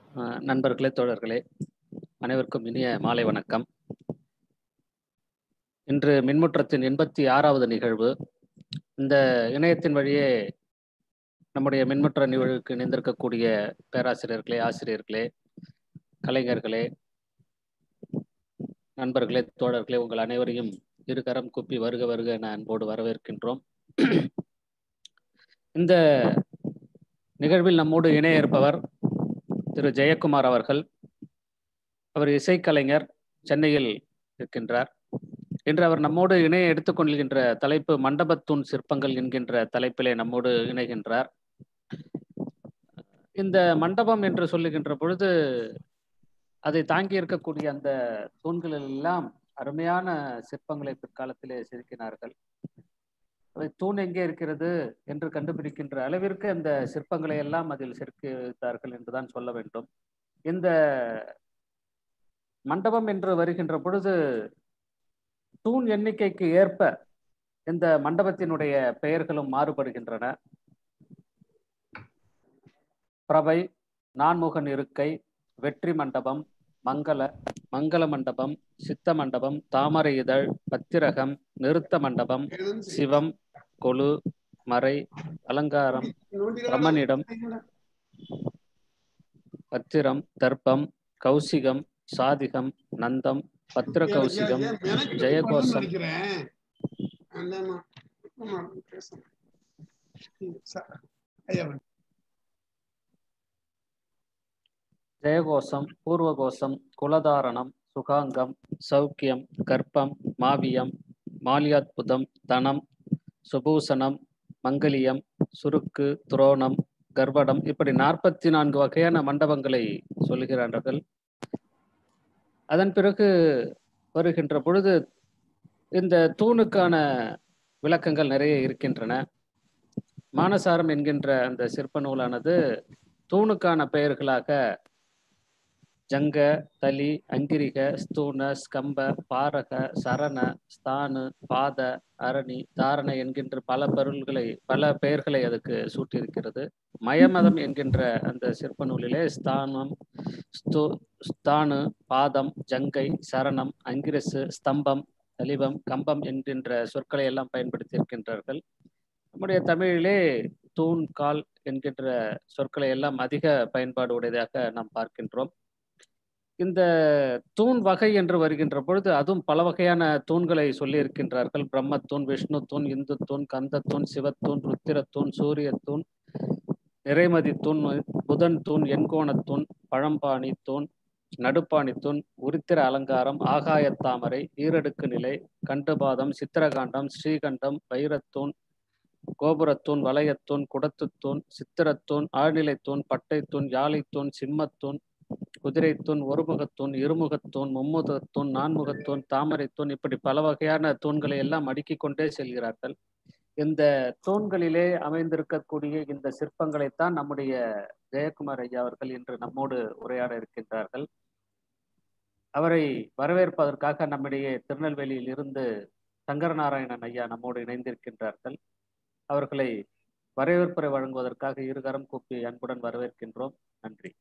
அஹ் நண்பர்களே தோழர்களே அனைவருக்கும் இனிய மாலை வணக்கம் இன்று மின்முற்றத்தின் எண்பத்தி ஆறாவது நிகழ்வு இந்த இணையத்தின் வழியே நம்முடைய மின்முற்ற நிகழ்வுக்கு இணைந்திருக்கக்கூடிய பேராசிரியர்களே ஆசிரியர்களே கலைஞர்களே நண்பர்களே தோழர்களே உங்கள் அனைவரையும் இருகரம் குப்பி வருக வருக என அன்போடு வரவேற்கின்றோம் இந்த நிகழ்வில் நம்மோடு இணைய இருப்பவர் திரு ஜெயக்குமார் அவர்கள் அவர் இசைக்கலைஞர் சென்னையில் இருக்கின்றார் இன்று அவர் நம்மோடு இணைய எடுத்துக்கொள்கின்ற தலைப்பு மண்டபத்தூண் சிற்பங்கள் என்கின்ற தலைப்பிலே நம்மோடு இணைகின்றார் இந்த மண்டபம் என்று சொல்லுகின்ற பொழுது அதை தாங்கி இருக்கக்கூடிய அந்த தூண்கள் எல்லாம் அருமையான சிற்பங்களை பிற்காலத்திலே செதுக்கினார்கள் அவை தூண் எங்கே இருக்கிறது என்று கண்டுபிடிக்கின்ற அளவிற்கு அந்த சிற்பங்களை எல்லாம் அதில் செதுக்கித்தார்கள் என்றுதான் சொல்ல வேண்டும் இந்த மண்டபம் என்று வருகின்ற பொழுது தூண் எண்ணிக்கைக்கு ஏற்ப இந்த மண்டபத்தினுடைய பெயர்களும் மாறுபடுகின்றன பிரபை நான்முகன் இருக்கை வெற்றி மண்டபம் மங்கள மங்கள மண்டபம் சித்த மண்டபம் தாமரை இதழ் பத்திரகம் நிறுத்த மண்டபம் சிவம் கொலு மறை அலங்காரம் ரமணிடம் பத்திரம் தர்ப்பம் கௌசிகம் சாதிகம் நந்தம் பத்திர கௌசிகம் ஜெயகோசம் ஜெயகோசம் பூர்வகோசம் குலதாரணம் சுகாங்கம் சௌக்கியம் கர்ப்பம் மாவியம் மாலியாத்புதம் தனம் சுபூசணம் மங்கலியம் சுருக்கு துரோணம் கர்வடம் இப்படி நாற்பத்தி நான்கு வகையான மண்டபங்களை சொல்கிறார்கள் அதன் பிறகு வருகின்ற பொழுது இந்த தூணுக்கான விளக்கங்கள் நிறைய இருக்கின்றன மானசாரம் என்கின்ற அந்த சிற்ப நூலானது தூணுக்கான பெயர்களாக ஜங்க தலி அங்கிரிக ஸ்தூண ஸ்கம்ப பாரக சரண ஸ்தானு பாத அரணி தாரண என்கின்ற பல பொருள்களை பல பெயர்களை அதுக்கு சூட்டியிருக்கிறது மயமதம் என்கின்ற அந்த சிற்ப நூலிலே ஸ்தானம் ஸ்து ஸ்தானு பாதம் ஜங்கை சரணம் அங்கிரசு ஸ்தம்பம் தலிபம் கம்பம் என்கின்ற சொற்களை எல்லாம் பயன்படுத்தி இருக்கின்றார்கள் நம்முடைய தமிழிலே தூண் கால் என்கின்ற சொற்களை எல்லாம் அதிக பயன்பாடு உடையதாக நாம் பார்க்கின்றோம் இந்த தூண் வகை என்று வருகின்ற பொழுது அதுவும் பல வகையான தூண்களை சொல்லி இருக்கின்றார்கள் பிரம்மத்தூண் விஷ்ணு தூண் இந்து தூண் கந்தத்தூண் சிவத்தூண் ருத்திரத்தூண் சூரியத்தூண் நிறைமதி தூண் புதன் தூண் எண்கோணத்தூண் பழம்பாணி தூண் நடுப்பாணி தூண் உருத்திர அலங்காரம் ஆகாயத்தாமரை ஈரடுக்கு நிலை கண்டுபாதம் சித்திரகாண்டம் ஸ்ரீகண்டம் வைரத்தூண் கோபுரத்தூண் வளையத்தூண் குடத்துத்தூண் சித்திரத்தூண் ஆழ்நிலைத்தூண் பட்டைத்தூண் யாழைத்தூண் சிம்மத்தூண் குதிரைத்தூண் ஒருமுகத்தூண் இருமுகத்தூண் மும்முகத்தூண் நான்முகத்தூண் தாமரைத்தூண் இப்படி பல வகையான தூண்களை எல்லாம் அடுக்கிக் கொண்டே செல்கிறார்கள் இந்த தூண்களிலே அமைந்திருக்கக்கூடிய இந்த சிற்பங்களைத்தான் நம்முடைய ஜெயக்குமார் ஐயா அவர்கள் இன்று நம்மோடு உரையாட இருக்கின்றார்கள் அவரை வரவேற்பதற்காக நம்மிடையே திருநெல்வேலியில் இருந்து சங்கரநாராயணன் ஐயா நம்மோடு இணைந்திருக்கின்றார்கள் அவர்களை வரவேற்புரை வழங்குவதற்காக இருகரம் கூப்பி அன்புடன் வரவேற்கின்றோம் நன்றி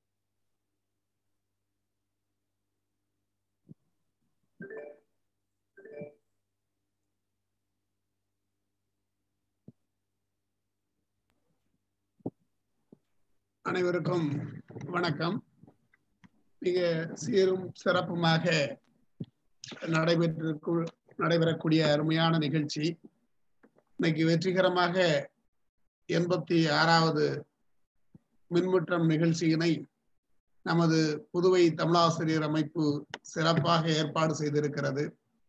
அனைவருக்கும் வணக்கம் மிக சீரும் சிறப்புமாக நடைபெற்றிருக்கும் நடைபெறக்கூடிய அருமையான நிகழ்ச்சி இன்னைக்கு வெற்றிகரமாக எண்பத்தி ஆறாவது மின்முற்றம் நிகழ்ச்சியினை நமது புதுவை தமிழாசிரியர் அமைப்பு சிறப்பாக ஏற்பாடு செய்திருக்கிறது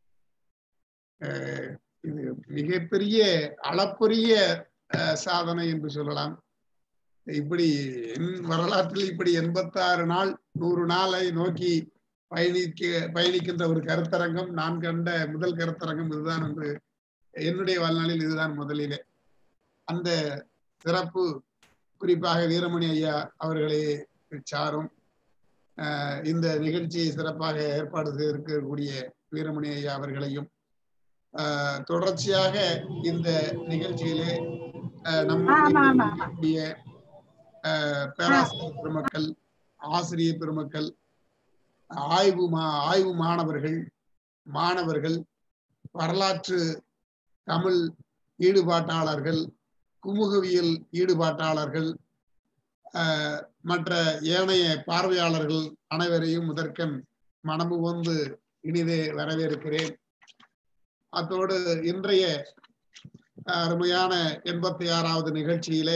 இது மிகப்பெரிய அளப்பரிய சாதனை என்று சொல்லலாம் இப்படி வரலாற்றில் இப்படி எண்பத்தாறு நாள் நூறு நாளை நோக்கி பயணிக்க பயணிக்கின்ற ஒரு கருத்தரங்கம் நான் கண்ட முதல் கருத்தரங்கம் இதுதான் என்று என்னுடைய வாழ்நாளில் இதுதான் முதலிலே அந்த சிறப்பு குறிப்பாக வீரமணி ஐயா அவர்களே சாரும் இந்த நிகழ்ச்சியை சிறப்பாக ஏற்பாடு செய்திருக்கக்கூடிய வீரமணி ஐயா அவர்களையும் தொடர்ச்சியாக இந்த நிகழ்ச்சியிலே நம்முடைய பேராசிரியர் பெருமக்கள் ஆசிரியர் பெருமக்கள் ஆய்வு மா ஆய்வு மாணவர்கள் மாணவர்கள் வரலாற்று தமிழ் ஈடுபாட்டாளர்கள் குமுகவியல் ஈடுபாட்டாளர்கள் ஆஹ், மற்ற ஏனைய பார்வையாளர்கள் அனைவரையும் முதற்கண் மனமுவந்து இனிதே வரவேற்கிறேன் அத்தோடு இன்றைய அருமையான எண்பத்தி ஆறாவது நிகழ்ச்சியிலே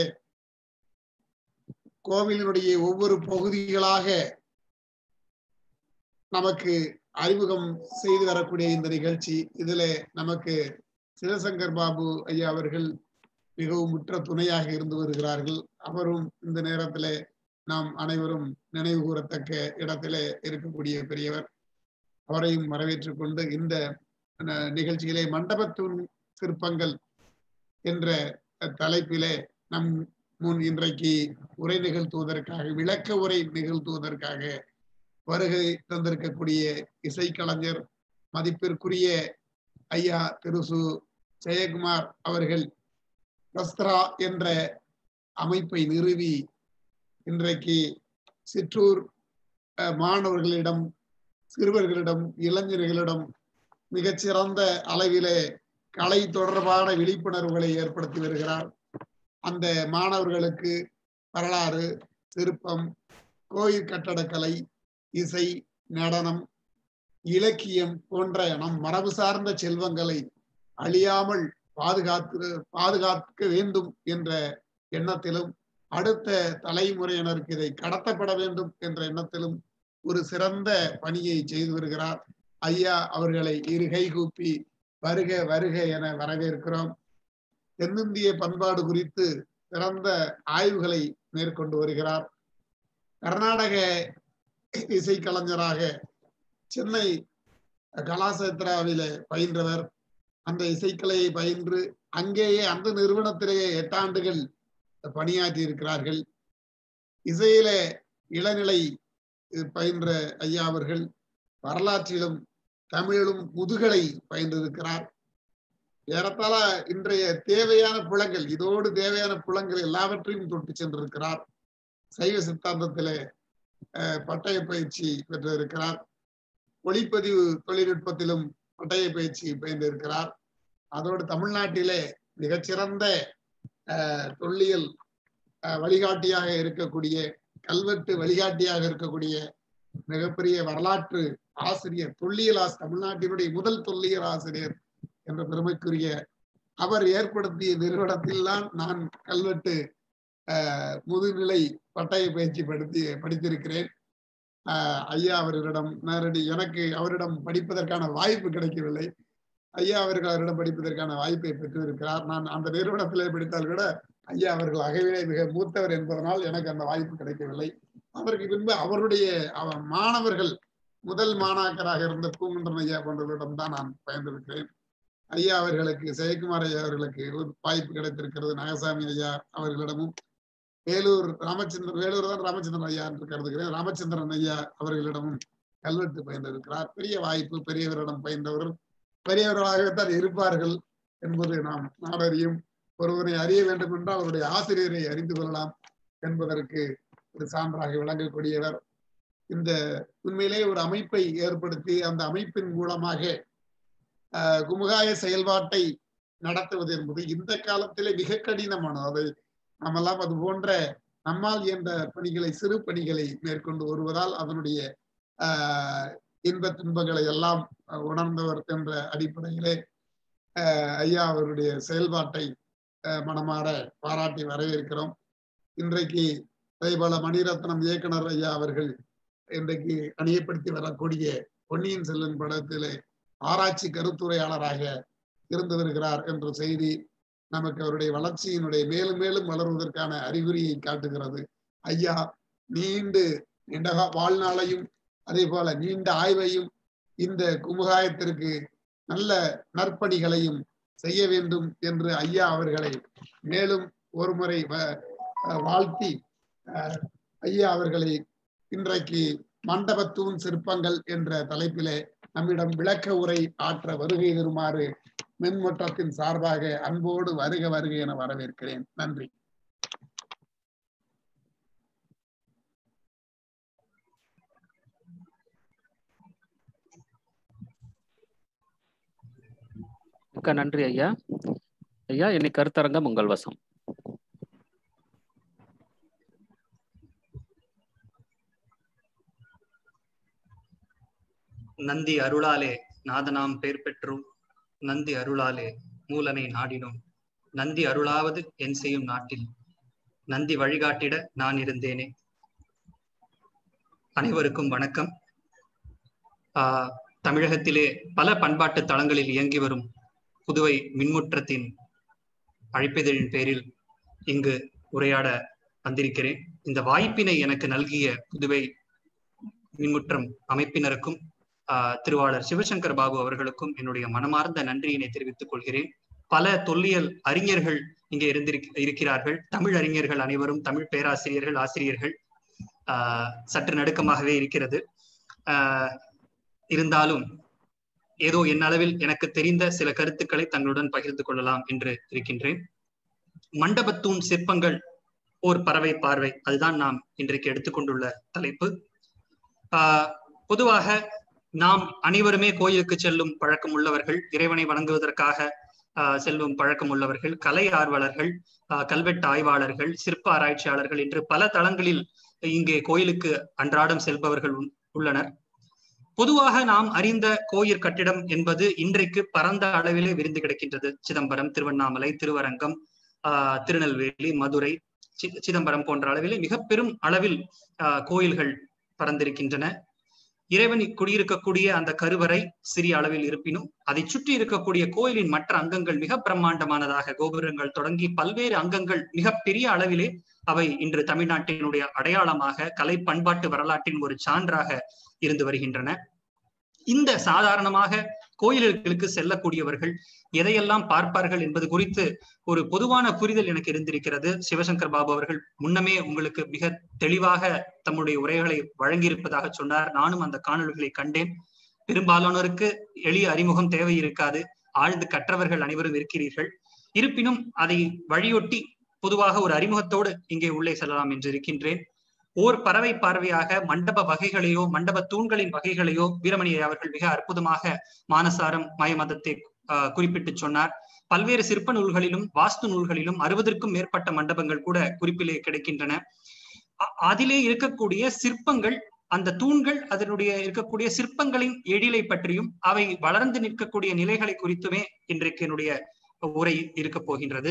கோவிலினுடைய ஒவ்வொரு பகுதிகளாக நமக்கு அறிமுகம் செய்து வரக்கூடிய இந்த நிகழ்ச்சி இதுல நமக்கு சிவசங்கர் பாபு ஐயா அவர்கள் மிகவும் முற்ற துணையாக இருந்து வருகிறார்கள் அவரும் இந்த நேரத்திலே நாம் அனைவரும் நினைவு கூறத்தக்க இடத்திலே இருக்கக்கூடிய பெரியவர் அவரையும் வரவேற்றுக் கொண்டு இந்த அஹ், நிகழ்ச்சியிலே மண்டபத்தூண் சிற்பங்கள் என்ற தலைப்பிலே நம் முன் இன்றைக்கு உரை நிகழ்த்துவதற்காக விளக்க உரை நிகழ்த்துவதற்காக வருகை தந்திருக்கக்கூடிய இசைக்கலைஞர் மதிப்பிற்குரிய ஐயா திரு சு ஜெயக்குமார் அவர்கள் வஸ்திரா என்ற அமைப்பை நிறுவி இன்றைக்கு சிற்றூர் அஹ், மாணவர்களிடம் சிறுவர்களிடம் இளைஞர்களிடம் மிகச்சிறந்த அளவிலே கலை தொடர்பான விழிப்புணர்வுகளை ஏற்படுத்தி வருகிறார் அந்த மாணவர்களுக்கு வரலாறு சிற்பம் கோயில் கட்டடக்கலை இசை நடனம் இலக்கியம் போன்ற நம் மரபு சார்ந்த செல்வங்களை அழியாமல் பாதுகாத்து பாதுகாக்க வேண்டும் என்ற எண்ணத்திலும் அடுத்த தலைமுறையினருக்கு இதை கடத்தப்பட வேண்டும் என்ற எண்ணத்திலும் ஒரு சிறந்த பணியை செய்து வருகிறார் ஐயா அவர்களை இரு கை கூப்பி வருக வருக என வரவேற்கிறோம் தென்னிந்திய பண்பாடு குறித்து சிறந்த ஆய்வுகளை மேற்கொண்டு வருகிறார் கர்நாடக இசைக்கலைஞராக சென்னை கலாசேத்ராவில பயின்றவர் அந்த இசைக்கலையை பயின்று அங்கேயே அந்த நிறுவனத்திலேயே எட்டாண்டுகள் பணியாற்றி இருக்கிறார்கள் இசையில இளநிலை பயின்ற ஐயா அவர்கள் வரலாற்றிலும் தமிழிலும் முதுகலை பயின்றிருக்கிறார் ஏறத்தாழ இன்றைய தேவையான புலங்கள் இதோடு தேவையான புலங்கள் எல்லாவற்றையும் தொட்டு சென்றிருக்கிறார் சைவ சித்தாந்தத்திலே அஹ், பட்டய பயிற்சி பெற்றிருக்கிறார் ஒளிப்பதிவு தொழில்நுட்பத்திலும் பட்டய பயிற்சி பயின்றிருக்கிறார் அதோடு தமிழ்நாட்டிலே மிகச்சிறந்த அஹ், தொல்லியல் அஹ், வழிகாட்டியாக இருக்கக்கூடிய கல்வெட்டு வழிகாட்டியாக இருக்கக்கூடிய மிகப்பெரிய வரலாற்று ஆசிரியர் தொல்லியல் ஆசி தமிழ்நாட்டினுடைய முதல் தொல்லியல் ஆசிரியர் என்ற பெருமைக்குரிய அவர் ஏற்படுத்திய நிறுவனத்தில் தான் நான் கல்வெட்டு அஹ், முதுநிலை பட்டய பயிற்சி படுத்தி படித்திருக்கிறேன் அஹ், ஐயா அவர்களிடம் நேரடி எனக்கு அவரிடம் படிப்பதற்கான வாய்ப்பு கிடைக்கவில்லை ஐயா அவர்கள் அவரிடம் படிப்பதற்கான வாய்ப்பை பெற்றிருக்கிறார் நான் அந்த நிறுவனத்திலே படித்தால் கூட ஐயா அவர்கள் அகவிலே மிக மூத்தவர் என்பதனால் எனக்கு அந்த வாய்ப்பு கிடைக்கவில்லை அதற்கு பின்பு அவருடைய அவ- மாணவர்கள் முதல் மாணாக்கராக இருந்த பூங்குன்றன் ஐயா போன்றவர்களிடம் தான் நான் பயந்திருக்கிறேன் ஐயா அவர்களுக்கு ஜெயக்குமார் ஐயா அவர்களுக்கு ஒரு வாய்ப்பு கிடைத்திருக்கிறது நாகசாமி ஐயா அவர்களிடமும் வேலூர் ராமச்சந்திரன் வேலூர் தான் ராமச்சந்திரன் ஐயா என்று கருதுகிறேன் ராமச்சந்திரன் ஐயா அவர்களிடமும் கல்வெட்டு பயின்றிருக்கிறார் பெரிய வாய்ப்பு பெரியவரிடம் பயின்றவர் பெரியவர்களாகத்தான் இருப்பார்கள் என்பது நாம் நாடறியும் ஒருவரை அறிய வேண்டும் என்றால் அவருடைய ஆசிரியரை அறிந்து கொள்ளலாம் என்பதற்கு ஒரு சான்றாக விளங்கக்கூடியவர் இந்த உண்மையிலே ஒரு அமைப்பை ஏற்படுத்தி அந்த அமைப்பின் மூலமாக ஆஹ், குமுகாய செயல்பாட்டை நடத்துவது என்பது இந்த காலத்திலே மிக கடினமானது அதை நாமெல்லாம் அது போன்ற நம்மால் இயன்ற பணிகளை சிறு பணிகளை மேற்கொண்டு வருவதால் அதனுடைய ஆஹ், இன்ப துன்பங்களை எல்லாம் உணர்ந்தவர் என்ற அடிப்படையிலே ஆஹ், ஐயா அவருடைய செயல்பாட்டை ஆஹ், மனமாற பாராட்டி வரவேற்கிறோம் இன்றைக்கு அதேபோல மணிரத்னம் இயக்குனர் ஐயா அவர்கள் இன்றைக்கு அணியப்படுத்தி வரக்கூடிய பொன்னியின் செல்வன் படத்திலே ஆராய்ச்சி கருத்துரையாளராக இருந்து வருகிறார் என்ற செய்தி நமக்கு அவருடைய வளர்ச்சியினுடைய மேலும் மேலும் வளர்வதற்கான அறிகுறியை காட்டுகிறது ஐயா நீண்டு நீண்ட கா- வாழ்நாளையும் அதே போல நீண்ட ஆய்வையும் இந்த குமுகாயத்திற்கு நல்ல நற்பணிகளையும் செய்ய வேண்டும் என்று ஐயா அவர்களை மேலும் ஒருமுறை வ- அஹ் வாழ்த்தி அஹ், ஐயா அவர்களை இன்றைக்கு மண்டபத்தூண் சிற்பங்கள் என்ற தலைப்பிலே நம்மிடம் விளக்க உரை ஆற்ற வருகை தருமாறு மின்மட்டத்தின் சார்பாக அன்போடு வருக வருக என வரவேற்கிறேன் நன்றி மிக்க நன்றி ஐயா ஐயா இனி கருத்தரங்கம் உங்கள் வசம் நந்தி அருளாலே நாதனாம் பேர் பெற்றோம் நந்தி அருளாலே மூலனை நாடினோம் நந்தி அருளாவது என் செய்யும் நாட்டில் நந்தி வழிகாட்டிட நான் இருந்தேனே அனைவருக்கும் வணக்கம் ஆஹ் தமிழகத்திலே பல பண்பாட்டு தளங்களில் இயங்கி வரும் புதுவை மின்முற்றத்தின் அழைப்பிதழின் பேரில் இங்கு உரையாட வந்திருக்கிறேன் இந்த வாய்ப்பினை எனக்கு நல்கிய புதுவை மின்முற்றம் அமைப்பினருக்கும் ஆஹ் திருவாளர் சிவசங்கர் பாபு அவர்களுக்கும் என்னுடைய மனமார்ந்த நன்றியினை தெரிவித்துக் கொள்கிறேன் பல தொல்லியல் அறிஞர்கள் இங்கே இருந்திருக் இருக்கிறார்கள் தமிழ் அறிஞர்கள் அனைவரும் தமிழ் பேராசிரியர்கள் ஆசிரியர்கள் ஆஹ் சற்று நடுக்கமாகவே இருக்கிறது ஆஹ் இருந்தாலும் ஏதோ என் அளவில் எனக்கு தெரிந்த சில கருத்துக்களை தங்களுடன் பகிர்ந்து கொள்ளலாம் என்று இருக்கின்றேன் மண்டபத்தூண் சிற்பங்கள் ஓர் பறவை பார்வை அதுதான் நாம் இன்றைக்கு எடுத்துக்கொண்டுள்ள தலைப்பு ஆஹ் பொதுவாக நாம் அனைவருமே கோயிலுக்கு செல்லும் பழக்கம் உள்ளவர்கள் இறைவனை வணங்குவதற்காக ஆஹ் செல்லும் பழக்கம் உள்ளவர்கள் கலை ஆர்வலர்கள் ஆஹ் கல்வெட்டு ஆய்வாளர்கள் சிற்ப ஆராய்ச்சியாளர்கள் என்று பல தளங்களில் இங்கே கோயிலுக்கு அன்றாடம் செல்பவர்கள் உள்ளனர் பொதுவாக நாம் அறிந்த கோயில் கட்டிடம் என்பது இன்றைக்கு பரந்த அளவிலே விரிந்து கிடக்கின்றது சிதம்பரம் திருவண்ணாமலை திருவரங்கம் ஆஹ் திருநெல்வேலி மதுரை சிதம்பரம் போன்ற அளவிலே மிக பெரும் அளவில் ஆஹ் கோயில்கள் பறந்திருக்கின்றன இறைவன் குடியிருக்கக்கூடிய அந்த கருவறை சிறிய அளவில் இருப்பினும் அதை சுற்றி இருக்கக்கூடிய கோயிலின் மற்ற அங்கங்கள் மிக பிரம்மாண்டமானதாக கோபுரங்கள் தொடங்கி பல்வேறு அங்கங்கள் மிக பெரிய அளவிலே அவை இன்று தமிழ்நாட்டினுடைய அடையாளமாக கலை பண்பாட்டு வரலாற்றின் ஒரு சான்றாக இருந்து வருகின்றன இந்த சாதாரணமாக கோயில்களுக்கு செல்லக்கூடியவர்கள் எதையெல்லாம் பார்ப்பார்கள் என்பது குறித்து ஒரு பொதுவான புரிதல் எனக்கு இருந்திருக்கிறது சிவசங்கர் பாபு அவர்கள் முன்னமே உங்களுக்கு மிக தெளிவாக தம்முடைய உரைகளை வழங்கியிருப்பதாக சொன்னார் நானும் அந்த காணொலிகளை கண்டேன் பெரும்பாலானோருக்கு எளிய அறிமுகம் தேவை இருக்காது ஆழ்ந்து கற்றவர்கள் அனைவரும் இருக்கிறீர்கள் இருப்பினும் அதை வழியொட்டி பொதுவாக ஒரு அறிமுகத்தோடு இங்கே உள்ளே செல்லலாம் என்று இருக்கின்றேன் ஓர் பறவை பார்வையாக மண்டப வகைகளையோ மண்டப தூண்களின் வகைகளையோ வீரமணி அவர்கள் மிக அற்புதமாக மானசாரம் மயமதத்தை குறிப்பிட்டு சொன்னார் பல்வேறு சிற்ப நூல்களிலும் வாஸ்து நூல்களிலும் அறுபதற்கும் மேற்பட்ட மண்டபங்கள் கூட குறிப்பிலே கிடைக்கின்றன அதிலே இருக்கக்கூடிய சிற்பங்கள் அந்த தூண்கள் அதனுடைய இருக்கக்கூடிய சிற்பங்களின் எழிலை பற்றியும் அவை வளர்ந்து நிற்கக்கூடிய நிலைகளை குறித்துமே இன்றைக்கு என்னுடைய உரை இருக்க போகின்றது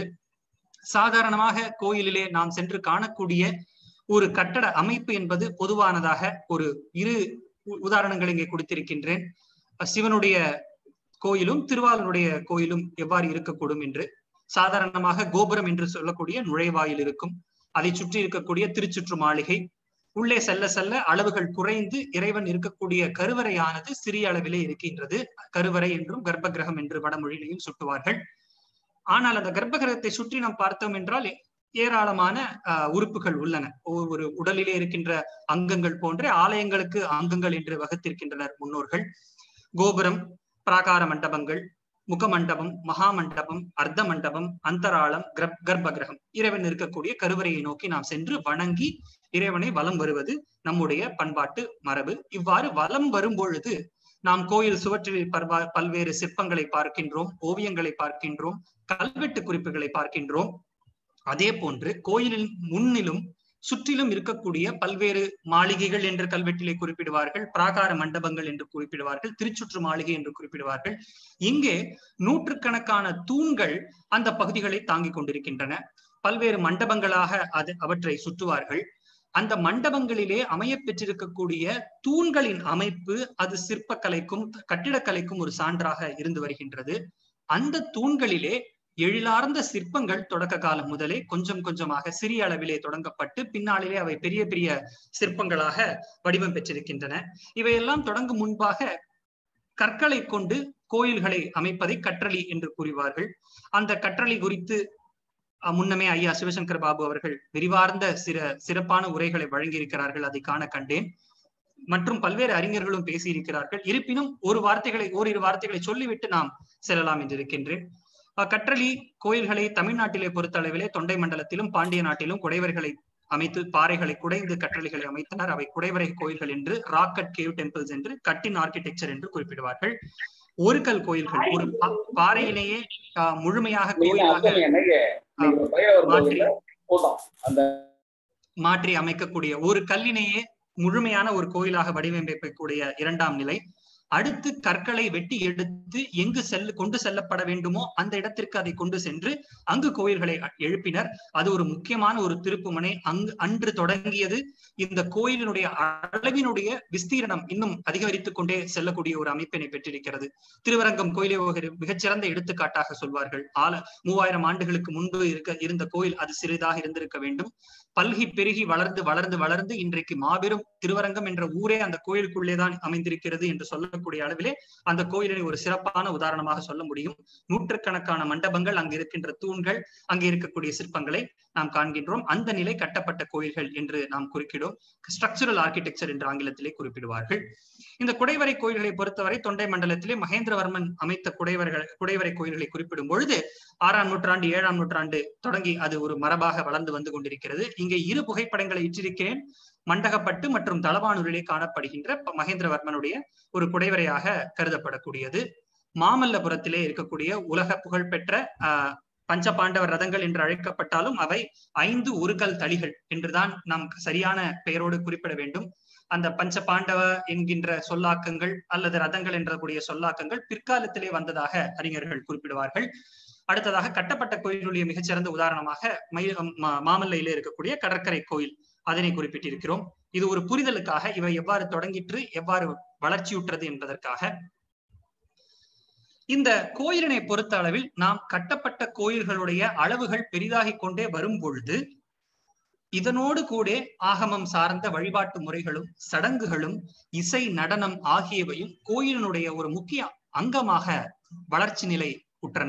சாதாரணமாக கோயிலிலே நாம் சென்று காணக்கூடிய ஒரு கட்டட அமைப்பு என்பது பொதுவானதாக ஒரு இரு உதாரணங்கள் இங்கே கொடுத்திருக்கின்றேன் சிவனுடைய கோயிலும் திருவாளனுடைய கோயிலும் எவ்வாறு இருக்கக்கூடும் என்று சாதாரணமாக கோபுரம் என்று சொல்லக்கூடிய நுழைவாயில் இருக்கும் அதை சுற்றி இருக்கக்கூடிய திருச்சுற்று மாளிகை உள்ளே செல்ல செல்ல அளவுகள் குறைந்து இறைவன் இருக்கக்கூடிய கருவறையானது சிறிய அளவிலே இருக்கின்றது கருவறை என்றும் கர்ப்ப கிரகம் என்று வடமொழியிலையும் சுட்டுவார்கள் ஆனால் அந்த கர்ப்ப கிரகத்தை சுற்றி நாம் பார்த்தோம் என்றால் ஏராளமான உறுப்புகள் உள்ளன ஒவ்வொரு உடலிலே இருக்கின்ற அங்கங்கள் போன்ற ஆலயங்களுக்கு அங்கங்கள் என்று வகுத்திருக்கின்றனர் முன்னோர்கள் கோபுரம் பிராகார மண்டபங்கள் முகமண்டபம் மகாமண்டபம் அர்த்த மண்டபம் அந்தராளம் கர்ப்ப கிரகம் இறைவன் இருக்கக்கூடிய கருவறையை நோக்கி நாம் சென்று வணங்கி இறைவனை வலம் வருவது நம்முடைய பண்பாட்டு மரபு இவ்வாறு வலம் வரும் பொழுது நாம் கோயில் சுவற்றில் பல்வேறு சிற்பங்களை பார்க்கின்றோம் ஓவியங்களை பார்க்கின்றோம் கல்வெட்டு குறிப்புகளை பார்க்கின்றோம் அதே போன்று கோயிலின் முன்னிலும் சுற்றிலும் இருக்கக்கூடிய பல்வேறு மாளிகைகள் என்று கல்வெட்டிலே குறிப்பிடுவார்கள் பிராகார மண்டபங்கள் என்று குறிப்பிடுவார்கள் திருச்சுற்று மாளிகை என்று குறிப்பிடுவார்கள் இங்கே நூற்றுக்கணக்கான தூண்கள் அந்த பகுதிகளை தாங்கிக் கொண்டிருக்கின்றன பல்வேறு மண்டபங்களாக அது அவற்றை சுற்றுவார்கள் அந்த மண்டபங்களிலே அமைய பெற்றிருக்கக்கூடிய தூண்களின் அமைப்பு அது சிற்பக்கலைக்கும் கட்டிடக்கலைக்கும் ஒரு சான்றாக இருந்து வருகின்றது அந்த தூண்களிலே எழிலார்ந்த சிற்பங்கள் தொடக்க காலம் முதலே கொஞ்சம் கொஞ்சமாக சிறிய அளவிலே தொடங்கப்பட்டு பின்னாளிலே அவை பெரிய பெரிய சிற்பங்களாக வடிவம் பெற்றிருக்கின்றன இவையெல்லாம் தொடங்கும் முன்பாக கற்களை கொண்டு கோயில்களை அமைப்பதை கற்றளி என்று கூறுவார்கள் அந்த கற்றளி குறித்து முன்னமே ஐயா சிவசங்கர் பாபு அவர்கள் விரிவார்ந்த சில சிறப்பான உரைகளை வழங்கியிருக்கிறார்கள் அதை காண கண்டேன் மற்றும் பல்வேறு அறிஞர்களும் பேசியிருக்கிறார்கள் இருப்பினும் ஒரு வார்த்தைகளை ஓரிரு வார்த்தைகளை சொல்லிவிட்டு நாம் செல்லலாம் என்று இருக்கின்றேன் கற்றளி கோயில்களை தமிழ்நாட்டிலே பொறுத்த அளவிலே தொண்டை மண்டலத்திலும் பாண்டிய நாட்டிலும் குடைவர்களை அமைத்து பாறைகளை குடைந்து கற்றளிகளை அமைத்தனர் அவை குடைவரை கோயில்கள் என்று ராக்கட் கேவ் டெம்பிள்ஸ் என்று கட்டின் ஆர்கிடெக்சர் என்று குறிப்பிடுவார்கள் ஒரு கல் கோயில்கள் ஒரு பா- பாறையிலேயே ஆஹ், முழுமையாக நீங்க கோயிலாக அர்த்தம் என்னைக்கு நீங்க ஒரு பையன் மாற்றி வரும்போது போதும் அந்த மாற்றி அமைக்கக்கூடிய ஒரு கல்லினையே முழுமையான ஒரு கோயிலாக வடிவமைக்கக்கூடிய இரண்டாம் நிலை அடுத்து கற்களை வெட்டி எடுத்து எங்கு செல்ல கொண்டு செல்லப்பட வேண்டுமோ அந்த இடத்திற்கு அதை கொண்டு சென்று அங்கு கோயில்களை எழுப்பினர் அது ஒரு முக்கியமான ஒரு திருப்புமுனை அங்கு அன்று தொடங்கியது இந்த கோயிலினுடைய அளவினுடைய விஸ்தீரணம் இன்னும் அதிகரித்துக் கொண்டே செல்லக்கூடிய ஒரு அமைப்பினை பெற்றிருக்கிறது திருவரங்கம் கோயிலை ஒரு மிகச்சிறந்த எடுத்துக்காட்டாக சொல்வார்கள் ஆல மூவாயிரம் ஆண்டுகளுக்கு முன்பு இருக்க இருந்த கோயில் அது சிறிதாக இருந்திருக்க வேண்டும் பல்கி பெருகி வளர்ந்து வளர்ந்து வளர்ந்து இன்றைக்கு மாபெரும் திருவரங்கம் என்ற ஊரே அந்த கோயிலுக்குள்ளே தான் அமைந்திருக்கிறது என்று சொல்லக்கூடிய அளவிலே அந்த கோயிலினை ஒரு சிறப்பான உதாரணமாக சொல்ல முடியும் நூற்றுக்கணக்கான மண்டபங்கள் அங்கு இருக்கின்ற தூண்கள் அங்கே இருக்கக்கூடிய சிற்பங்களை நாம் காண்கின்றோம் அந்த நிலை கட்டப்பட்ட கோயில்கள் என்று நாம் குறிக்கிடும் ஸ்ட்ரக்சரல் ஆர்கிடெக்சர் என்று ஆங்கிலத்திலே குறிப்பிடுவார்கள் இந்த குடைவரை கோயில்களை பொறுத்தவரை தொண்டை மண்டலத்திலே மகேந்திரவர்மன் அமைத்த குடைவர்கள் குடைவரை கோயில்களை குறிப்பிடும் பொழுது ஆறாம் நூற்றாண்டு ஏழாம் நூற்றாண்டு தொடங்கி அது ஒரு மரபாக வளர்ந்து வந்து கொண்டிருக்கிறது இங்கே இரு புகைப்படங்களை இட்டிருக்கிறேன் மண்டகப்பட்டு மற்றும் தலவானூரிலே காணப்படுகின்ற ப- மகேந்திரவர்மனுடைய ஒரு குடைவரையாக கருதப்படக்கூடியது மாமல்லபுரத்திலே இருக்கக்கூடிய உலக புகழ்பெற்ற ஆஹ் பஞ்ச பாண்டவர் ரதங்கள் என்று அழைக்கப்பட்டாலும் அவை ஐந்து உருகல் தளிகள் என்றுதான் நாம் சரியான பெயரோடு குறிப்பிட வேண்டும் அந்த பஞ்ச பாண்டவ என்கின்ற சொல்லாக்கங்கள் அல்லது ரதங்கள் என்ற கூடிய சொல்லாக்கங்கள் பிற்காலத்திலே வந்ததாக அறிஞர்கள் குறிப்பிடுவார்கள் அடுத்ததாக கட்டப்பட்ட கோயிலுடைய மிகச்சிறந்த உதாரணமாக மயி- மா- மாமல்லையிலே இருக்கக்கூடிய கடற்கரை கோயில் அதனை குறிப்பிட்டிருக்கிறோம் இது ஒரு புரிதலுக்காக இவை எவ்வாறு தொடங்கிற்று எவ்வாறு வளர்ச்சியுற்றது என்பதற்காக இந்த கோயிலினை பொறுத்த அளவில் நாம் கட்டப்பட்ட கோயில்களுடைய அளவுகள் பெரிதாகிக் கொண்டே வரும் பொழுது இதனோடு கூட ஆகமம் சார்ந்த வழிபாட்டு முறைகளும் சடங்குகளும் இசை நடனம் ஆகியவையும் கோயிலினுடைய ஒரு முக்கிய அங்கமாக வளர்ச்சி நிலை உற்றன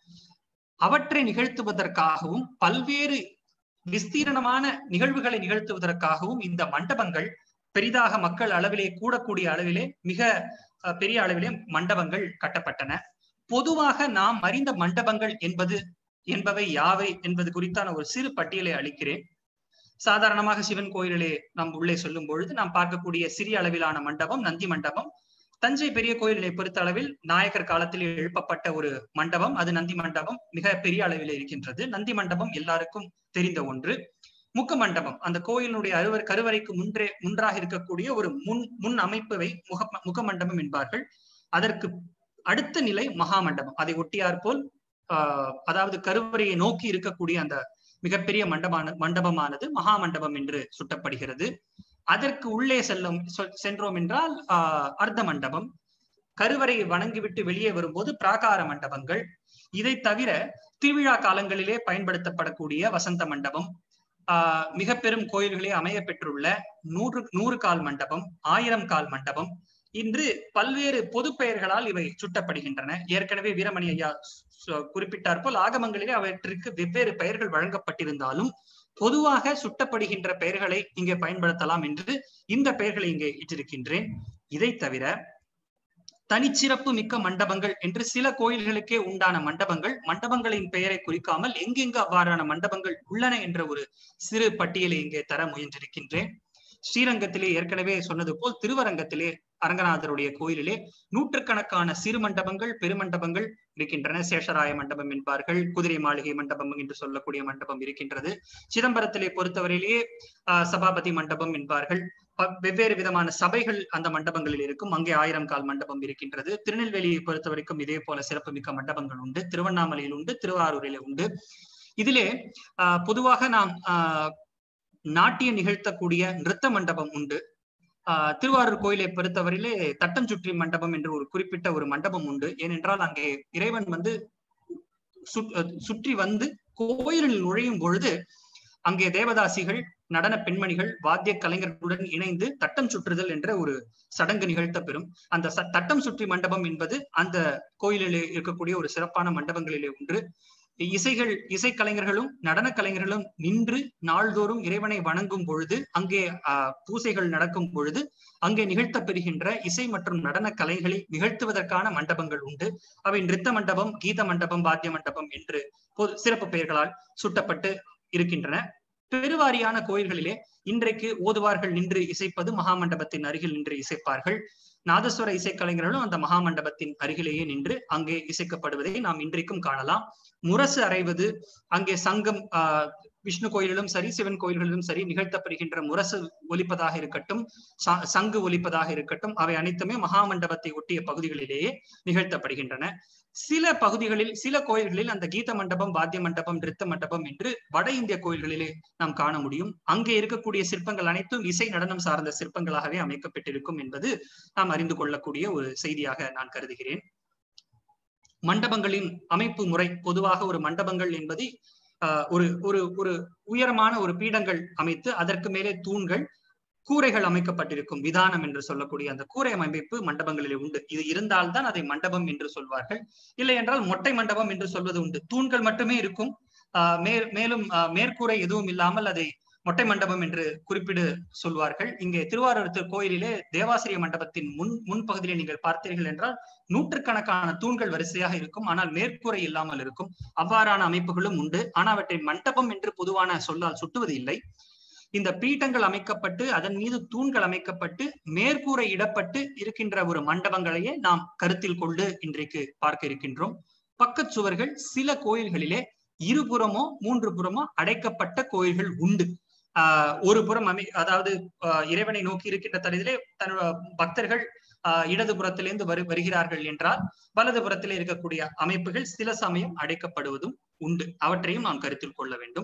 அவற்றை நிகழ்த்துவதற்காகவும் பல்வேறு விஸ்தீரணமான நிகழ்வுகளை நிகழ்த்துவதற்காகவும் இந்த மண்டபங்கள் பெரிதாக மக்கள் அளவிலே கூடக்கூடிய அளவிலே மிக அஹ், பெரிய அளவிலே மண்டபங்கள் கட்டப்பட்டன பொதுவாக நாம் அறிந்த மண்டபங்கள் என்பது என்பவை யாவை என்பது குறித்தான ஒரு சிறு பட்டியலை அளிக்கிறேன் சாதாரணமாக சிவன் கோயிலிலே நாம் உள்ளே சொல்லும் பொழுது நாம் பார்க்கக்கூடிய சிறிய அளவிலான மண்டபம் நந்தி மண்டபம் தஞ்சை பெரிய கோயிலை பொறுத்த அளவில் நாயக்கர் காலத்தில் எழுப்பப்பட்ட ஒரு மண்டபம் அது நந்தி மண்டபம் மிக பெரிய அளவில் இருக்கின்றது நந்தி மண்டபம் எல்லாருக்கும் தெரிந்த ஒன்று முக்க மண்டபம் அந்த கோயிலினுடைய அறுவர் கருவறைக்கு முன்றே முன்றாக இருக்கக்கூடிய ஒரு முன் முன் அமைப்பை முக முக மண்டபம் என்பார்கள் அதற்கு அடுத்த நிலை மகா மண்டபம் அதை ஒட்டியார் போல் ஆஹ் அதாவது கருவறையை நோக்கி இருக்கக்கூடிய அந்த மிகப்பெரிய மண்டபான மண்டபமானது மகா மண்டபம் என்று சுட்டப்படுகிறது அதற்கு உள்ளே செல்லும் சொ- சென்றோம் என்றால் ஆஹ் அர்த்த மண்டபம் கருவறையை வணங்கிவிட்டு வெளியே வரும்போது பிராகார மண்டபங்கள் இதை தவிர திருவிழா காலங்களிலே பயன்படுத்தப்படக்கூடிய வசந்த மண்டபம் ஆஹ் மிக பெரும் கோயில்களே அமைய பெற்றுள்ள நூறு நூறு கால் மண்டபம் ஆயிரம் கால் மண்டபம் இன்று பல்வேறு பொது பெயர்களால் இவை சுட்டப்படுகின்றன ஏற்கனவே வீரமணி ஐயா சு- குறிப்பிட்டார் போல் ஆகமங்களிலே அவற்றிற்கு வெவ்வேறு பெயர்கள் வழங்கப்பட்டிருந்தாலும் பொதுவாக சுட்டப்படுகின்ற பெயர்களை இங்கே பயன்படுத்தலாம் என்று இந்த பெயர்களை இங்கே இட்டிருக்கின்றேன் இதை தவிர தனிச்சிறப்பு மிக்க மண்டபங்கள் என்று சில கோயில்களுக்கே உண்டான மண்டபங்கள் மண்டபங்களின் பெயரை குறிக்காமல் எங்கெங்கு அவ்வாறான மண்டபங்கள் உள்ளன என்ற ஒரு சிறு பட்டியலை இங்கே தர முயன்றிருக்கின்றேன் ஸ்ரீரங்கத்திலே ஏற்கனவே சொன்னது போல் திருவரங்கத்திலே அரங்கநாதருடைய கோயிலிலே நூற்றுக்கணக்கான சிறு மண்டபங்கள் பெருமண்டபங்கள் இருக்கின்றன சேஷராய மண்டபம் என்பார்கள் குதிரை மாளிகை மண்டபம் என்று சொல்லக்கூடிய மண்டபம் இருக்கின்றது சிதம்பரத்திலே பொறுத்தவரையிலேயே ஆஹ் சபாபதி மண்டபம் என்பார்கள் ப- வெவ்வேறு விதமான சபைகள் அந்த மண்டபங்களில் இருக்கும் அங்கே ஆயிரம் கால் மண்டபம் இருக்கின்றது திருநெல்வேலியை பொறுத்த வரைக்கும் இதே போல சிறப்புமிக்க மண்டபங்கள் உண்டு திருவண்ணாமலையில் உண்டு திருவாரூரில் உண்டு இதிலே ஆஹ் பொதுவாக நாம் ஆஹ் நாட்டியம் நிகழ்த்தக்கூடிய நிறுத்த மண்டபம் உண்டு ஆஹ் திருவாரூர் கோயிலை பொறுத்தவரையிலே தட்டம் சுற்றி மண்டபம் என்று ஒரு குறிப்பிட்ட ஒரு மண்டபம் உண்டு ஏனென்றால் அங்கே இறைவன் வந்து சுற்- அஹ் சுற்றி வந்து கோயிலில் நுழையும் பொழுது அங்கே தேவதாசிகள் நடன பெண்மணிகள் வாத்திய கலைஞர்களுடன் இணைந்து தட்டம் சுற்றுதல் என்ற ஒரு சடங்கு நிகழ்த்தப்பெறும் அந்த ச- தட்டம் சுற்றி மண்டபம் என்பது அந்த கோயிலிலே இருக்கக்கூடிய ஒரு சிறப்பான மண்டபங்களிலே ஒன்று இசைகள் இசைக்கலைஞர்களும் நடன கலைஞர்களும் நின்று நாள்தோறும் இறைவனை வணங்கும் பொழுது அங்கே ஆஹ், பூசைகள் நடக்கும் பொழுது அங்கே நிகழ்த்தப் பெறுகின்ற இசை மற்றும் நடன கலைகளை நிகழ்த்துவதற்கான மண்டபங்கள் உண்டு அவை நிறுத்த மண்டபம் கீத மண்டபம் வாத்திய மண்டபம் என்று பொது சிறப்பு பெயர்களால் சுட்டப்பட்டு இருக்கின்றன பெருவாரியான கோயில்களிலே இன்றைக்கு ஓதுவார்கள் நின்று இசைப்பது மகாமண்டபத்தின் அருகில் நின்று இசைப்பார்கள் நாதஸ்வர இசைக்கலைஞர்களும் அந்த மகாமண்டபத்தின் அருகிலேயே நின்று அங்கே இசைக்கப்படுவதை நாம் இன்றைக்கும் காணலாம் முரசு அறைவது அங்கே சங்கம் ஆஹ் விஷ்ணு கோயிலிலும் சரி சிவன் கோயில்களிலும் சரி நிகழ்த்தப்படுகின்ற முரசு ஒலிப்பதாக இருக்கட்டும் ச- சங்கு ஒலிப்பதாக இருக்கட்டும் அவை அனைத்துமே மகாமண்டபத்தை ஒட்டிய பகுதிகளிலேயே நிகழ்த்தப்படுகின்றன சில பகுதிகளில் சில கோயில்களில் அந்த கீத மண்டபம் வாத்திய மண்டபம் நிறுத்த மண்டபம் என்று வட இந்திய கோயில்களிலே நாம் காண முடியும் அங்கே இருக்கக்கூடிய சிற்பங்கள் அனைத்தும் இசை நடனம் சார்ந்த சிற்பங்களாகவே அமைக்கப்பட்டிருக்கும் என்பது நாம் அறிந்து கொள்ளக்கூடிய ஒரு செய்தியாக நான் கருதுகிறேன் மண்டபங்களின் அமைப்பு முறை பொதுவாக ஒரு மண்டபங்கள் என்பது ஆஹ், ஒரு ஒரு ஒரு உயரமான ஒரு பீடங்கள் அமைத்து அதற்கு மேலே தூண்கள் கூரைகள் அமைக்கப்பட்டிருக்கும் விதானம் என்று சொல்லக்கூடிய அந்த கூரை அமைப்பு மண்டபங்களில் உண்டு இது இருந்தால்தான் அதை மண்டபம் என்று சொல்வார்கள் இல்லை என்றால் மொட்டை மண்டபம் என்று சொல்வது உண்டு தூண்கள் மட்டுமே இருக்கும் ஆஹ் மே மேலும் ஆஹ் மேற்கூரை எதுவும் இல்லாமல் அதை மொட்டை மண்டபம் என்று குறிப்பிடு சொல்வார்கள் இங்கே திருவாரூர் திரு கோயிலிலே தேவாசிரிய மண்டபத்தின் முன் முன்பகுதியிலே நீங்கள் பார்த்தீர்கள் என்றால் நூற்றுக்கணக்கான தூண்கள் வரிசையாக இருக்கும் ஆனால் மேற்கூரை இல்லாமல் இருக்கும் அவ்வாறான அமைப்புகளும் உண்டு ஆனால் அவற்றை மண்டபம் என்று பொதுவான சொல்லால் சுட்டுவது இல்லை இந்த பீட்டங்கள் அமைக்கப்பட்டு அதன் மீது தூண்கள் அமைக்கப்பட்டு மேற்கூரை இடப்பட்டு இருக்கின்ற ஒரு மண்டபங்களையே நாம் கருத்தில் கொண்டு இன்றைக்கு பார்க்க இருக்கின்றோம் பக்கச் சுவர்கள் சில கோயில்களிலே இருபுறமோ மூன்று புறமோ அடைக்கப்பட்ட கோயில்கள் உண்டு ஆஹ் ஒரு புறம் அமை அதாவது ஆஹ் இறைவனை நோக்கி இருக்கின்ற தருதிலே தன்னோட பக்தர்கள் ஆஹ் இடதுபுறத்திலிருந்து வரு வருகிறார்கள் என்றால் வலதுபுறத்திலே இருக்கக்கூடிய அமைப்புகள் சில சமயம் அடைக்கப்படுவதும் உண்டு அவற்றையும் நாம் கருத்தில் கொள்ள வேண்டும்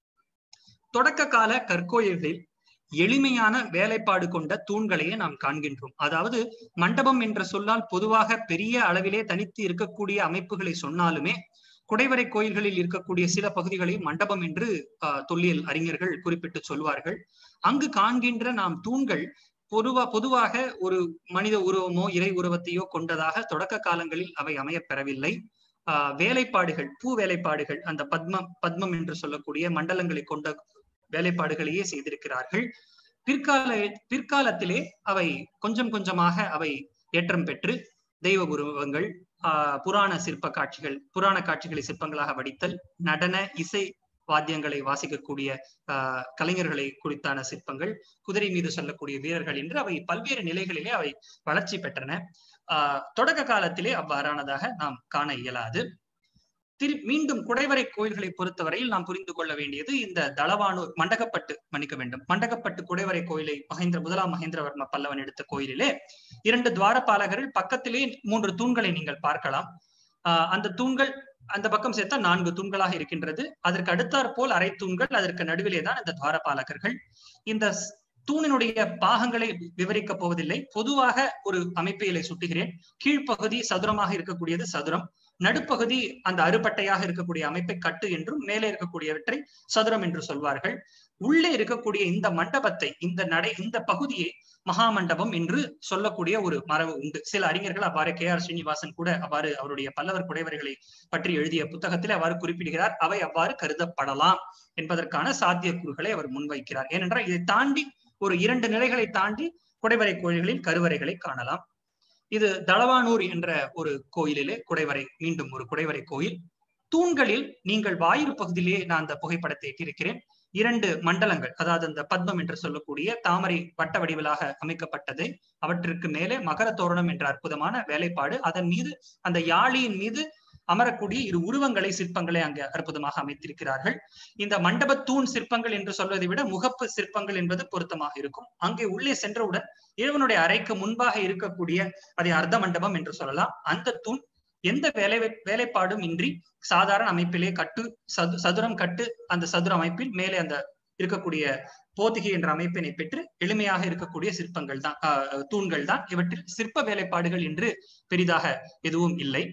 தொடக்க கால கற்கோயில்களில் எளிமையான வேலைப்பாடு கொண்ட தூண்களையே நாம் காண்கின்றோம் அதாவது மண்டபம் என்ற சொல்லால் பொதுவாக பெரிய அளவிலே தனித்து இருக்கக்கூடிய அமைப்புகளை சொன்னாலுமே குடைவரை கோயில்களில் இருக்கக்கூடிய சில பகுதிகளை மண்டபம் என்று ஆஹ், தொல்லியல் அறிஞர்கள் குறிப்பிட்டு சொல்வார்கள் அங்கு காண்கின்ற நாம் தூண்கள் பொதுவா பொதுவாக ஒரு மனித உருவமோ இறை உருவத்தையோ கொண்டதாக தொடக்க காலங்களில் அவை அமையப் பெறவில்லை ஆஹ் வேலைப்பாடுகள் பூ வேலைப்பாடுகள் அந்த பத்மம் பத்மம் என்று சொல்லக்கூடிய மண்டலங்களை கொண்ட வேலைப்பாடுகளையே செய்திருக்கிறார்கள் பிற்கால பிற்காலத்திலே அவை கொஞ்சம் கொஞ்சமாக அவை ஏற்றம் பெற்று தெய்வ உருவங்கள் ஆஹ் புராண சிற்ப காட்சிகள் புராண காட்சிகளை சிற்பங்களாக வடித்தல் நடன இசை வாத்தியங்களை வாசிக்கக்கூடிய ஆஹ் கலைஞர்களை குறித்தான சிற்பங்கள் குதிரை மீது செல்லக்கூடிய வீரர்கள் என்று அவை பல்வேறு நிலைகளிலே அவை வளர்ச்சி பெற்றன ஆஹ் தொடக்க காலத்திலே அவ்வாறானதாக நாம் காண இயலாது திரு மீண்டும் குடைவரை கோயில்களை பொறுத்தவரையில் நாம் புரிந்து கொள்ள வேண்டியது இந்த தளவானூர் மண்டகப்பட்டு மன்னிக்க வேண்டும் மண்டகப்பட்டு குடைவரை கோயிலை மகேந்திர முதலாம் மகேந்திரவர்ம பல்லவன் எடுத்த கோயிலிலே இரண்டு துவாரபாலகர்கள் பக்கத்திலே மூன்று தூண்களை நீங்கள் பார்க்கலாம் ஆஹ் அந்த தூண்கள் அந்த பக்கம் சேர்த்தா நான்கு தூண்களாக இருக்கின்றது அதற்கு அடுத்தாற் போல் அரை தூண்கள் அதற்கு நடுவிலே தான் இந்த துவாரபாலகர்கள் இந்த ஸ்- தூணினுடைய பாகங்களை விவரிக்கப் போவதில்லை பொதுவாக ஒரு அமைப்பியலை சுட்டுகிறேன் கீழ்ப்பகுதி சதுரமாக இருக்கக்கூடியது சதுரம் நடுப்பகுதி அந்த அறுபட்டையாக இருக்கக்கூடிய அமைப்பை கட்டு என்றும் மேலே இருக்கக்கூடியவற்றை சதுரம் என்று சொல்வார்கள் உள்ளே இருக்கக்கூடிய இந்த மண்டபத்தை இந்த நடை இந்த பகுதியை மகாமண்டபம் என்று சொல்லக்கூடிய ஒரு மரபு உண்டு சில அறிஞர்கள் அவ்வாறு கே ஆர் ஸ்ரீனிவாசன் கூட அவ்வாறு அவருடைய பல்லவர் குடைவரைகளை பற்றி எழுதிய புத்தகத்தில் அவ்வாறு குறிப்பிடுகிறார் அவை அவ்வாறு கருதப்படலாம் என்பதற்கான சாத்தியக்கூறுகளை அவர் முன்வைக்கிறார் ஏனென்றால் இதை தாண்டி ஒரு இரண்டு நிலைகளை தாண்டி குடைவரை கோயில்களில் கருவறைகளை காணலாம் இது தளவானூர் என்ற ஒரு கோயிலிலே குடைவரை மீண்டும் ஒரு குடைவரை கோயில் தூண்களில் நீங்கள் வாயிறு பகுதியிலே நான் அந்த புகைப்படத்தை ஏற்றிருக்கிறேன் இரண்டு மண்டலங்கள் அதாவது அந்த பத்மம் என்று சொல்லக்கூடிய தாமரை வட்ட வடிவிலாக அமைக்கப்பட்டது அவற்றிற்கு மேலே மகர தோரணம் என்ற அற்புதமான வேலைப்பாடு அதன் மீது அந்த யாழியின் மீது அமரக்கூடிய இரு உருவங்களை சிற்பங்களை அங்கு அற்புதமாக அமைத்திருக்கிறார்கள் இந்த மண்டப தூண் சிற்பங்கள் என்று சொல்வதை விட முகப்பு சிற்பங்கள் என்பது பொருத்தமாக இருக்கும் அங்கே உள்ளே சென்றவுடன் இறைவனுடைய அறைக்கு முன்பாக இருக்கக்கூடிய அதை அர்த்த மண்டபம் என்று சொல்லலாம் அந்த தூண் எந்த வேலை வேலைப்பாடும் இன்றி சாதாரண அமைப்பிலே கட்டு சது சதுரம் கட்டு அந்த சதுர அமைப்பில் மேலே அந்த இருக்கக்கூடிய போத்திகை என்ற அமைப்பினை பெற்று எளிமையாக இருக்கக்கூடிய சிற்பங்கள் தான் ஆஹ் தூண்கள் தான் இவற்றில் சிற்ப வேலைப்பாடுகள் என்று பெரிதாக எதுவும் இல்லை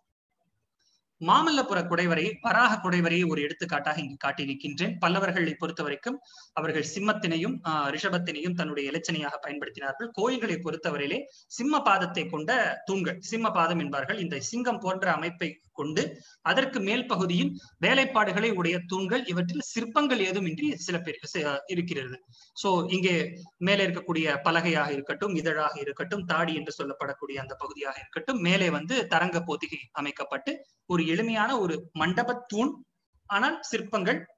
மாமல்லபுர குடைவரை வராக குடைவரையை ஒரு எடுத்துக்காட்டாக இங்கு காட்டியிருக்கின்றேன் பல்லவர்களை பொறுத்த வரைக்கும் அவர்கள் சிம்மத்தினையும் ஆஹ் ரிஷபத்தினையும் தன்னுடைய இலச்சனையாக பயன்படுத்தினார்கள் கோயில்களை பொறுத்தவரையிலே சிம்ம பாதத்தை கொண்ட தூண்கள் சிம்ம பாதம் என்பார்கள் இந்த சிங்கம் போன்ற அமைப்பை கொண்டு அதற்கு மேல் பகுதியில் வேலைப்பாடுகளை உடைய தூண்கள் இவற்றில் சிற்பங்கள் ஏதுமின்றி சில பேர் சி- இருக்கிறது சோ இங்கே மேலே இருக்கக்கூடிய பலகையாக இருக்கட்டும் இதழாக இருக்கட்டும் தாடி என்று சொல்லப்படக்கூடிய அந்த பகுதியாக இருக்கட்டும் மேலே வந்து தரங்க போத்திகை அமைக்கப்பட்டு ஒரு எளிமையான ஒரு மண்டப தூண் ஆனால் சிற்பங்கள்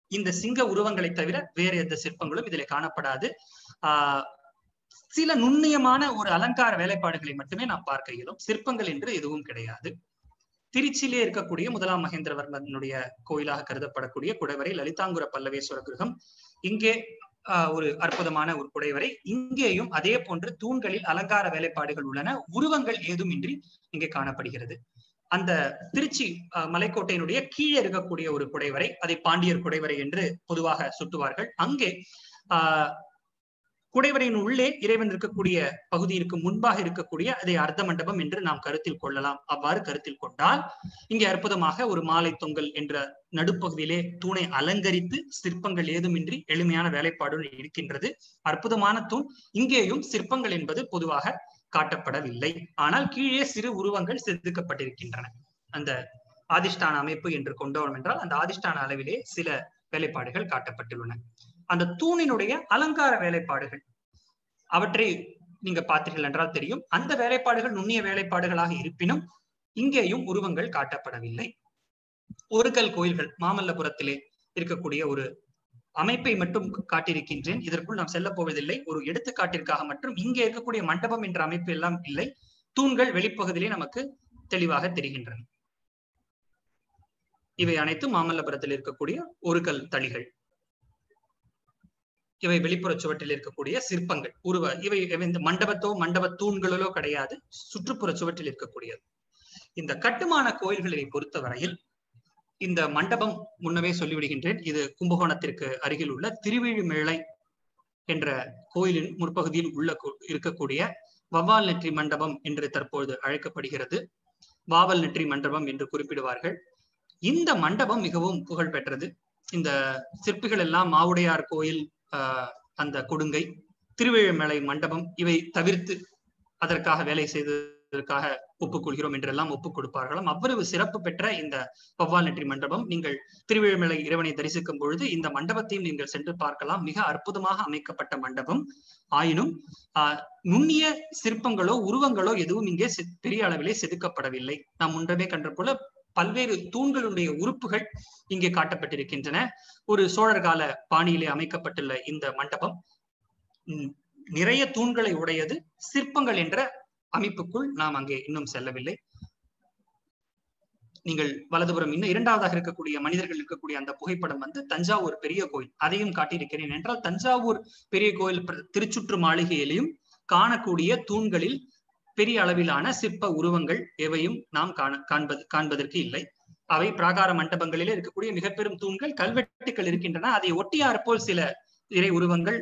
இந்த சிங்க உருவங்களை தவிர வேறு எந்த சிற்பங்களும் இதிலே காணப்படாது ஆஹ் சில நுண்ணியமான ஒரு அலங்கார வேலைப்பாடுகளை மட்டுமே நாம் பார்க்க இயலும் சிற்பங்கள் என்று எதுவும் கிடையாது திருச்சியிலே இருக்கக்கூடிய முதலாம் மகேந்திரவர்மனுடைய கோயிலாக கருதப்படக்கூடிய குடைவரை லலிதாங்குர பல்லவேஸ்வர கிரகம் இங்கே ஆஹ் ஒரு அற்புதமான ஒரு குடைவரை இங்கேயும் அதே போன்று தூண்களில் அலங்கார வேலைப்பாடுகள் உள்ளன உருவங்கள் ஏதுமின்றி இங்கே காணப்படுகிறது அந்த திருச்சி அஹ், மலைக்கோட்டையினுடைய கீழே இருக்கக்கூடிய ஒரு குடைவரை அதை பாண்டியர் குடைவரை என்று பொதுவாக சுட்டுவார்கள் அங்கே ஆஹ் குடைவரையின் உள்ளே இறைவன் இருக்கக்கூடிய பகுதியிற்கு முன்பாக இருக்கக்கூடிய அதை அர்த்த மண்டபம் என்று நாம் கருத்தில் கொள்ளலாம் அவ்வாறு கருத்தில் கொண்டால் இங்கே அற்புதமாக ஒரு மாலை தொங்கல் என்ற நடுப்பகுதியிலே தூணை அலங்கரித்து சிற்பங்கள் ஏதுமின்றி எளிமையான வேலைப்பாடுகள் இருக்கின்றது அற்புதமான தூண் இங்கேயும் சிற்பங்கள் என்பது பொதுவாக காட்டப்படவில்லை ஆனால் கீழே சிறு உருவங்கள் செதுக்கப்பட்டிருக்கின்றன அந்த ஆதிஷ்டான அமைப்பு என்று கொண்டோம் என்றால் அந்த ஆதிஷ்டான அளவிலே சில வேலைப்பாடுகள் காட்டப்பட்டுள்ளன அந்த தூணினுடைய அலங்கார வேலைப்பாடுகள் அவற்றை நீங்க பார்த்தீர்கள் என்றால் தெரியும் அந்த வேலைப்பாடுகள் நுண்ணிய வேலைப்பாடுகளாக இருப்பினும் இங்கேயும் உருவங்கள் காட்டப்படவில்லை ஒரு கல் கோயில்கள் மாமல்லபுரத்திலே இருக்கக்கூடிய ஒரு அமைப்பை மட்டும் காட்டியிருக்கின்றேன் இதற்குள் நாம் செல்ல போவதில்லை ஒரு எடுத்துக்காட்டிற்காக மற்றும் இங்கே இருக்கக்கூடிய மண்டபம் என்ற அமைப்பு எல்லாம் இல்லை தூண்கள் வெளிப்பகுதியிலே நமக்கு தெளிவாக தெரிகின்றன இவை அனைத்தும் மாமல்லபுரத்தில் இருக்கக்கூடிய ஒரு கல் தளிகள் இவை வெளிப்புற சுவற்றில் இருக்கக்கூடிய சிற்பங்கள் உருவ இவை இவை இந்த மண்டபத்தோ மண்டப தூண்களிலோ கிடையாது சுற்றுப்புற சுவற்றில் இருக்கக்கூடியது இந்த கட்டுமான கோயில்களை பொறுத்தவரையில் இந்த மண்டபம் முன்னவே சொல்லிவிடுகின்றேன் இது கும்பகோணத்திற்கு அருகில் உள்ள திருவிழிமேளை என்ற கோயிலின் முற்பகுதியில் உள்ள கு- இருக்கக்கூடிய வவ்வால் நெற்றி மண்டபம் என்று தற்பொழுது அழைக்கப்படுகிறது வாவல் நெற்றி மண்டபம் என்று குறிப்பிடுவார்கள் இந்த மண்டபம் மிகவும் புகழ் பெற்றது இந்த சிற்பிகள் எல்லாம் மாவுடையார் கோயில் ஆஹ் அந்த கொடுங்கை திருவிழிமலை மண்டபம் இவை தவிர்த்து அதற்காக வேலை செய்ததற்காக ஒப்புக்கொள்கிறோம் என்றெல்லாம் ஒப்புக் கொடுப்பார்களாம் அவ்வளவு சிறப்பு பெற்ற இந்த வவ்வால் நெற்றி மண்டபம் நீங்கள் திருவிழிமலை இறைவனை தரிசிக்கும் பொழுது இந்த மண்டபத்தையும் நீங்கள் சென்று பார்க்கலாம் மிக அற்புதமாக அமைக்கப்பட்ட மண்டபம் ஆயினும் ஆஹ் நுண்ணிய சிற்பங்களோ உருவங்களோ எதுவும் இங்கே செ- பெரிய அளவிலே செதுக்கப்படவில்லை நாம் முன்பே கண்ட போல பல்வேறு தூண்களுடைய உறுப்புகள் இங்கே காட்டப்பட்டிருக்கின்றன ஒரு சோழர் கால பாணியிலே அமைக்கப்பட்டுள்ள இந்த மண்டபம் ம், நிறைய தூண்களை உடையது சிற்பங்கள் என்ற அமைப்புக்குள் நாம் அங்கே இன்னும் செல்லவில்லை நீங்கள் வலதுபுறம் இன்னும் இரண்டாவதாக இருக்கக்கூடிய மனிதர்கள் இருக்கக்கூடிய அந்த புகைப்படம் வந்து தஞ்சாவூர் பெரிய கோயில் அதையும் காட்டியிருக்கிறேன் என்றால் தஞ்சாவூர் பெரிய கோயில் பிர- திருச்சுற்று மாளிகையிலையும் காணக்கூடிய தூண்களில் பெரிய அளவிலான சிற்ப உருவங்கள் எவையும் நாம் காண காண்பது காண்பதற்கு இல்லை அவை பிராகார மண்டபங்களிலே இருக்கக்கூடிய மிக பெரும் தூண்கள் கல்வெட்டுகள் இருக்கின்றன அதை ஒட்டியார் போல் சில இறை உருவங்கள்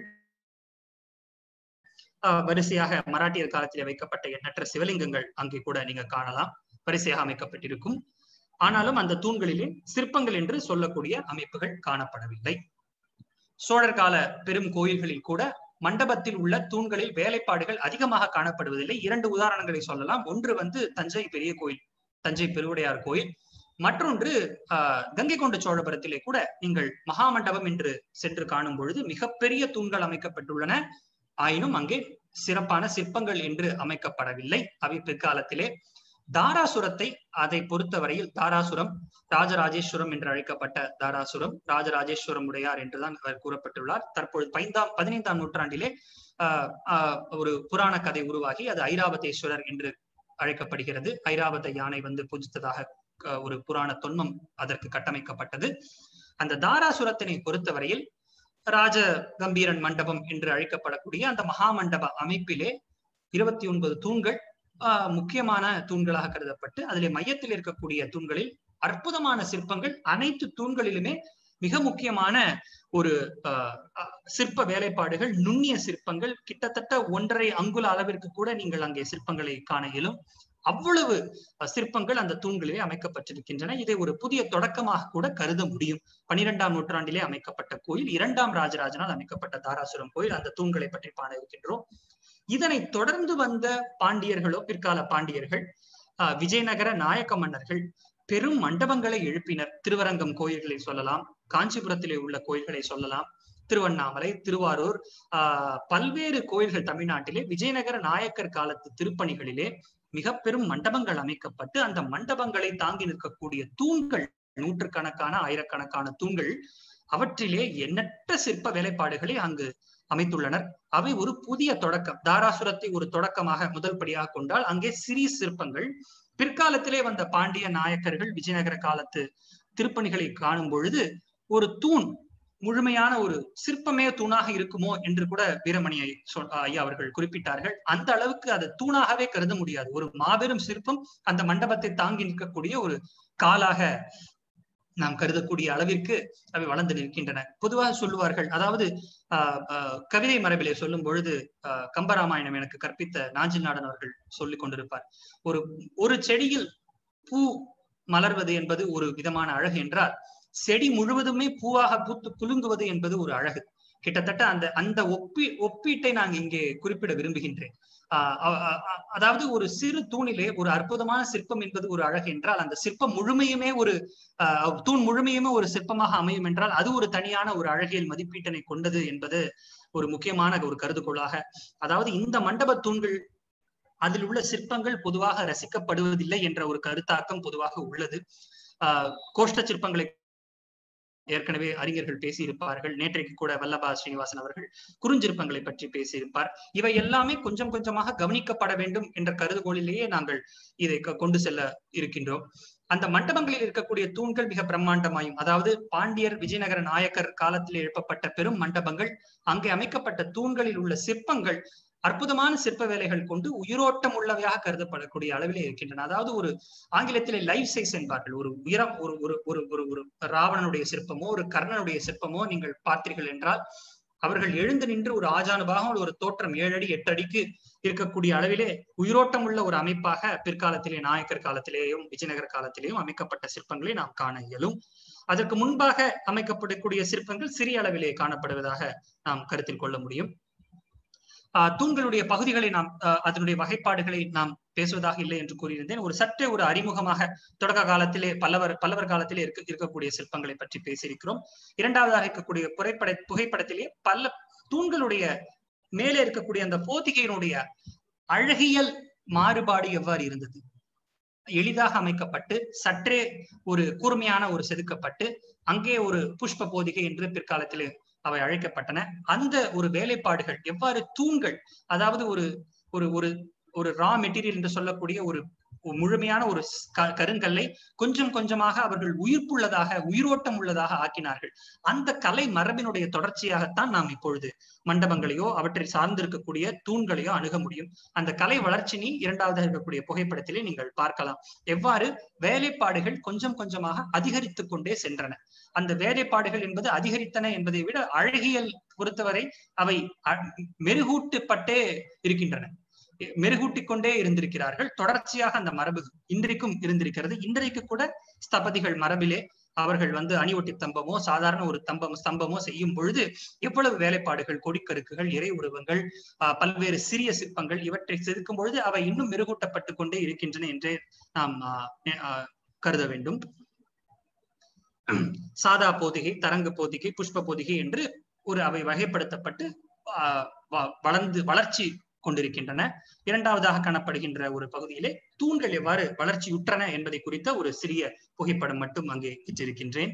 ஆஹ், வரிசையாக மராட்டியர் காலத்திலே வைக்கப்பட்ட எண்ணற்ற சிவலிங்கங்கள் அங்கே கூட நீங்க காணலாம் வரிசையாக அமைக்கப்பட்டிருக்கும் ஆனாலும் அந்த தூண்களிலே சிற்பங்கள் என்று சொல்லக்கூடிய அமைப்புகள் காணப்படவில்லை சோழர் கால பெரும் கோயில்களில் கூட மண்டபத்தில் உள்ள தூண்களில் வேலைப்பாடுகள் அதிகமாக காணப்படுவதில்லை இரண்டு உதாரணங்களை சொல்லலாம் ஒன்று வந்து தஞ்சை பெரிய கோயில் தஞ்சை பெருவுடையார் கோயில் மற்றொன்று ஆஹ், கங்கை கொண்ட சோழபுரத்திலே கூட நீங்கள் மகாமண்டபம் என்று சென்று காணும் பொழுது மிகப்பெரிய தூண்கள் அமைக்கப்பட்டுள்ளன ஆயினும் அங்கே சிறப்பான சிற்பங்கள் என்று அமைக்கப்படவில்லை அவை பிற்காலத்திலே தாராசுரத்தை அதை பொறுத்தவரையில் தாராசுரம் ராஜராஜேஸ்வரம் என்று அழைக்கப்பட்ட தாராசுரம் ராஜராஜேஸ்வரம் உடையார் என்றுதான் அவர் கூறப்பட்டுள்ளார் தற்பொழுது பதினைந்தாம் பதினைந்தாம் நூற்றாண்டிலே ஆஹ் ஆஹ் ஒரு புராண கதை உருவாகி அது ஐராவதேஸ்வரர் என்று அழைக்கப்படுகிறது ஐராவத யானை வந்து பூஜித்ததாக ஆஹ் ஒரு புராண தொன்மம் அதற்கு கட்டமைக்கப்பட்டது அந்த தாராசுரத்தினை பொறுத்தவரையில் ராஜ கம்பீரன் மண்டபம் என்று அழைக்கப்படக்கூடிய அந்த மகாமண்டப அமைப்பிலே இருபத்தி ஒன்பது தூண்கள் ஆஹ் முக்கியமான தூண்களாக கருதப்பட்டு அதிலே மையத்தில் இருக்கக்கூடிய தூண்களில் அற்புதமான சிற்பங்கள் அனைத்து தூண்களிலுமே மிக முக்கியமான ஒரு ஆஹ் அஹ் சிற்ப வேலைப்பாடுகள் நுண்ணிய சிற்பங்கள் கிட்டத்தட்ட ஒன்றரை அங்குல அளவிற்கு கூட நீங்கள் அங்கே சிற்பங்களை காண இயலும் அவ்வளவு அஹ், சிற்பங்கள் அந்த தூண்களிலே அமைக்கப்பட்டிருக்கின்றன இதை ஒரு புதிய தொடக்கமாக கூட கருத முடியும் பனிரெண்டாம் நூற்றாண்டிலே அமைக்கப்பட்ட கோயில் இரண்டாம் ராஜராஜனால் அமைக்கப்பட்ட தாராசுரம் கோயில் அந்த தூண்களை பற்றி காண இருக்கின்றோம் இதனை தொடர்ந்து வந்த பாண்டியர்களோ பிற்கால பாண்டியர்கள் ஆஹ், விஜயநகர நாயக்க மன்னர்கள் பெரும் மண்டபங்களை எழுப்பினர் திருவரங்கம் கோயில்களை சொல்லலாம் காஞ்சிபுரத்திலே உள்ள கோயில்களை சொல்லலாம் திருவண்ணாமலை திருவாரூர் ஆஹ் பல்வேறு கோயில்கள் தமிழ்நாட்டிலே விஜயநகர நாயக்கர் காலத்து திருப்பணிகளிலே மிக பெரும் மண்டபங்கள் அமைக்கப்பட்டு அந்த மண்டபங்களை தாங்கி நிற்கக்கூடிய தூண்கள் நூற்றுக்கணக்கான ஆயிரக்கணக்கான தூண்கள் அவற்றிலே எண்ணற்ற சிற்ப வேலைப்பாடுகளை அங்கு அமைத்துள்ளனர் அவை ஒரு புதிய தொடக்கம் தாராசுரத்தை ஒரு தொடக்கமாக முதல் படியாக கொண்டால் அங்கே சிறிய சிற்பங்கள் பிற்காலத்திலே வந்த பாண்டிய நாயக்கர்கள் விஜயநகர காலத்து திருப்பணிகளை காணும் பொழுது ஒரு தூண் முழுமையான ஒரு சிற்பமே தூணாக இருக்குமோ என்று கூட வீரமணி ஐ- சொல்- ஐயா அவர்கள் குறிப்பிட்டார்கள் அந்த அளவுக்கு அது தூணாகவே கருத முடியாது ஒரு மாபெரும் சிற்பம் அந்த மண்டபத்தை தாங்கி நிற்கக்கூடிய ஒரு காலாக நாம் கருதக்கூடிய அளவிற்கு அவை வளர்ந்து நிற்கின்றன பொதுவாக சொல்லுவார்கள் அதாவது ஆஹ் ஆஹ் கவிதை மரபிலே சொல்லும் பொழுது ஆஹ் கம்பராமாயணம் எனக்கு கற்பித்த நாஞ்சில் நாடன் அவர்கள் சொல்லிக் கொண்டிருப்பார் ஒரு ஒரு செடியில் பூ மலர்வது என்பது ஒரு விதமான அழகு என்றால் செடி முழுவதுமே பூவாக பூத்து குலுங்குவது என்பது ஒரு அழகு கிட்டத்தட்ட அந்த அந்த ஒப்பி ஒப்பீட்டை நான் இங்கே குறிப்பிட விரும்புகின்றேன் ஆஹ் அ- அ- அ- அதாவது ஒரு சிறு தூணிலே ஒரு அற்புதமான சிற்பம் என்பது ஒரு அழகு என்றால் அந்த சிற்பம் முழுமையுமே ஒரு ஆஹ் தூண் முழுமையுமே ஒரு சிற்பமாக அமையும் என்றால் அது ஒரு தனியான ஒரு அழகியல் மதிப்பீட்டினை கொண்டது என்பது ஒரு முக்கியமான ஒரு கருதுகோளாக அதாவது இந்த மண்டப தூண்கள் அதில் உள்ள சிற்பங்கள் பொதுவாக ரசிக்கப்படுவதில்லை என்ற ஒரு கருத்தாக்கம் பொதுவாக உள்ளது ஆஹ் கோஷ்ட சிற்பங்களை ஏற்கனவே அறிஞர்கள் பேசியிருப்பார்கள் நேற்றைக்கு கூட வல்லபா ஸ்ரீனிவாசன் அவர்கள் குறுஞ்சிற்பங்களை பற்றி பேசியிருப்பார் இவை எல்லாமே கொஞ்சம் கொஞ்சமாக கவனிக்கப்பட வேண்டும் என்ற கருதுகோளிலேயே நாங்கள் இதை கொ- கொண்டு செல்ல இருக்கின்றோம் அந்த மண்டபங்களில் இருக்கக்கூடிய தூண்கள் மிக பிரம்மாண்டமாயும் அதாவது பாண்டியர் விஜயநகர நாயக்கர் காலத்தில் எழுப்பப்பட்ட பெரும் மண்டபங்கள் அங்கே அமைக்கப்பட்ட தூண்களில் உள்ள சிற்பங்கள் அற்புதமான சிற்ப வேலைகள் கொண்டு உயிரோட்டம் உள்ளவையாக கருதப்படக்கூடிய அளவிலே இருக்கின்றன அதாவது ஒரு ஆங்கிலத்திலே லைஃப் சைஸ் என்பார்கள் ஒரு உயரம் ஒரு ஒரு ஒரு ஒரு ஒரு ராவணனுடைய சிற்பமோ ஒரு கர்ணனுடைய சிற்பமோ நீங்கள் பார்த்தீர்கள் என்றால் அவர்கள் எழுந்து நின்று ஒரு ஆஜானுபாக ஒரு தோற்றம் ஏழு அடி எட்டு அடிக்கு இருக்கக்கூடிய அளவிலே உயிரோட்டம் உள்ள ஒரு அமைப்பாக பிற்காலத்திலே நாயக்கர் காலத்திலேயும் விஜயநகர காலத்திலேயும் அமைக்கப்பட்ட சிற்பங்களை நாம் காண இயலும் அதற்கு முன்பாக அமைக்கப்படக்கூடிய சிற்பங்கள் சிறிய அளவிலே காணப்படுவதாக நாம் கருத்தில் கொள்ள முடியும் ஆஹ் தூண்களுடைய பகுதிகளை நாம் ஆஹ் அதனுடைய வகைப்பாடுகளை நாம் பேசுவதாக இல்லை என்று கூறியிருந்தேன் ஒரு சற்றே ஒரு அறிமுகமாக தொடக்க காலத்திலே பல்லவர் பல்லவர் காலத்திலே இருக்க இருக்கக்கூடிய சிற்பங்களை பற்றி பேசியிருக்கிறோம் இரண்டாவதாக இருக்கக்கூடிய புகைப்பட புகைப்படத்திலே பல்ல தூண்களுடைய மேலே இருக்கக்கூடிய அந்த போதிகையினுடைய அழகியல் மாறுபாடு எவ்வாறு இருந்தது எளிதாக அமைக்கப்பட்டு சற்றே ஒரு கூர்மையான ஒரு செதுக்கப்பட்டு அங்கே ஒரு புஷ்ப போதிகை என்று பிற்காலத்திலே அவை அழைக்கப்பட்டன அந்த ஒரு வேலைப்பாடுகள் எவ்வாறு தூண்கள் அதாவது ஒரு ஒரு ஒரு ஒரு ரா மெட்டீரியல் என்று சொல்லக்கூடிய ஒரு ஒரு முழுமையான ஒரு ஸ்- க- கருங்கல்லை கொஞ்சம் கொஞ்சமாக அவர்கள் உயிர்ப்புள்ளதாக உயிரோட்டம் உள்ளதாக ஆக்கினார்கள் அந்த கலை மரபினுடைய தொடர்ச்சியாகத்தான் நாம் இப்பொழுது மண்டபங்களையோ அவற்றை சார்ந்திருக்கக்கூடிய தூண்களையோ அணுக முடியும் அந்த கலை வளர்ச்சினி இரண்டாவதாக இருக்கக்கூடிய புகைப்படத்திலே நீங்கள் பார்க்கலாம் எவ்வாறு வேலைப்பாடுகள் கொஞ்சம் கொஞ்சமாக அதிகரித்துக் கொண்டே சென்றன அந்த வேலைப்பாடுகள் என்பது அதிகரித்தன என்பதை விட அழகியல் பொறுத்தவரை அவை அ- மெருகூட்டப்பட்டே இருக்கின்றன மெருகூட்டிக் கொண்டே இருந்திருக்கிறார்கள் தொடர்ச்சியாக அந்த மரபு இன்றைக்கும் இருந்திருக்கிறது இன்றைக்கு கூட ஸ்தபதிகள் மரபிலே அவர்கள் வந்து அணிவொட்டி தம்பமோ சாதாரண ஒரு தம்பம் ஸ்தம்பமோ செய்யும் பொழுது எவ்வளவு வேலைப்பாடுகள் கொடிக்கருக்குகள் இறை உருவங்கள் ஆஹ் பல்வேறு சிறிய சிற்பங்கள் இவற்றை செதுக்கும் பொழுது அவை இன்னும் மெருகூட்டப்பட்டு கொண்டே இருக்கின்றன என்றே நாம் ஆஹ் நெ- ஆஹ் கருத வேண்டும் சாதா போதிகை தரங்கு போதிகை புஷ்ப போதிகை என்று ஒரு அவை வகைப்படுத்தப்பட்டு ஆஹ் வ- வளர்ந்து வளர்ச்சி கொண்டிருக்கின்றன இரண்டாவதாக காணப்படுகின்ற ஒரு பகுதியிலே தூண்கள் எவ்வாறு வளர்ச்சியுற்றன என்பதை குறித்த ஒரு சிறிய புகைப்படம் மட்டும் அங்கே இட்டிருக்கின்றேன்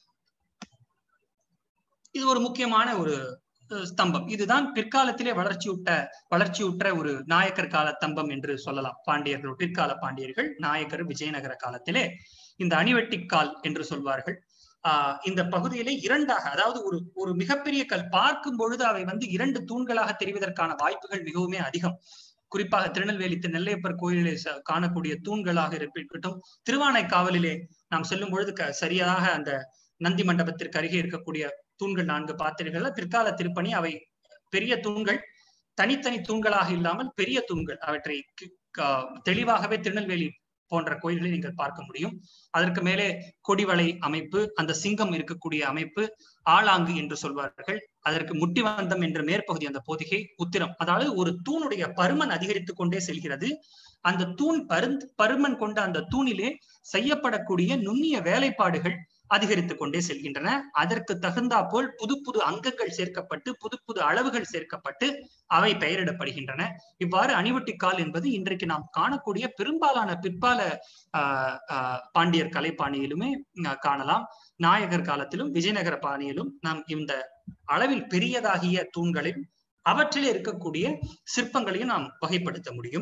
இது ஒரு முக்கியமான ஒரு அஹ், ஸ்தம்பம் இதுதான் பிற்காலத்திலே வளர்ச்சியுட்ட வளர்ச்சியுற்ற ஒரு நாயக்கர் கால ஸ்தம்பம் என்று சொல்லலாம் பாண்டியர்கள் பிற்கால பாண்டியர்கள் நாயக்கர் விஜயநகர காலத்திலே இந்த அணிவெட்டிக்கால் என்று சொல்வார்கள் ஆஹ் இந்த பகுதியிலே இரண்டாக அதாவது ஒரு ஒரு மிகப்பெரிய கல் பார்க்கும் பொழுது அவை வந்து இரண்டு தூண்களாக தெரிவதற்கான வாய்ப்புகள் மிகவுமே அதிகம் குறிப்பாக திருநெல்வேலி திரு நெல்லையப்பர் கோயிலிலே ச- காணக்கூடிய தூண்களாக இருக்கட்டும் திருவானைக்காவலிலே நாம் செல்லும் பொழுது க- சரியாக அந்த நந்தி மண்டபத்திற்கு அருகே இருக்கக்கூடிய தூண்கள் நான்கு பார்த்தீர்கள் பிற்கால திருப்பணி அவை பெரிய தூண்கள் தனித்தனி தூண்களாக இல்லாமல் பெரிய தூண்கள் அவற்றை கி- க- தெளிவாகவே திருநெல்வேலி போன்ற கோயில்களை நீங்கள் பார்க்க முடியும் அதற்கு மேலே கொடிவளை அமைப்பு அந்த சிங்கம் இருக்கக்கூடிய அமைப்பு ஆளாங்கு என்று சொல்வார்கள் அதற்கு முட்டிவந்தம் என்ற மேற்பகுதி அந்த பொதிகை உத்திரம் அதாவது ஒரு தூணுடைய பருமன் அதிகரித்துக் கொண்டே செல்கிறது அந்த தூண் பருந்த் பருமன் கொண்ட அந்த தூணிலே செய்யப்படக்கூடிய நுண்ணிய வேலைப்பாடுகள் அதிகரித்துக் கொண்டே செல்கின்றன அதற்கு தகுந்தாப்போல் புது புது அங்கங்கள் சேர்க்கப்பட்டு புது புது அளவுகள் சேர்க்கப்பட்டு அவை பெயரிடப்படுகின்றன இவ்வாறு அணிவட்டிக்கால் என்பது இன்றைக்கு நாம் காணக்கூடிய பெரும்பாலான பிற்பால ஆஹ் ஆஹ் பாண்டியர் கலைப்பாணியிலுமே ஆஹ் காணலாம் நாயகர் காலத்திலும் விஜயநகர பாணியிலும் நாம் இந்த அளவில் பெரியதாகிய தூண்களில் அவற்றிலே இருக்கக்கூடிய சிற்பங்களையும் நாம் வகைப்படுத்த முடியும்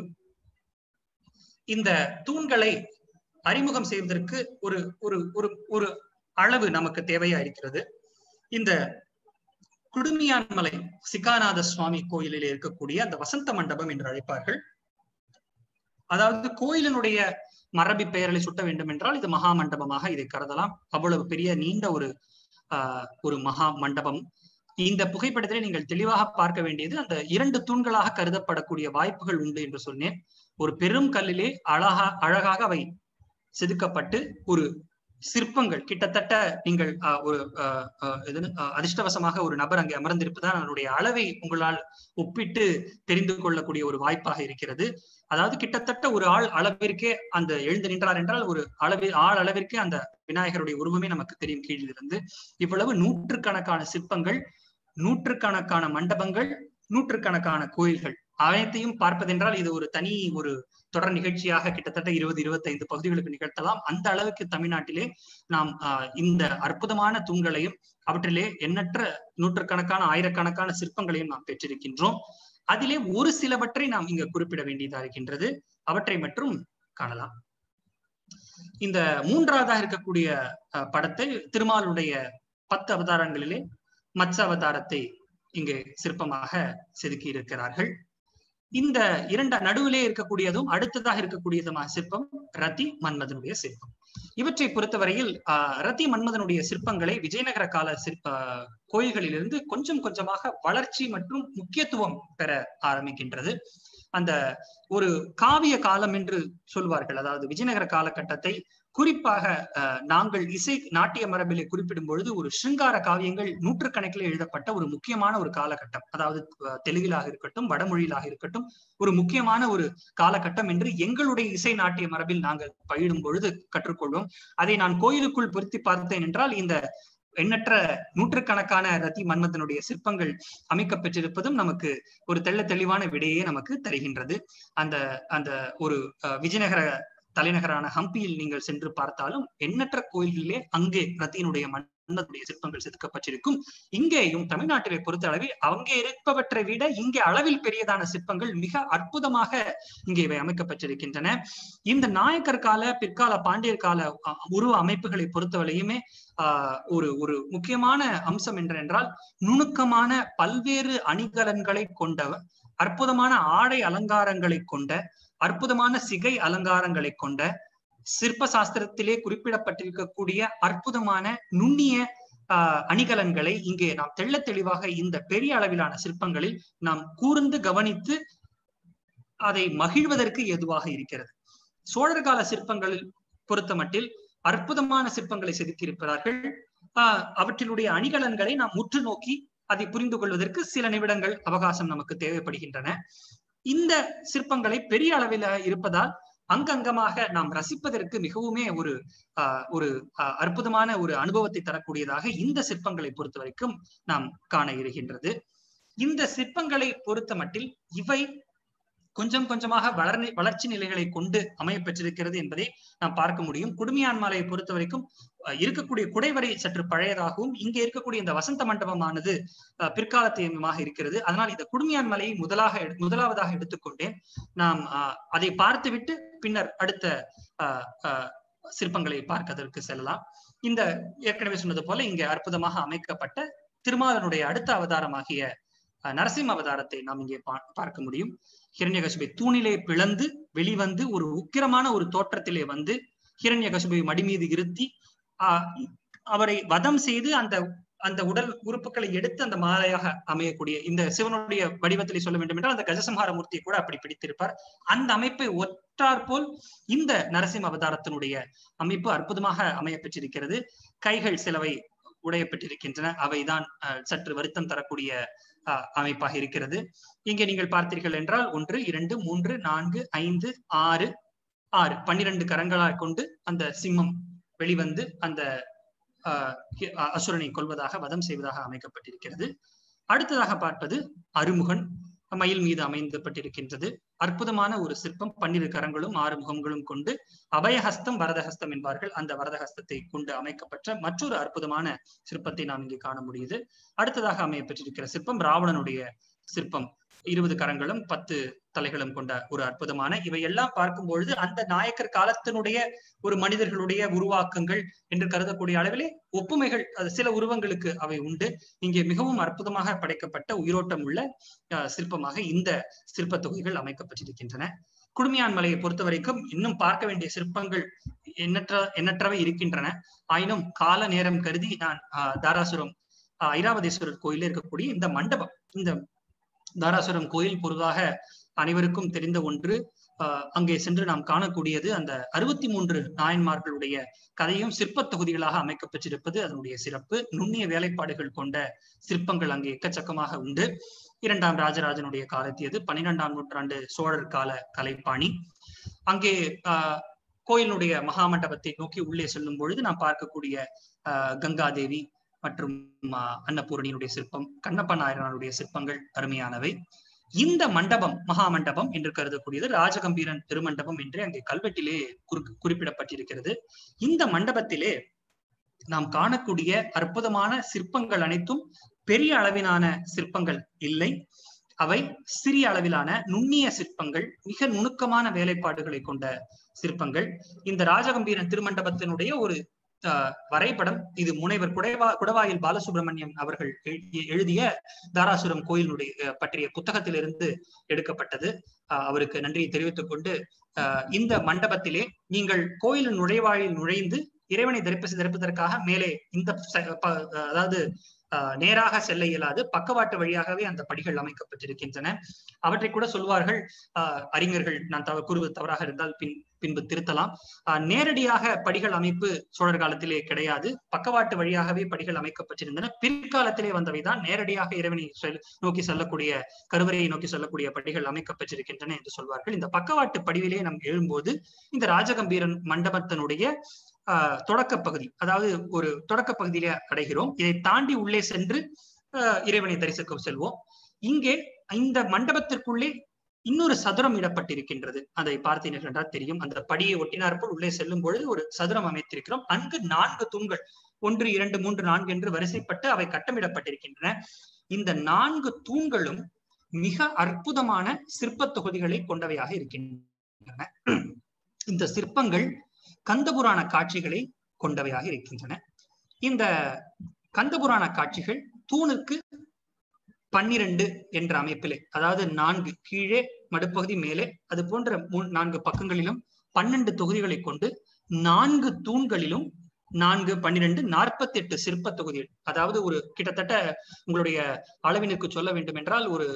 இந்த தூண்களை அறிமுகம் செய்வதற்கு ஒரு ஒரு ஒரு ஒரு அளவு நமக்கு தேவையா இருக்கிறது இந்த குடுமியான்மலை சிக்காநாத சுவாமி கோயிலில் இருக்கக்கூடிய அந்த வசந்த மண்டபம் என்று அழைப்பார்கள் அதாவது கோயிலினுடைய மரபி பெயர்களை சுட்ட வேண்டும் என்றால் இது மகா மண்டபமாக இதை கருதலாம் அவ்வளவு பெரிய நீண்ட ஒரு ஆஹ் ஒரு மகா மண்டபம் இந்த புகைப்படத்திலே நீங்கள் தெளிவாக பார்க்க வேண்டியது அந்த இரண்டு தூண்களாக கருதப்படக்கூடிய வாய்ப்புகள் உண்டு என்று சொன்னேன் ஒரு பெரும் கல்லிலே அழகா அழகாக அவை செதுக்கப்பட்டு ஒரு சிற்பங்கள் கிட்டத்தட்ட நீங்கள் ஆஹ், ஒரு ஆஹ், ஆஹ், எது, ஆஹ், அதிர்ஷ்டவசமாக ஒரு நபர் அங்கே அமர்ந்திருப்பதால் அதனுடைய அளவை உங்களால் ஒப்பிட்டு தெரிந்து கொள்ளக்கூடிய ஒரு வாய்ப்பாக இருக்கிறது அதாவது கிட்டத்தட்ட ஒரு ஆள் அளவிற்கே அந்த எழுந்து நின்றார் என்றால் ஒரு அளவி ஆள் அளவிற்கே அந்த விநாயகருடைய உருவமே நமக்கு தெரியும் கீழிலிருந்து இவ்வளவு நூற்றுக்கணக்கான சிற்பங்கள் நூற்றுக்கணக்கான மண்டபங்கள் நூற்றுக்கணக்கான கோயில்கள் அனைத்தையும் பார்ப்பதென்றால் இது ஒரு தனி ஒரு தொடர் நிகழ்ச்சியாக கிட்டத்தட்ட இருபது இருபத்தைந்து பகுதிகளுக்கு நிகழ்த்தலாம் அந்த அளவுக்கு தமிழ்நாட்டிலே நாம் ஆஹ், இந்த அற்புதமான தூண்களையும் அவற்றிலே எண்ணற்ற நூற்றுக்கணக்கான ஆயிரக்கணக்கான சிற்பங்களையும் நாம் பெற்றிருக்கின்றோம் அதிலே ஒரு சிலவற்றை நாம் இங்க குறிப்பிட வேண்டியதா இருக்கின்றது அவற்றை மட்டும் காணலாம் இந்த மூன்றாவதாக இருக்கக்கூடிய அஹ், படத்தை திருமாலுடைய பத்து அவதாரங்களிலே மத்ச அவதாரத்தை இங்கே சிற்பமாக செதுக்கி இருக்கிறார்கள் இந்த இரண்ட நடுவிலே இருக்கக்கூடியதும் அடுத்ததாக இருக்கக்கூடியதுமான சிற்பம் ரதி மன்மதனுடைய சிற்பம் இவற்றை பொறுத்தவரையில் ஆஹ் ரதி மன்மதனுடைய சிற்பங்களை விஜயநகர கால சிற்ப கோயில்களிலிருந்து கொஞ்சம் கொஞ்சமாக வளர்ச்சி மற்றும் முக்கியத்துவம் பெற ஆரம்பிக்கின்றது அந்த ஒரு காவிய காலம் என்று சொல்வார்கள் அதாவது விஜயநகர காலகட்டத்தை குறிப்பாக அஹ், நாங்கள் இசை நாட்டிய மரபிலே குறிப்பிடும் பொழுது ஒரு சிருங்கார காவியங்கள் நூற்றுக்கணக்கில் எழுதப்பட்ட ஒரு முக்கியமான ஒரு காலகட்டம் அதாவது அஹ், தெலுங்கிலாக இருக்கட்டும் வடமொழியிலாக இருக்கட்டும் ஒரு முக்கியமான ஒரு காலகட்டம் என்று எங்களுடைய இசை நாட்டிய மரபில் நாங்கள் பயிலும் பொழுது கற்றுக்கொள்வோம் அதை நான் கோயிலுக்குள் பொருத்தி பார்த்தேன் என்றால் இந்த எண்ணற்ற நூற்றுக்கணக்கான ரதி மன்மதனுடைய சிற்பங்கள் அமைக்கப்பெற்றிருப்பதும் நமக்கு ஒரு தெள்ள தெளிவான விடையே நமக்கு தருகின்றது அந்த அந்த ஒரு அஹ், விஜயநகர தலைநகரான ஹம்பியில் நீங்கள் சென்று பார்த்தாலும் எண்ணற்ற கோயில்களிலே அங்கே ரத்தியினுடைய மன்னனுடைய சிற்பங்கள் செதுக்கப்பட்டிருக்கும் இங்கேயும் தமிழ்நாட்டிலே பொறுத்த அளவில் அங்கே இருப்பவற்றை விட இங்கே அளவில் பெரியதான சிற்பங்கள் மிக அற்புதமாக இங்கே இவை அமைக்கப்பட்டிருக்கின்றன இந்த நாயக்கர் கால பிற்கால பாண்டியர் கால அ, உருவ அமைப்புகளை பொறுத்தவரையுமே ஆஹ் ஒரு ஒரு முக்கியமான அம்சம் என்றென்றால் நுணுக்கமான பல்வேறு அணிகலன்களை கொண்ட அற்புதமான ஆடை அலங்காரங்களை கொண்ட அற்புதமான சிகை அலங்காரங்களை கொண்ட சிற்ப சாஸ்திரத்திலே குறிப்பிடப்பட்டிருக்கக்கூடிய அற்புதமான நுண்ணிய ஆஹ் அணிகலன்களை இங்கே நாம் தெள்ளத் தெளிவாக இந்த பெரிய அளவிலான சிற்பங்களில் நாம் கூர்ந்து கவனித்து அதை மகிழ்வதற்கு எதுவாக இருக்கிறது சோழர் கால சிற்பங்களில் பொறுத்தமட்டில் அற்புதமான சிற்பங்களை செதுக்கியிருக்கிறார்கள் ஆஹ் அவற்றினுடைய அணிகலன்களை நாம் உற்று நோக்கி அதை புரிந்து கொள்வதற்கு சில நிமிடங்கள் அவகாசம் நமக்கு தேவைப்படுகின்றன இந்த சிற்பங்களை பெரிய அளவில் இருப்பதால் அங்கங்கமாக நாம் ரசிப்பதற்கு மிகவுமே ஒரு ஆஹ் ஒரு ஆஹ் அற்புதமான ஒரு அனுபவத்தை தரக்கூடியதாக இந்த சிற்பங்களை பொறுத்த வரைக்கும் நாம் காண இருக்கின்றது இந்த சிற்பங்களை பொறுத்த மட்டில் இவை கொஞ்சம் கொஞ்சமாக வளர் வளர்ச்சி நிலைகளை கொண்டு அமைய பெற்றிருக்கிறது என்பதை நாம் பார்க்க முடியும் குடுமியான் மாலையை பொறுத்த வரைக்கும் அஹ், இருக்கக்கூடிய குடைவரை சற்று பழையதாகவும் இங்கே இருக்கக்கூடிய இந்த வசந்த மண்டபமானது அஹ், பிற்காலத்தியமாக இருக்கிறது அதனால் இந்த குடுமியான் மலையை முதலாக எடு- முதலாவதாக எடுத்துக்கொண்டேன் நாம் அஹ், அதை பார்த்துவிட்டு பின்னர் அடுத்த அஹ், அஹ், சிற்பங்களை பார்க்கதற்கு செல்லலாம் இந்த ஏற்கனவே சொன்னது போல இங்கே அற்புதமாக அமைக்கப்பட்ட திருமாலனுடைய அடுத்த அவதாரமாகிய அஹ், நரசிம்ம அவதாரத்தை நாம் இங்கே பா- பார்க்க முடியும் ஹிரண்யகசிபை தூணிலே பிளந்து வெளிவந்து ஒரு உக்கிரமான ஒரு தோற்றத்திலே வந்து ஹிரண்யகசிபை மடி மீது இருத்தி ஆஹ் அவரை வதம் செய்து அந்த அந்த உடல் உறுப்புகளை எடுத்து அந்த மாலையாக அமையக்கூடிய இந்த சிவனுடைய வடிவத்திலே சொல்ல வேண்டும் என்றால் அந்த கஜசம்ஹார மூர்த்தியை கூட அப்படி பிடித்திருப்பார் அந்த அமைப்பை ஒற்றார் போல் இந்த நரசிம்ம அவதாரத்தினுடைய அமைப்பு அற்புதமாக அமைய பெற்றிருக்கிறது கைகள் சிலவை உடைய பெற்றிருக்கின்றன அவைதான் அஹ், சற்று வருத்தம் தரக்கூடிய அஹ், அமைப்பாக இருக்கிறது இங்கே நீங்கள் பார்த்தீர்கள் என்றால் ஒன்று இரண்டு மூன்று நான்கு ஐந்து ஆறு ஆறு பன்னிரண்டு கரங்களால் கொண்டு அந்த சிம்மம் வெளிவந்து அந்த ஆஹ், ஹி- அ- அசுரனை கொல்வதாக வதம் செய்வதாக அமைக்கப்பட்டிருக்கிறது அடுத்ததாக பார்ப்பது அருமுகன் மயில் மீது அமைந்தப்பட்டிருக்கின்றது அற்புதமான ஒரு சிற்பம் பன்னிரு கரங்களும் ஆறு முகங்களும் கொண்டு அபயஹஸ்தம் வரதஹஸ்தம் என்பார்கள் அந்த வரதஹஸ்தத்தை கொண்டு அமைக்கப்பட்ட மற்றொரு அற்புதமான சிற்பத்தை நாம் இங்கே காண முடியுது அடுத்ததாக அமையப்பட்டிருக்கிற சிற்பம் ராவணனுடைய சிற்பம் இருபது கரங்களும் பத்து தலைகளும் கொண்ட ஒரு அற்புதமான இவை எல்லாம் பார்க்கும் பொழுது அந்த நாயக்கர் காலத்தினுடைய ஒரு மனிதர்களுடைய உருவாக்கங்கள் என்று கருதக்கூடிய அளவிலே ஒப்புமைகள் அது சில உருவங்களுக்கு அவை உண்டு இங்கே மிகவும் அற்புதமாக படைக்கப்பட்ட உயிரோட்டம் உள்ள அஹ், சிற்பமாக இந்த சிற்ப தொகுதிகள் அமைக்கப்பட்டிருக்கின்றன குடுமியான் மலையை பொறுத்த வரைக்கும் இன்னும் பார்க்க வேண்டிய சிற்பங்கள் எண்ணற்ற எண்ணற்றவை இருக்கின்றன ஆயினும் கால நேரம் கருதி நான் ஆஹ், தாராசுரம் ஆஹ், ஐராவதீஸ்வரர் கோயிலில் இருக்கக்கூடிய இந்த மண்டபம் இந்த தாராசுரம் கோயில் பொதுவாக அனைவருக்கும் தெரிந்த ஒன்று ஆஹ், அங்கே சென்று நாம் காணக்கூடியது அந்த அறுபத்தி மூன்று நாயன்மார்களுடைய கதையும் சிற்பத் தொகுதிகளாக அமைக்கப்பட்டிருப்பது அதனுடைய சிறப்பு நுண்ணிய வேலைப்பாடுகள் கொண்ட சிற்பங்கள் அங்கே எக்கச்சக்கமாக உண்டு இரண்டாம் ராஜராஜனுடைய காலத்தியது பன்னிரெண்டாம் நூற்றாண்டு சோழர் கால கலைப்பாணி அங்கே ஆஹ், கோயிலுடைய மகாமண்டபத்தை நோக்கி உள்ளே செல்லும் பொழுது நாம் பார்க்கக்கூடிய ஆஹ், கங்காதேவி மற்றும் ஆஹ், அன்னபூரணியினுடைய சிற்பம் கண்ணப்ப நாயனாருடைய சிற்பங்கள் அருமையானவை இந்த மண்டபம் மகா மண்டபம் என்று கருதக்கூடியது ராஜகம்பீரன் திருமண்டபம் என்று அங்கே கல்வெட்டிலே குறி- குறிப்பிடப்பட்டிருக்கிறது இந்த மண்டபத்திலே நாம் காணக்கூடிய அற்புதமான சிற்பங்கள் அனைத்தும் பெரிய அளவிலான சிற்பங்கள் இல்லை அவை சிறிய அளவிலான நுண்ணிய சிற்பங்கள் மிக நுணுக்கமான வேலைப்பாடுகளை கொண்ட சிற்பங்கள் இந்த ராஜகம்பீரன் திருமண்டபத்தினுடைய ஒரு ஆஹ், வரைபடம் இது முனைவர் குடைவா குடவாயில் பாலசுப்ரமணியம் அவர்கள் எழு- எழுதிய தாராசுரம் கோயிலுடைய அஹ், பற்றிய புத்தகத்திலிருந்து எடுக்கப்பட்டது ஆஹ், அவருக்கு நன்றியை தெரிவித்துக் கொண்டு ஆஹ், இந்த மண்டபத்திலே நீங்கள் கோயிலின் நுழைவாயில் நுழைந்து இறைவனை தரிப்பி தரிப்பதற்காக மேலே இந்த ச- ப- அதாவது ஆஹ், நேராக செல்ல இயலாது பக்கவாட்டு வழியாகவே அந்த படிகள் அமைக்கப்பட்டிருக்கின்றன அவற்றை கூட சொல்வார்கள் ஆஹ், அறிஞர்கள் நான் தவ கூறுவது தவறாக இருந்தால் பின் பின்பு திருத்தலாம் ஆஹ், நேரடியாக படிகள் அமைப்பு சோழர் காலத்திலே கிடையாது பக்கவாட்டு வழியாகவே படிகள் அமைக்கப்பட்டிருந்தன பிற்காலத்திலே வந்தவைதான் நேரடியாக இறைவனை செல் நோக்கி செல்லக்கூடிய கருவறையை நோக்கி செல்லக்கூடிய படிகள் அமைக்கப்பட்டிருக்கின்றன என்று சொல்வார்கள் இந்த பக்கவாட்டு படிவிலே நாம் எழும்போது இந்த ராஜகம்பீரன் மண்டபத்தினுடைய ஆஹ் தொடக்க பகுதி அதாவது ஒரு தொடக்க பகுதியிலே அடைகிறோம் இதை தாண்டி உள்ளே சென்று ஆஹ் இறைவனை தரிசிக்க செல்வோம் இங்கே இந்த மண்டபத்திற்குள்ளே இன்னொரு சதுரம் இடப்பட்டிருக்கின்றது அதை பார்த்தீர்கள் என்றால் தெரியும் அந்த படியை ஒட்டினாற்போல் உள்ளே செல்லும் பொழுது ஒரு சதுரம் அமைத்திருக்கிறோம் அங்கு நான்கு தூண்கள் ஒன்று இரண்டு மூன்று நான்கு என்று வரிசைப்பட்டு அவை கட்டமிடப்பட்டிருக்கின்றன இந்த நான்கு தூண்களும் மிக அற்புதமான சிற்ப தொகுதிகளை கொண்டவையாக இருக்கின்றன இந்த சிற்பங்கள் கந்தபுராண காட்சிகளை கொண்டவையாக இருக்கின்றன இந்த கந்தபுராண காட்சிகள் தூணுக்கு பன்னிரண்டு என்ற அமைப்பிலே அதாவது நான்கு கீழே மடுப்பகுதி மேலே அது போன்ற மூ- நான்கு பக்கங்களிலும் பன்னெண்டு தொகுதிகளை கொண்டு நான்கு தூண்களிலும் நான்கு பன்னிரண்டு நாற்பத்தி எட்டு சிற்ப தொகுதிகள் அதாவது ஒரு கிட்டத்தட்ட உங்களுடைய அளவினுக்கு சொல்ல வேண்டும் என்றால் ஒரு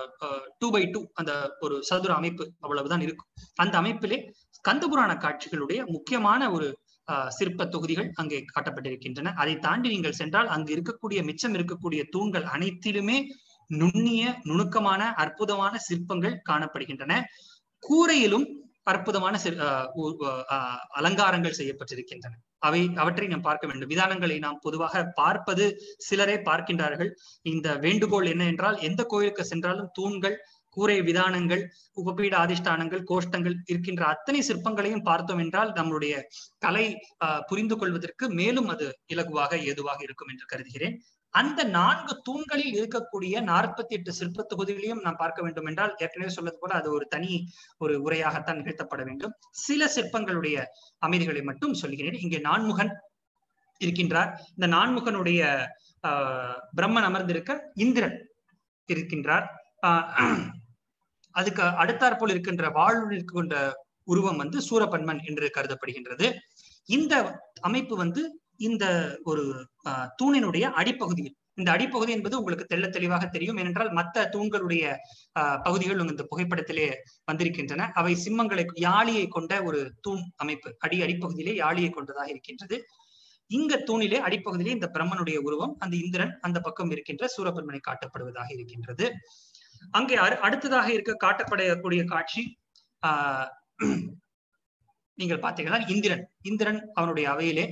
டூ பை டூ அந்த ஒரு சதுர அமைப்பு அவ்வளவுதான் இருக்கும் அந்த அமைப்பிலே கந்தபுராண காட்சிகளுடைய முக்கியமான ஒரு ஆஹ், சிற்ப தொகுதிகள் அங்கே காட்டப்பட்டிருக்கின்றன அதை தாண்டி நீங்கள் சென்றால் அங்கு இருக்கக்கூடிய மிச்சம் இருக்கக்கூடிய தூண்கள் அனைத்திலுமே நுண்ணிய நுணுக்கமான அற்புதமான சிற்பங்கள் காணப்படுகின்றன கூரையிலும் அற்புதமான சிற்- ஆஹ் உ- ஆஹ் அலங்காரங்கள் செய்யப்பட்டிருக்கின்றன அவை அவற்றை நாம் பார்க்க வேண்டும் விதானங்களை நாம் பொதுவாக பார்ப்பது சிலரே பார்க்கின்றார்கள் இந்த வேண்டுகோள் என்ன என்றால் எந்த கோயிலுக்கு சென்றாலும் தூண்கள் கூரை விதானங்கள் உபபீட அதிஷ்டானங்கள் கோஷ்டங்கள் இருக்கின்ற அத்தனை சிற்பங்களையும் பார்த்தோம் என்றால் நம்மளுடைய கலை ஆஹ் புரிந்து கொள்வதற்கு மேலும் அது இலகுவாக ஏதுவாக இருக்கும் என்று கருதுகிறேன் அந்த நான்கு தூண்களில் இருக்கக்கூடிய நாற்பத்தி எட்டு சிற்ப தொகுதிகளையும் நாம் பார்க்க வேண்டும் என்றால் ஏற்கனவே சொன்னது போல அது ஒரு தனி ஒரு உரையாகத்தான் நிகழ்த்தப்பட வேண்டும் சில சிற்பங்களுடைய அமைதிகளை மட்டும் சொல்கிறேன் இங்கே நான்முகன் இருக்கின்றார் இந்த நான்முகனுடைய ஆஹ் பிரம்மன் அமர்ந்திருக்க இந்திரன் இருக்கின்றார் ஆஹ் அதுக்கு அடுத்தாற்போல் இருக்கின்ற வாழ்வில் இருக்கின்ற உருவம் வந்து சூரபன்மன் என்று கருதப்படுகின்றது இந்த அமைப்பு வந்து இந்த ஒரு ஆஹ், தூணினுடைய அடிப்பகுதியில் இந்த அடிப்பகுதி என்பது உங்களுக்கு தெள்ள தெளிவாக தெரியும் ஏனென்றால் மற்ற தூண்களுடைய ஆஹ், பகுதிகள் இந்த புகைப்படத்திலே வந்திருக்கின்றன அவை சிம்மங்களை யாழியை கொண்ட ஒரு தூண் அமைப்பு அடி அடிப்பகுதியிலே யாழியை கொண்டதாக இருக்கின்றது இங்க தூணிலே அடிப்பகுதியிலே இந்த பிரம்மனுடைய உருவம் அந்த இந்திரன் அந்த பக்கம் இருக்கின்ற சூரபன்மனை காட்டப்படுவதாக இருக்கின்றது அங்கே அரு- அடுத்ததாக இருக்க காட்டப்படக்கூடிய காட்சி ஆஹ் நீங்கள் பார்த்தீங்கன்னா இந்திரன் இந்திரன் அவனுடைய அவையிலே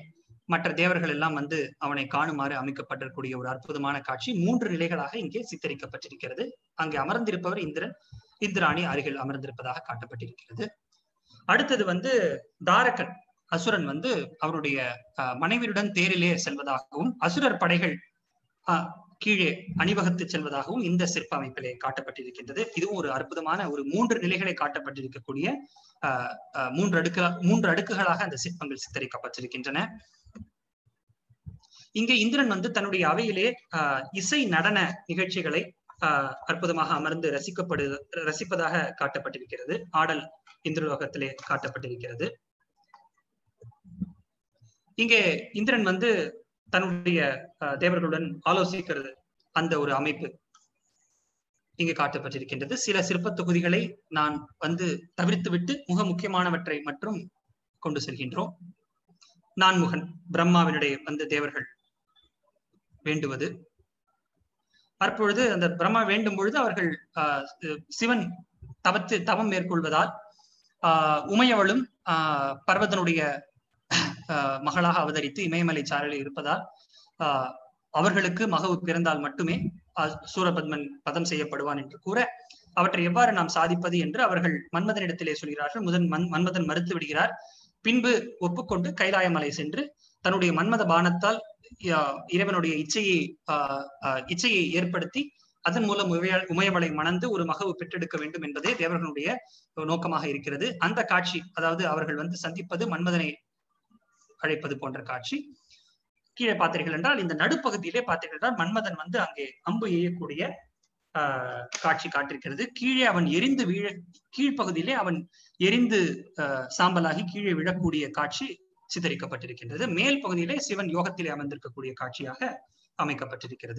மற்ற தேவர்கள் எல்லாம் வந்து அவனை காணுமாறு அமைக்கப்பட்டிருக்கூடிய ஒரு அற்புதமான காட்சி மூன்று நிலைகளாக இங்கே சித்தரிக்கப்பட்டிருக்கிறது அங்கே அமர்ந்திருப்பவர் இந்திரன் இந்திராணி அருகில் அமர்ந்திருப்பதாக காட்டப்பட்டிருக்கிறது அடுத்தது வந்து தாரகன் அசுரன் வந்து அவருடைய அஹ், மனைவியுடன் தேரிலே செல்வதாகவும் அசுரர் படைகள் அஹ், கீழே அணிவகுத்து செல்வதாகவும் இந்த சிற்ப அமைப்பிலே காட்டப்பட்டிருக்கின்றது இதுவும் ஒரு அற்புதமான ஒரு மூன்று நிலைகளை காட்டப்பட்டிருக்கக்கூடிய அஹ், அஹ், மூன்று அடுக்கு மூன்று அடுக்குகளாக அந்த சிற்பங்கள் சித்தரிக்கப்பட்டிருக்கின்றன இங்கே இந்திரன் வந்து தன்னுடைய அவையிலே ஆஹ் இசை நடன நிகழ்ச்சிகளை ஆஹ் அற்புதமாக அமர்ந்து ரசிக்கப்படு ரசிப்பதாக காட்டப்பட்டிருக்கிறது ஆடல் இந்திரலோகத்திலே காட்டப்பட்டிருக்கிறது இங்கே இந்திரன் வந்து தன்னுடைய ஆஹ் தேவர்களுடன் ஆலோசிக்கிறது அந்த ஒரு அமைப்பு இங்கு காட்டப்பட்டிருக்கின்றது சில சிற்ப தொகுதிகளை நான் வந்து தவிர்த்துவிட்டு மிக முக்கியமானவற்றை மட்டும் கொண்டு செல்கின்றோம் நான்முகன் பிரம்மாவினுடைய வந்து தேவர்கள் வேண்டுவது அப்பொழுது அந்த பிரம்மா வேண்டும் பொழுது அவர்கள் ஆஹ் சிவன் தவத்து தவம் மேற்கொள்வதால் ஆஹ் உமையவளும் ஆஹ் பர்வதனுடைய ஆஹ் மகளாக அவதரித்து இமயமலை சாரலில் இருப்பதால் ஆஹ் அவர்களுக்கு மகவு பிறந்தால் மட்டுமே ஆஹ் சூரபத்மன் பதம் செய்யப்படுவான் என்று கூற அவற்றை எவ்வாறு நாம் சாதிப்பது என்று அவர்கள் மன்மதனிடத்திலே சொல்கிறார்கள் முதன் மன் மன்மதன் மறுத்து விடுகிறார் பின்பு ஒப்புக்கொண்டு கைலாயமலை சென்று தன்னுடைய மன்மத பானத்தால் ஆஹ் இறைவனுடைய இச்சையை ஆஹ் ஆஹ் இச்சையை ஏற்படுத்தி அதன் மூலம் உமைய உமையவளை மணந்து ஒரு மகவு பெற்றெடுக்க வேண்டும் என்பதே தேவர்களுடைய நோக்கமாக இருக்கிறது அந்த காட்சி அதாவது அவர்கள் வந்து சந்திப்பது மன்மதனை அழைப்பது போன்ற காட்சி கீழே பார்த்தீர்கள் என்றால் இந்த நடுப்பகுதியிலே பார்த்தீர்கள் என்றால் மன்மதன் வந்து அங்கே அம்பு எய்யக்கூடிய ஆஹ் காட்சி காட்டிருக்கிறது கீழே அவன் எரிந்து வீழ கீழ்ப்பகுதியிலே அவன் எரிந்து ஆஹ் சாம்பலாகி கீழே விழக்கூடிய காட்சி சித்தரிக்கப்பட்டிருக்கின்றது மேல் பகுதியிலே சிவன் யோகத்திலே அமர்ந்திருக்கக்கூடிய காட்சியாக அமைக்கப்பட்டிருக்கிறது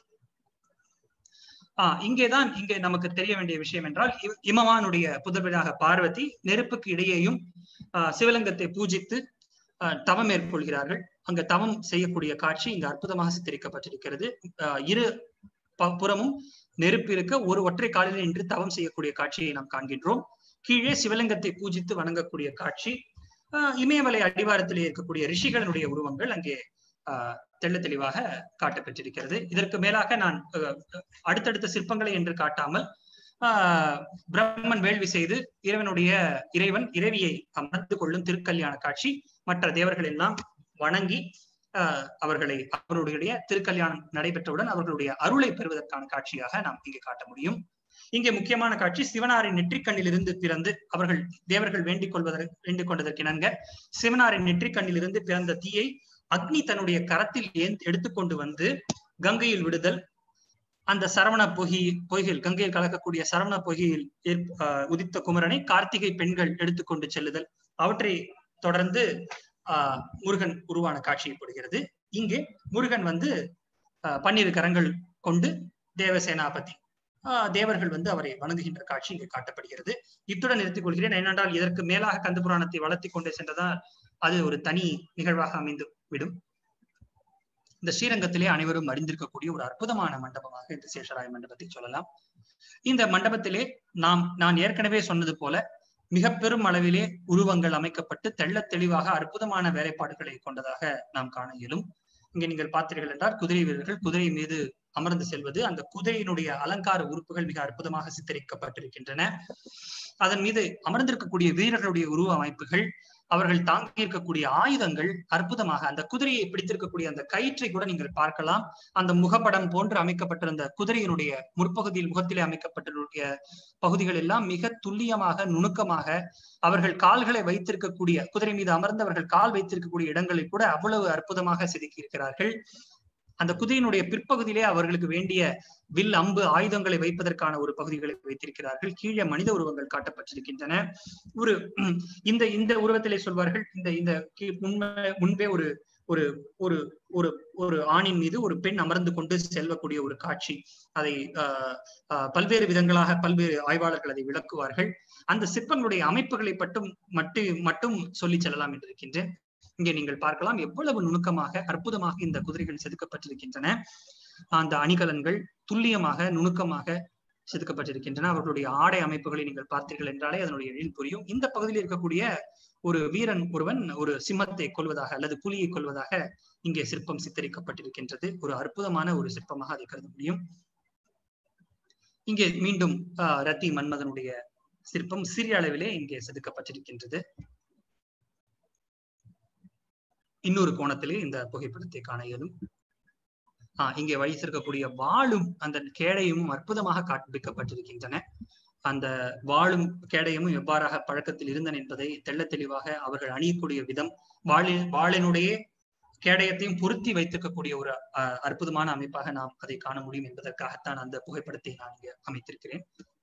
ஆஹ் இங்கேதான் இங்கே நமக்கு தெரிய வேண்டிய விஷயம் என்றால் இ- இமவானுடைய புதல்வனாக பார்வதி நெருப்புக்கு இடையேயும் ஆஹ் சிவலிங்கத்தை பூஜித்து ஆஹ் தவம் மேற்கொள்கிறார்கள் அங்க தவம் செய்யக்கூடிய காட்சி இங்கு அற்புதமாக சித்தரிக்கப்பட்டிருக்கிறது ஆஹ் இரு ப- புறமும் நெருப்பு இருக்க ஒரு ஒற்றை காலில் நின்று தவம் செய்யக்கூடிய காட்சியை நாம் காண்கின்றோம் கீழே சிவலிங்கத்தை பூஜித்து வணங்கக்கூடிய காட்சி ஆஹ் இமயமலை அடிவாரத்திலே இருக்கக்கூடிய ரிஷிகளினுடைய உருவங்கள் அங்கே ஆஹ் தெள்ள தெளிவாக காட்டப்பட்டிருக்கிறது இதற்கு மேலாக நான் அஹ், அடுத்தடுத்த சிற்பங்களை என்று காட்டாமல் ஆஹ் பிரம்மன் வேள்வி செய்து இறைவனுடைய இறைவன் இறைவியை அமர்ந்து கொள்ளும் திருக்கல்யாண காட்சி மற்ற தேவர்கள் எல்லாம் வணங்கி ஆஹ் அவர்களை அவர்களுடைய திருக்கல்யாணம் நடைபெற்றவுடன் அவர்களுடைய அருளை பெறுவதற்கான காட்சியாக நாம் இங்கே காட்ட முடியும் இங்கே முக்கியமான காட்சி சிவனாரின் நெற்றிக்கண்ணிலிருந்து பிறந்து அவர்கள் தேவர்கள் வேண்டிக் கொள்வதற்கு வேண்டிக் கொண்டதற்கிணங்க சிவனாரின் நெற்றிக்கண்ணிலிருந்து பிறந்த தீயை அக்னி தன்னுடைய கரத்தில் ஏந்த் எடுத்துக்கொண்டு வந்து கங்கையில் விடுதல் அந்த சரவண பொகி பொய்கையில் கங்கையில் கலக்கக்கூடிய சரவண பொய்கையில் ஏற்ப- ஆஹ் உதித்த குமரனை கார்த்திகை பெண்கள் எடுத்துக்கொண்டு செல்லுதல் அவற்றை தொடர்ந்து ஆஹ் முருகன் உருவான காட்சியப்படுகிறது இங்கே முருகன் வந்து ஆஹ் பன்னிரு கரங்கள் கொண்டு தேவசேனாபதி ஆஹ் தேவர்கள் வந்து அவரை வணங்குகின்ற காட்சி இங்கே காட்டப்படுகிறது இத்துடன் நிறுத்திக் கொள்கிறேன் ஏனென்றால் இதற்கு மேலாக கந்த புராணத்தை வளர்த்தி கொண்டு சென்றதால் அது ஒரு தனி நிகழ்வாக அமைந்து விடும் இந்த ஸ்ரீரங்கத்திலே அனைவரும் அறிந்திருக்கக்கூடிய ஒரு அற்புதமான மண்டபமாக இந்த சேஷராய மண்டபத்தை சொல்லலாம் இந்த மண்டபத்திலே நாம் நான் ஏற்கனவே சொன்னது போல மிக பெரும் அளவிலே உருவங்கள் அமைக்கப்பட்டு தெள்ளத் தெளிவாக அற்புதமான வேலைப்பாடுகளை கொண்டதாக நாம் காண இயலும் இங்கே நீங்கள் பார்த்தீர்கள் என்றால் குதிரை வீரர்கள் குதிரை மீது அமர்ந்து செல்வது அந்த குதிரையினுடைய அலங்கார உறுப்புகள் மிக அற்புதமாக சித்தரிக்கப்பட்டிருக்கின்றன அதன் மீது அமர்ந்திருக்கக்கூடிய வீரர்களுடைய உருவ அமைப்புகள் அவர்கள் தாங்கி இருக்கக்கூடிய ஆயுதங்கள் அற்புதமாக அந்த குதிரையை பிடித்திருக்கக்கூடிய அந்த கயிற்றை கூட நீங்கள் பார்க்கலாம் அந்த முகப்படம் போன்று அமைக்கப்பட்டிருந்த குதிரையினுடைய முற்பகுதியில் முகத்திலே அமைக்கப்பட்டிருக்கிற பகுதிகள் எல்லாம் மிக துல்லியமாக நுணுக்கமாக அவர்கள் கால்களை வைத்திருக்கக்கூடிய குதிரை மீது அமர்ந்தவர்கள் கால் வைத்திருக்கக்கூடிய இடங்களை கூட அவ்வளவு அற்புதமாக செதுக்கி இருக்கிறார்கள் அந்த குதிரையினுடைய பிற்பகுதியிலே அவர்களுக்கு வேண்டிய வில் அம்பு ஆயுதங்களை வைப்பதற்கான ஒரு பகுதிகளை வைத்திருக்கிறார்கள் கீழே மனித உருவங்கள் காட்டப்பட்டிருக்கின்றன ஒரு உம், இந்த இந்த உருவத்திலே சொல்வார்கள் இந்த இந்த கீ- முன்பே முன்பே ஒரு ஒரு ஒரு ஒரு ஒரு ஆணின் மீது ஒரு பெண் அமர்ந்து கொண்டு செல்லக்கூடிய ஒரு காட்சி அதை ஆஹ் ஆஹ் பல்வேறு விதங்களாக பல்வேறு ஆய்வாளர்கள் அதை விளக்குவார்கள் அந்த சிற்பங்களுடைய அமைப்புகளை மட்டும் மட்டும் மட்டும் சொல்லி செல்லலாம் என்று இருக்கின்றேன் இங்கே நீங்கள் பார்க்கலாம் எவ்வளவு நுணுக்கமாக அற்புதமாக இந்த குதிரைகள் செதுக்கப்பட்டிருக்கின்றன அந்த அணிகலன்கள் துல்லியமாக நுணுக்கமாக செதுக்கப்பட்டிருக்கின்றன அவர்களுடைய ஆடை அமைப்புகளை நீங்கள் பார்த்தீர்கள் என்றாலே அதனுடைய எழில் புரியும் இந்த பகுதியில் இருக்கக்கூடிய ஒரு வீரன் ஒருவன் ஒரு சிம்மத்தை கொள்வதாக அல்லது புலியை கொள்வதாக இங்கே சிற்பம் சித்தரிக்கப்பட்டிருக்கின்றது ஒரு அற்புதமான ஒரு சிற்பமாக அதை கருத முடியும் இங்கே மீண்டும் ஆஹ் ரத்தி மன்மதனுடைய சிற்பம் சிறிய அளவிலே இங்கே செதுக்கப்பட்டிருக்கின்றது இன்னொரு கோணத்திலே இந்த புகைப்படத்தை காண இயலும் ஆஹ் இங்கே வைத்திருக்கக்கூடிய வாளும் அந்த கேடயமும் அற்புதமாக காண்பிக்கப்பட்டிருக்கின்றன அந்த வாளும் கேடயமும் எவ்வாறாக பழக்கத்தில் இருந்தன என்பதை தெள்ள தெளிவாக அவர்கள் அணியக்கூடிய விதம் வாளின் வாளினுடைய கேடயத்தையும் பொருத்தி வைத்திருக்கக்கூடிய ஒரு அஹ், அற்புதமான அமைப்பாக நாம் அதை காண முடியும் என்பதற்காகத்தான் அந்த புகைப்படத்தை நான் இங்கே அமைத்திருக்கிறேன்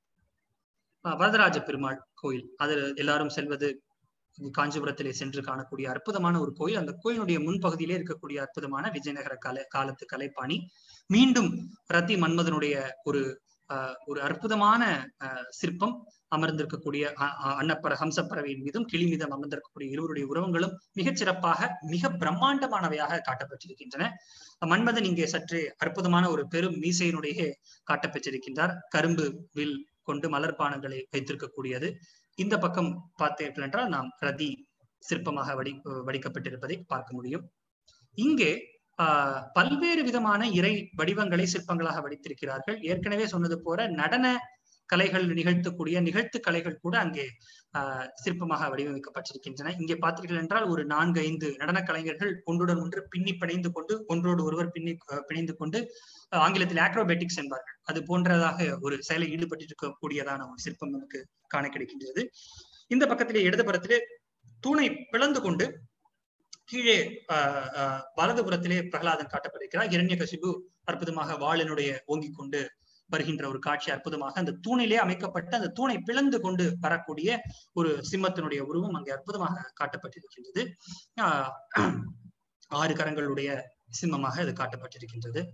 அஹ், வரதராஜ பெருமாள் கோயில் அது எல்லாரும் செல்வது காஞ்சிபுரத்திலே சென்று காணக்கூடிய அற்புதமான ஒரு கோயில் அந்த கோயிலுடைய முன்பகுதியிலே இருக்கக்கூடிய அற்புதமான விஜயநகர கலை காலத்து கலைப்பாணி மீண்டும் ரத்தி மன்மதனுடைய ஒரு ஆஹ், ஒரு அற்புதமான ஆஹ், சிற்பம் அமர்ந்திருக்கக்கூடிய அ- அ- அன்னப்பற ஹம்சப்பறவையின் மீதும் கிளி மீதும் அமர்ந்திருக்கக்கூடிய இருவருடைய உருவங்களும் மிகச் சிறப்பாக மிக பிரம்மாண்டமானவையாக காட்டப்பட்டிருக்கின்றன மன்மதன் இங்கே சற்று அற்புதமான ஒரு பெரும் மீசையினுடைய காட்டப்பெற்றிருக்கின்றார் கரும்பு வில் கொண்டு மலர்பானங்களை வைத்திருக்கக்கூடியது இந்த பக்கம் பார்த்தீர்கள் என்றால் நாம் ரதி சிற்பமாக வடி வடிக்கப்பட்டிருப்பதை பார்க்க முடியும் இங்கே ஆஹ் பல்வேறு விதமான இறை வடிவங்களை சிற்பங்களாக வடித்திருக்கிறார்கள் ஏற்கனவே சொன்னது போல நடன கலைகள் நிகழ்த்தக்கூடிய நிகழ்த்து கலைகள் கூட அங்கே ஆஹ் சிற்பமாக வடிவமைக்கப்பட்டிருக்கின்றன இங்கே பார்த்தீர்கள் என்றால் ஒரு நான்கு ஐந்து நடன கலைஞர்கள் ஒன்றுடன் ஒன்று பின்னி பிணைந்து கொண்டு ஒன்றோடு ஒருவர் பின்னி அஹ் பிணைந்து கொண்டு அஹ் ஆங்கிலத்தில் ஆக்ரோபேட்டிக்ஸ் என்பார்கள் அது போன்றதாக ஒரு செயலில் ஈடுபட்டிருக்கக்கூடியதான ஒரு சிற்பம் நமக்கு காண கிடைக்கின்றது இந்த பக்கத்திலே இடதுபுறத்திலே தூணை பிளந்து கொண்டு கீழே ஆஹ் ஆஹ் வலதுபுறத்திலே பிரகலாதன் காட்டப்படுகிறார் இரண்யகசிபு அற்புதமாக வாளினுடைய ஓங்கிக் கொண்டு வருகின்ற ஒரு காட்சி அற்புதமாக அந்த தூணிலே அமைக்கப்பட்ட அந்த தூணை பிளந்து கொண்டு வரக்கூடிய ஒரு சிம்மத்தினுடைய உருவம் அங்கே அற்புதமாக காட்டப்பட்டிருக்கின்றது ஆஹ் ஆறு கரங்களுடைய சிம்மமாக இது காட்டப்பட்டிருக்கின்றது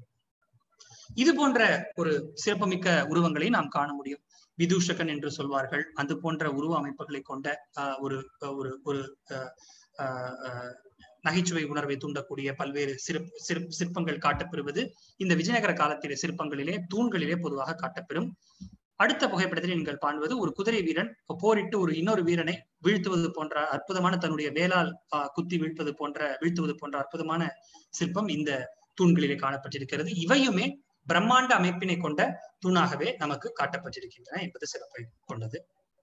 இது போன்ற ஒரு சிறப்புமிக்க உருவங்களை நாம் காண முடியும் விதூஷகன் என்று சொல்வார்கள் அது போன்ற உருவ அமைப்புகளை கொண்ட ஆஹ் ஒரு ஒரு ஒரு ஆஹ் ஆஹ் ஆஹ் நகைச்சுவை உணர்வை தூண்டக்கூடிய பல்வேறு சிறப் சிறப் சிற்பங்கள் காட்டப்பெறுவது இந்த விஜயநகர காலத்திலே சிற்பங்களிலே தூண்களிலே பொதுவாக காட்டப்பெறும் அடுத்த புகைப்படத்தில் நீங்கள் காண்பது ஒரு குதிரை வீரன் போரிட்டு ஒரு இன்னொரு வீரனை வீழ்த்துவது போன்ற அற்புதமான தன்னுடைய வேலால் ஆஹ் குத்தி வீழ்த்துவது போன்ற வீழ்த்துவது போன்ற அற்புதமான சிற்பம் இந்த தூண்களிலே காணப்பட்டிருக்கிறது இவையுமே பிரம்மாண்ட அமைப்பினை கொண்ட தூணாகவே நமக்கு காட்டப்பட்டிருக்கின்றன என்பது சிறப்பை கொண்டது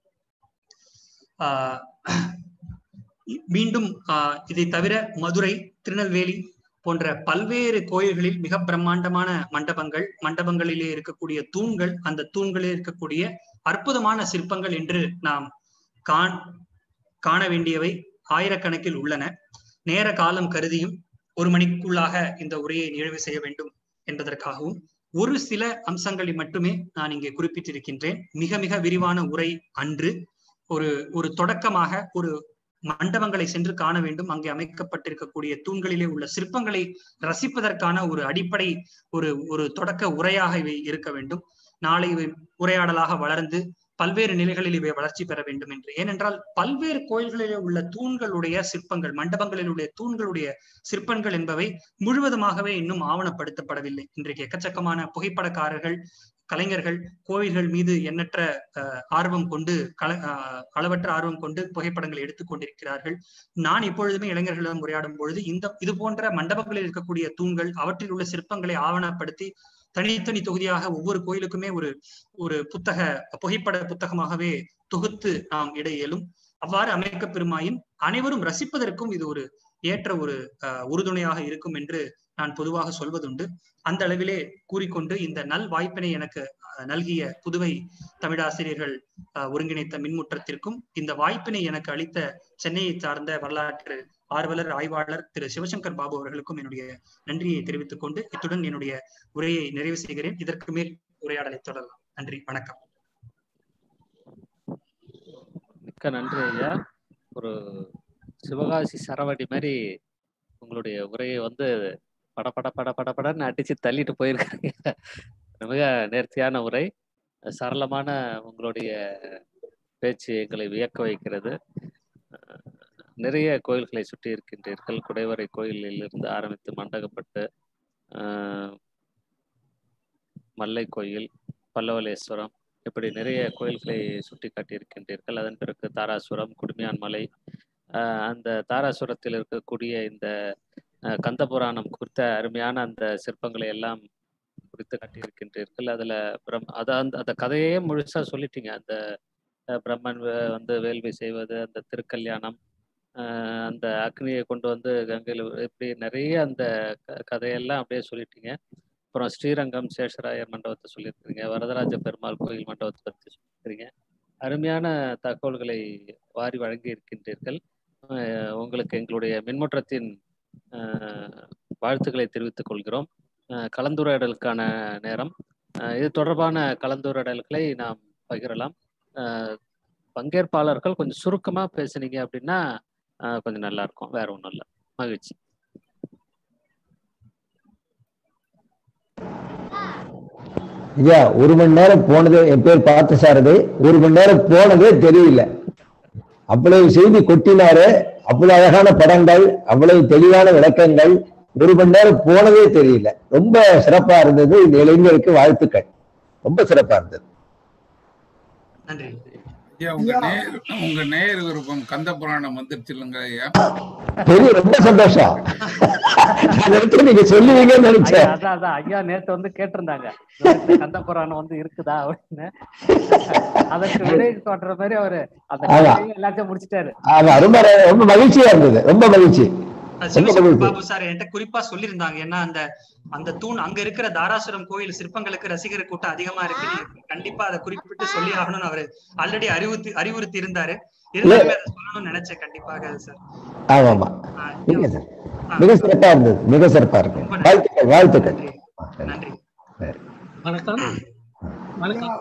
ஆஹ் மீண்டும் ஆஹ் இதை தவிர மதுரை திருநெல்வேலி போன்ற பல்வேறு கோயில்களில் மிக பிரம்மாண்டமான மண்டபங்கள் மண்டபங்களிலே இருக்கக்கூடிய தூண்கள் அந்த தூண்களில் இருக்கக்கூடிய அற்புதமான சிற்பங்கள் என்று நாம் காண் காண வேண்டியவை ஆயிரக்கணக்கில் உள்ளன நேர காலம் கருதியும் ஒரு மணிக்குள்ளாக இந்த உரையை நிறைவு செய்ய வேண்டும் என்பதற்காகவும் ஒரு சில அம்சங்களை மட்டுமே நான் இங்கே குறிப்பிட்டிருக்கின்றேன் மிக மிக விரிவான உரை அன்று ஒரு ஒரு தொடக்கமாக ஒரு மண்டபங்களை சென்று காண வேண்டும் அங்கே அமைக்கப்பட்டிருக்கக்கூடிய தூண்களிலே உள்ள சிற்பங்களை ரசிப்பதற்கான ஒரு அடிப்படை ஒரு ஒரு தொடக்க உரையாக இவை இருக்க வேண்டும் நாளை இவை உரையாடலாக வளர்ந்து பல்வேறு நிலைகளில் இவை வளர்ச்சி பெற வேண்டும் என்று ஏனென்றால் பல்வேறு கோயில்களிலே உள்ள தூண்களுடைய சிற்பங்கள் மண்டபங்களில் உள்ள தூண்களுடைய சிற்பங்கள் என்பவை முழுவதுமாகவே இன்னும் ஆவணப்படுத்தப்படவில்லை இன்றைக்கு எக்கச்சக்கமான புகைப்படக்காரர்கள் கலைஞர்கள் கோயில்கள் மீது எண்ணற்ற ஆர்வம் கொண்டு கல அளவற்ற ஆர்வம் கொண்டு புகைப்படங்களை எடுத்துக் கொண்டிருக்கிறார்கள் நான் எப்பொழுதுமே இளைஞர்களிடம் உரையாடும் பொழுது இந்த இது போன்ற மண்டபங்களில் இருக்கக்கூடிய தூண்கள் அவற்றில் உள்ள சிற்பங்களை ஆவணப்படுத்தி தனித்தனி தொகுதியாக ஒவ்வொரு கோயிலுக்குமே ஒரு ஒரு புத்தக புகைப்பட புத்தகமாகவே தொகுத்து நாம் இட இயலும் அவ்வாறு அமைக்க பெருமாயின் அனைவரும் ரசிப்பதற்கும் இது ஒரு ஏற்ற ஒரு உறுதுணையாக இருக்கும் என்று நான் பொதுவாக சொல்வதுண்டு அந்த அளவிலே கூறிக்கொண்டு இந்த நல் வாய்ப்பினை எனக்கு நல்கிய புதுவை தமிழாசிரியர்கள் ஒருங்கிணைத்த மின்முற்றத்திற்கும் இந்த வாய்ப்பினை எனக்கு அளித்த சென்னையை சார்ந்த வரலாற்று ஆர்வலர் ஆய்வாளர் திரு சிவசங்கர் பாபு அவர்களுக்கும் என்னுடைய நன்றியை தெரிவித்துக் கொண்டு இத்துடன் என்னுடைய உரையை நிறைவு செய்கிறேன் இதற்கு மேல் உரையாடலை தொடரலாம் நன்றி வணக்கம் மிக்க நன்றி ஐயா ஒரு சிவகாசி சரவடி மாதிரி உங்களுடைய உரையை வந்து பட பட பட பட படன்னு அடிச்சு தள்ளிட்டு போயிருக்காங்க மிக நேர்த்தியான உரை சரளமான உங்களுடைய பேச்சு எங்களை வியக்க வைக்கிறது நிறைய கோயில்களை சுற்றி இருக்கின்றீர்கள் குடைவரை கோயிலில் இருந்து ஆரம்பித்து மண்டகப்பட்டு மல்லை கோயில் பல்லவலேஸ்வரம் இப்படி நிறைய கோயில்களை சுட்டி காட்டியிருக்கின்றீர்கள் அதன் பிறகு தாராசுரம் குடுமியான் மலை ஆஹ் அந்த தாராசுரத்தில் இருக்கக்கூடிய இந்த ஆஹ் கந்த புராணம் குறித்த அருமையான அந்த சிற்பங்களை எல்லாம் குறித்து காட்டியிருக்கின்றீர்கள் அதுல பிரம் அத அந்த அந்த கதையே முழுசா சொல்லிட்டீங்க அந்த அஹ் பிரம்மன் வே- வந்து வேள்வி செய்வது அந்த திருக்கல்யாணம் ஆஹ் அந்த அக்னியை கொண்டு வந்து கங்கையில் இப்படி நிறைய அந்த க- கதையெல்லாம் அப்படியே சொல்லிட்டீங்க அப்புறம் ஸ்ரீரங்கம் சேஷராயர் மண்டபத்தை சொல்லியிருக்கிறீங்க வரதராஜ பெருமாள் கோயில் மண்டபத்தை பற்றி சொல்லியிருக்கிறீங்க அருமையான தகவல்களை வாரி வழங்கி இருக்கின்றீர்கள் ஆஹ் உங்களுக்கு எங்களுடைய மின்முற்றத்தின் ஆஹ் வாழ்த்துக்களை தெரிவித்துக் கொள்கிறோம் ஆஹ் கலந்துரையாடலுக்கான நேரம் ஆஹ் இது தொடர்பான கலந்துரையாடல்களை நாம் பகிரலாம் ஆஹ் பங்கேற்பாளர்கள் கொஞ்சம் சுருக்கமா பேசுனீங்க அப்படின்னா ஆஹ் கொஞ்சம் நல்லா இருக்கும் வேற ஒன்றும் இல்லை மகிழ்ச்சி ஐயா ஒரு மணி நேரம் போனதே என் பேர் பார்த்த சாரதி ஒரு மணி நேரம் போனதே தெரியல அவ்வளவு செய்தி கொட்டினாரு அவ்வளவு அழகான படங்கள் அவ்வளவு தெளிவான விளக்கங்கள் ஒரு மணி நேரம் போனதே தெரியல ரொம்ப சிறப்பா இருந்தது இந்த இளைஞருக்கு வாழ்த்துக்கள் ரொம்ப சிறப்பா இருந்தது நன்றி ஐயா உங்க நேர் உங்க நேர் விருப்பம் கந்த புராணம் வந்துருச்சு இல்லைங்க ஐயா பெரிய ரொம்ப சந்தோஷம் நினைச்சு நீங்க சொல்லுவீங்கன்னு ஐயா நினைச்சேன் அதான் அதான் ஐயா நேத்து வந்து கேட்டிருந்தாங்க இந்த கந்த புராணம் வந்து இருக்குதா அப்படின்னு அதற்கு விடை தோன்ற மாதிரி அவரு அந்த ஆமா. கதையை எல்லாத்தையும் முடிச்சிட்டாரு ஆமா ரொம்ப ரொம்ப மகிழ்ச்சியா இருந்தது ரொம்ப மகிழ்ச்சி அஹ் ரொம்ப சிவசங்கர் மகிழ்ச்சி. பாபு சார் என்கிட்ட குறிப்பா சொல்லியிருந்தாங்க ஏன்னா அந்த அந்த தூண் அங்க இருக்கிற தாராசுரம் கோயில் சிற்பங்களுக்கு ரசிகர் கூட்டம் அதிகமா இருக்கு நீங்க கண்டிப்பா அதை குறிப்பிட்டு சொல்லி ஆகணும்னு அவரு ஆல்ரெடி அறிவுறுத்தி அறிவுறுத்தி இருந்தாரு இருந்தாலுமே அதை சொல்லணும்னு நினைச்சேன் கண்டிப்பாக சார் ஆமா ஆமா ஆஹ் மிக சிற- மிக சிறப்பா இருந்தது மிக சிறப்பா இருக்கு வாழ்த்துக்கள் வாழ்த்துக்கள் நன்றி சரி. வணக்கம் வணக்கம்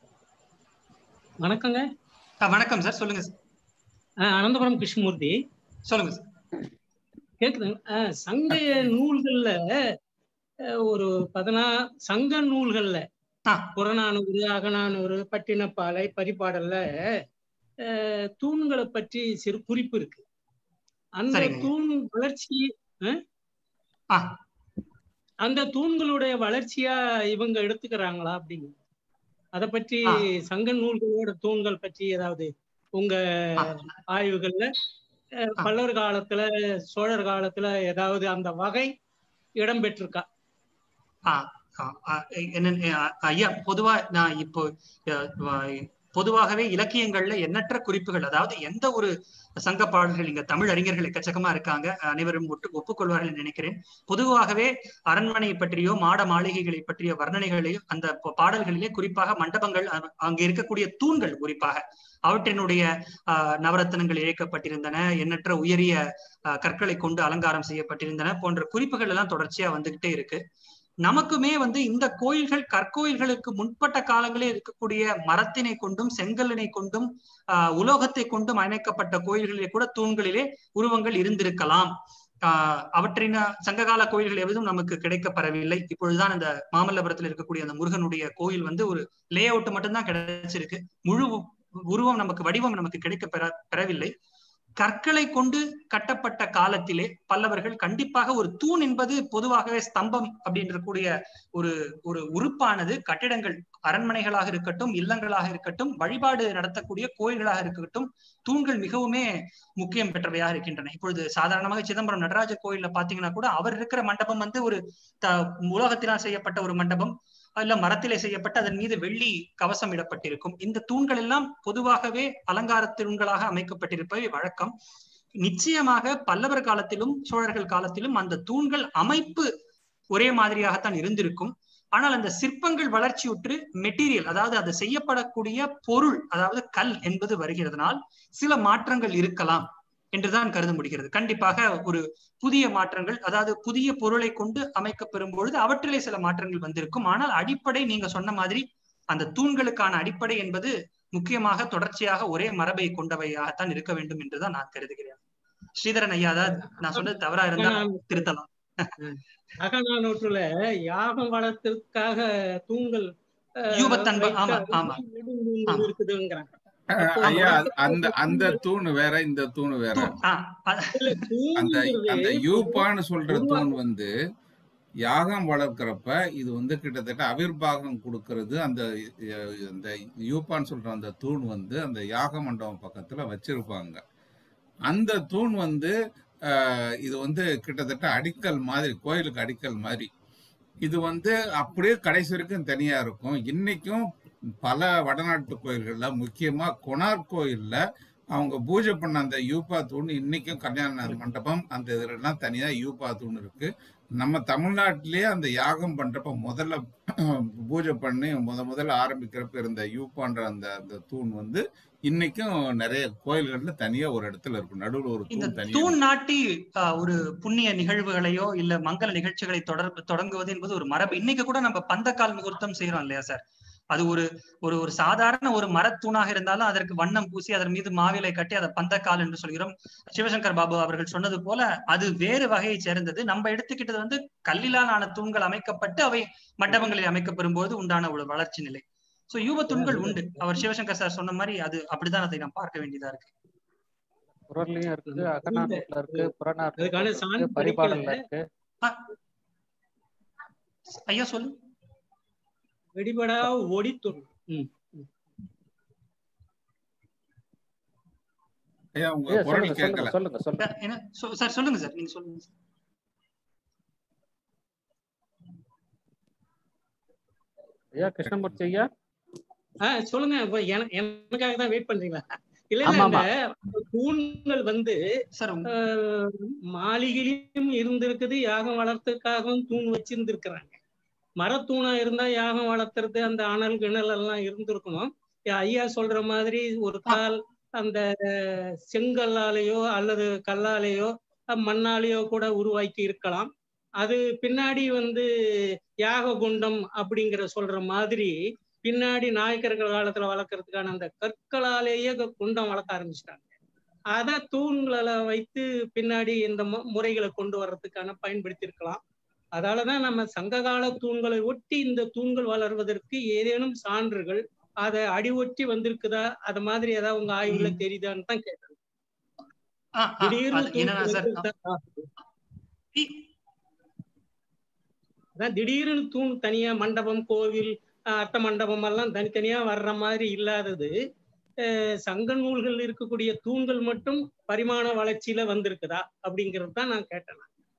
வணக்கங்க அஹ் வணக்கம் சார் சொல்லுங்க சார் அஹ் அனந்தபுரம் கிருஷ்ணமூர்த்தி சொல்லுங்க சார் கேக்குதுங்க அஹ் சங்க நூல்கள்ல அஹ் ஒரு பதினா சங்க நூல்கள்ல ஆ. புறநானூறு அகநானூறு பட்டினப்பாலை பரிபாடல்ல அஹ் தூண்களை பற்றி சிறு குறிப்பு இருக்கு அந்த சரிங்க. தூண் வளர்ச்சி ஆ அந்த தூண்களுடைய வளர்ச்சியா இவங்க எடுத்துக்கிறாங்களா அப்படிங்க அத பற்றி ஆ. சங்க நூல்களோட தூண்கள் பற்றி ஏதாவது உங்க ஆ. ஆய்வுகள்ல அஹ், ஆ. பல்லவர் காலத்துல சோழர் காலத்துல ஏதாவது அந்த வகை இடம் பெற்றிருக்கா ஆ, ஆ, ஆ, என்ன அ- ஐயா பொதுவா நான் இப்போ அ, வ- பொதுவாகவே இலக்கியங்கள்ல எண்ணற்ற குறிப்புகள் அதாவது எந்த ஒரு சங்க பாடல்கள் இங்க தமிழ் அறிஞர்கள் எக்கச்சக்கமா இருக்காங்க அனைவரும் ஒட்டு ஒப்புக்கொள்வார்கள் நினைக்கிறேன் பொதுவாகவே அரண்மனை பற்றியோ மாட மாளிகைகளை பற்றிய வர்ணனைகளையோ அந்த ப- பாடல்களிலே குறிப்பாக மண்டபங்கள் அ- அங்க இருக்கக்கூடிய தூண்கள் குறிப்பாக அவற்றினுடைய ஆஹ், நவரத்தினங்கள் இழைக்கப்பட்டிருந்தன எண்ணற்ற உயரிய ஆஹ், கற்களை கொண்டு அலங்காரம் செய்யப்பட்டிருந்தன போன்ற குறிப்புகள் எல்லாம் தொடர்ச்சியா வந்துகிட்டே இருக்கு நமக்குமே வந்து இந்த கோயில்கள் கற்கோயில்களுக்கு முன்பட்ட காலங்களே இருக்கக்கூடிய மரத்தினை கொண்டும் செங்கல்லினை கொண்டும் ஆஹ் உலோகத்தை கொண்டும் அமைக்கப்பட்ட கோயில்களிலே கூட தூண்களிலே உருவங்கள் இருந்திருக்கலாம் ஆஹ் அவற்றின் சங்ககால கோயில்கள் எதுவும் நமக்கு கிடைக்கப்பெறவில்லை இப்பொழுதுதான் அந்த மாமல்லபுரத்தில் இருக்கக்கூடிய அந்த முருகனுடைய கோயில் வந்து ஒரு லே அவுட் மட்டும்தான் கிடைச்சிருக்கு முழு உருவம் நமக்கு வடிவம் நமக்கு கிடைக்க பெற பெறவில்லை கற்களை கொண்டு கட்டப்பட்ட காலத்திலே பல்லவர்கள் கண்டிப்பாக ஒரு தூண் என்பது பொதுவாகவே ஸ்தம்பம் அப்படின்ற கூடிய ஒரு ஒரு உறுப்பானது கட்டிடங்கள் அரண்மனைகளாக இருக்கட்டும் இல்லங்களாக இருக்கட்டும் வழிபாடு நடத்தக்கூடிய கோயில்களாக இருக்கட்டும் தூண்கள் மிகவுமே முக்கியம் பெற்றவையாக இருக்கின்றன இப்பொழுது சாதாரணமாக சிதம்பரம் நடராஜ கோயில்ல பாத்தீங்கன்னா கூட அவர் இருக்கிற மண்டபம் வந்து ஒரு த உலோகத்தினால் செய்யப்பட்ட ஒரு மண்டபம் இல்ல மரத்திலே செய்யப்பட்ட அதன் மீது வெள்ளி கவசம் இடப்பட்டிருக்கும் இந்த தூண்கள் எல்லாம் பொதுவாகவே அலங்கார தூண்களாக அமைக்கப்பட்டிருப்பவை வழக்கம் நிச்சயமாக பல்லவர் காலத்திலும் சோழர்கள் காலத்திலும் அந்த தூண்கள் அமைப்பு ஒரே மாதிரியாகத்தான் இருந்திருக்கும் ஆனால் அந்த சிற்பங்கள் வளர்ச்சியுற்று மெட்டீரியல் அதாவது அது செய்யப்படக்கூடிய பொருள் அதாவது கல் என்பது வருகிறதுனால் சில மாற்றங்கள் இருக்கலாம் என்றுதான் கருத முடிகிறது கண்டிப்பாக ஒரு புதிய மாற்றங்கள் அதாவது புதிய பொருளை கொண்டு அமைக்கப்பெறும் பொழுது அவற்றிலே சில மாற்றங்கள் வந்திருக்கும் ஆனால் அடிப்படை நீங்க சொன்ன மாதிரி அந்த தூண்களுக்கான அடிப்படை என்பது முக்கியமாக தொடர்ச்சியாக ஒரே மரபை கொண்டவையாகத்தான் இருக்க வேண்டும் என்றுதான் நான் கருதுகிறேன் ஸ்ரீதரன் ஐயா அதாவது நான் சொன்னது தவறா இருந்தா திருத்தலாம் அகநானூற்றுல யாகம் வளர்த்ததுக்காக தூண்கள் அஹ், யூபத்தன்ப ஆமா வைக்க ஆமா நெடுந்தூண்கள் ஆமா. இருக்குதுங்கிறாங்க அஹ், ஐயா அந்த அந்த தூண் வேற இந்த தூண் வேற தூண், ஆ, அ- இல்ல, அந்த தூண்ங்கிறது அந்த யூப்பான்னு சொல்ற தூண் வந்து யாகம் வளர்க்கிறப்ப இது வந்து கிட்டத்தட்ட அவிர்வாகம் கொடுக்கறது அந்த அஹ், அந்த யூப்பான்னு சொல்ற அந்த தூண் வந்து அந்த யாக மண்டபம் பக்கத்துல வச்சிருப்பாங்க அந்த தூண் வந்து அஹ், இது வந்து கிட்டத்தட்ட அடிக்கல் மாதிரி கோயிலுக்கு அடிக்கல் மாதிரி இது வந்து அப்படியே கடைசி வரைக்கும் தனியா இருக்கும் இன்னைக்கும் பல வடநாட்டு கோயில்கள்ல முக்கியமா கொனார் கோயில்ல அவங்க பூஜை பண்ண அந்த யூபா தூண் இன்னைக்கும் கல்யாண மண்டபம் அந்த இதெல்லாம் தனியா யூபா தூண் இருக்கு நம்ம தமிழ்நாட்டிலேயே அந்த யாகம் பண்றப்ப முதல்ல பூஜை பண்ணி முத முதல்ல ஆரம்பிக்கிறப்ப இருந்த யூப்பான்ற அந்த அந்த தூண் வந்து இன்னைக்கும் நிறைய கோயில்கள்ல தனியா ஒரு இடத்துல இருக்கும் நடுவுல ஒரு இந்த தூண் தனியா தூண் நாட்டி ஆஹ், ஒரு புண்ணிய நிகழ்வுகளையோ இல்ல மங்கள நிகழ்ச்சிகளை தொடர் தொடங்குவது என்பது ஒரு மரபு இன்னைக்கு கூட நம்ம பந்தக்கால் முகூர்த்தம் செய்யறோம் இல்லையா சார் அது ஒரு ஒரு ஒரு சாதாரண ஒரு மரத்தூணாக இருந்தாலும் அதற்கு வண்ணம் பூசி அதன் மீது மாவிலை கட்டி அதை பந்தக்கால் என்று சொல்கிறோம் சிவசங்கர் பாபு அவர்கள் சொன்னது போல அது வேறு வகையை சேர்ந்தது நம்ம எடுத்துக்கிட்டது வந்து கல்லிலால் ஆன தூண்கள் அமைக்கப்பட்டு அவை மண்டபங்களில் அமைக்கப்பெறும் போது உண்டான ஒரு வளர்ச்சி நிலை சோ யூப தூண்கள் உண்டு அவர் சிவசங்கர் சார் சொன்ன மாதிரி அது அப்படிதான் அதை நாம் பார்க்க வேண்டியதா இருக்கு குரல்லையும் இருக்குது அகநானூர்ல இருக்கு புறநானூர்ல அதுக்கான இருக்கு சான்று பரிபாடல்ல கிடைக்கல. இருக்கு ஐயா சொல்லு வெடிபடா ஒடித்துண் ம் ஐயா உங்க ஐயா, குரல் சொல்லுங்க கேட்கல சொல்லுங்க சொல்லுங்க சொல்லுங்க என்ன சொ- சார் சொல்லுங்க சார் நீங்க சொல்லுங்க சார். ஐயா கிருஷ்ணமூர்த்தி ஐயா ஆ சொல்லுங்க இப்ப என- எனக்காக தான் வெயிட் பண்றீங்களா இல்ல ஆமா, இல்ல ஆமா. இந்த தூண்கள் வந்து சார் உங்க- ஆஹ், மாளிகையிலும் இருந்திருக்குது யாகம் வளர்த்ததுக்காகவும் தூண் வச்சிருந்திருக்கிறாங்க மரத்தூணா இருந்தா யாகம் வளர்த்துறது அந்த அனல் கிணல் எல்லாம் இருந்திருக்கணும் ஐயா சொல்ற மாதிரி ஒரு கால் அந்த செங்கல்லாலேயோ அல்லது கல்லாலேயோ அஹ், மண்ணாலேயோ கூட உருவாக்கி இருக்கலாம் அது பின்னாடி வந்து யாக குண்டம் அப்படிங்கிற சொல்ற மாதிரி பின்னாடி நாயக்கர்கள் காலத்துல வளர்க்கறதுக்கான அந்த கற்களாலேயே கு- குண்டம் வளர்க்க ஆரம்பிச்சிட்டாங்க அதை தூண்களை வைத்து பின்னாடி இந்த மு- முறைகளை கொண்டு வர்றதுக்கான பயன்படுத்தி இருக்கலாம் அதாலதான் நம்ம சங்ககால தூண்களை ஒட்டி இந்த தூண்கள் வளர்வதற்கு ஏதேனும் சான்றுகள் அதை அடி ஒட்டி வந்திருக்குதா அது மாதிரி ஏதாவது உங்க ஆய்வுல தெரியுதான்னு தான் கேட்டேன் ஆ, ஆ, திடீர்னு அது தூண் என்னன்னா சார் வந்திருக்குதா? இ- அதான் திடீர்னு தூண் தனியா மண்டபம் கோவில் அஹ், அர்த்த மண்டபம் எல்லாம் தனித்தனியா வர்ற மாதிரி இல்லாதது அஹ், சங்க நூல்கள் இருக்கக்கூடிய தூண்கள் மட்டும் பரிமாண வளர்ச்சியில வந்திருக்குதா அப்படிங்கிறது தான் நான் கேட்டேன்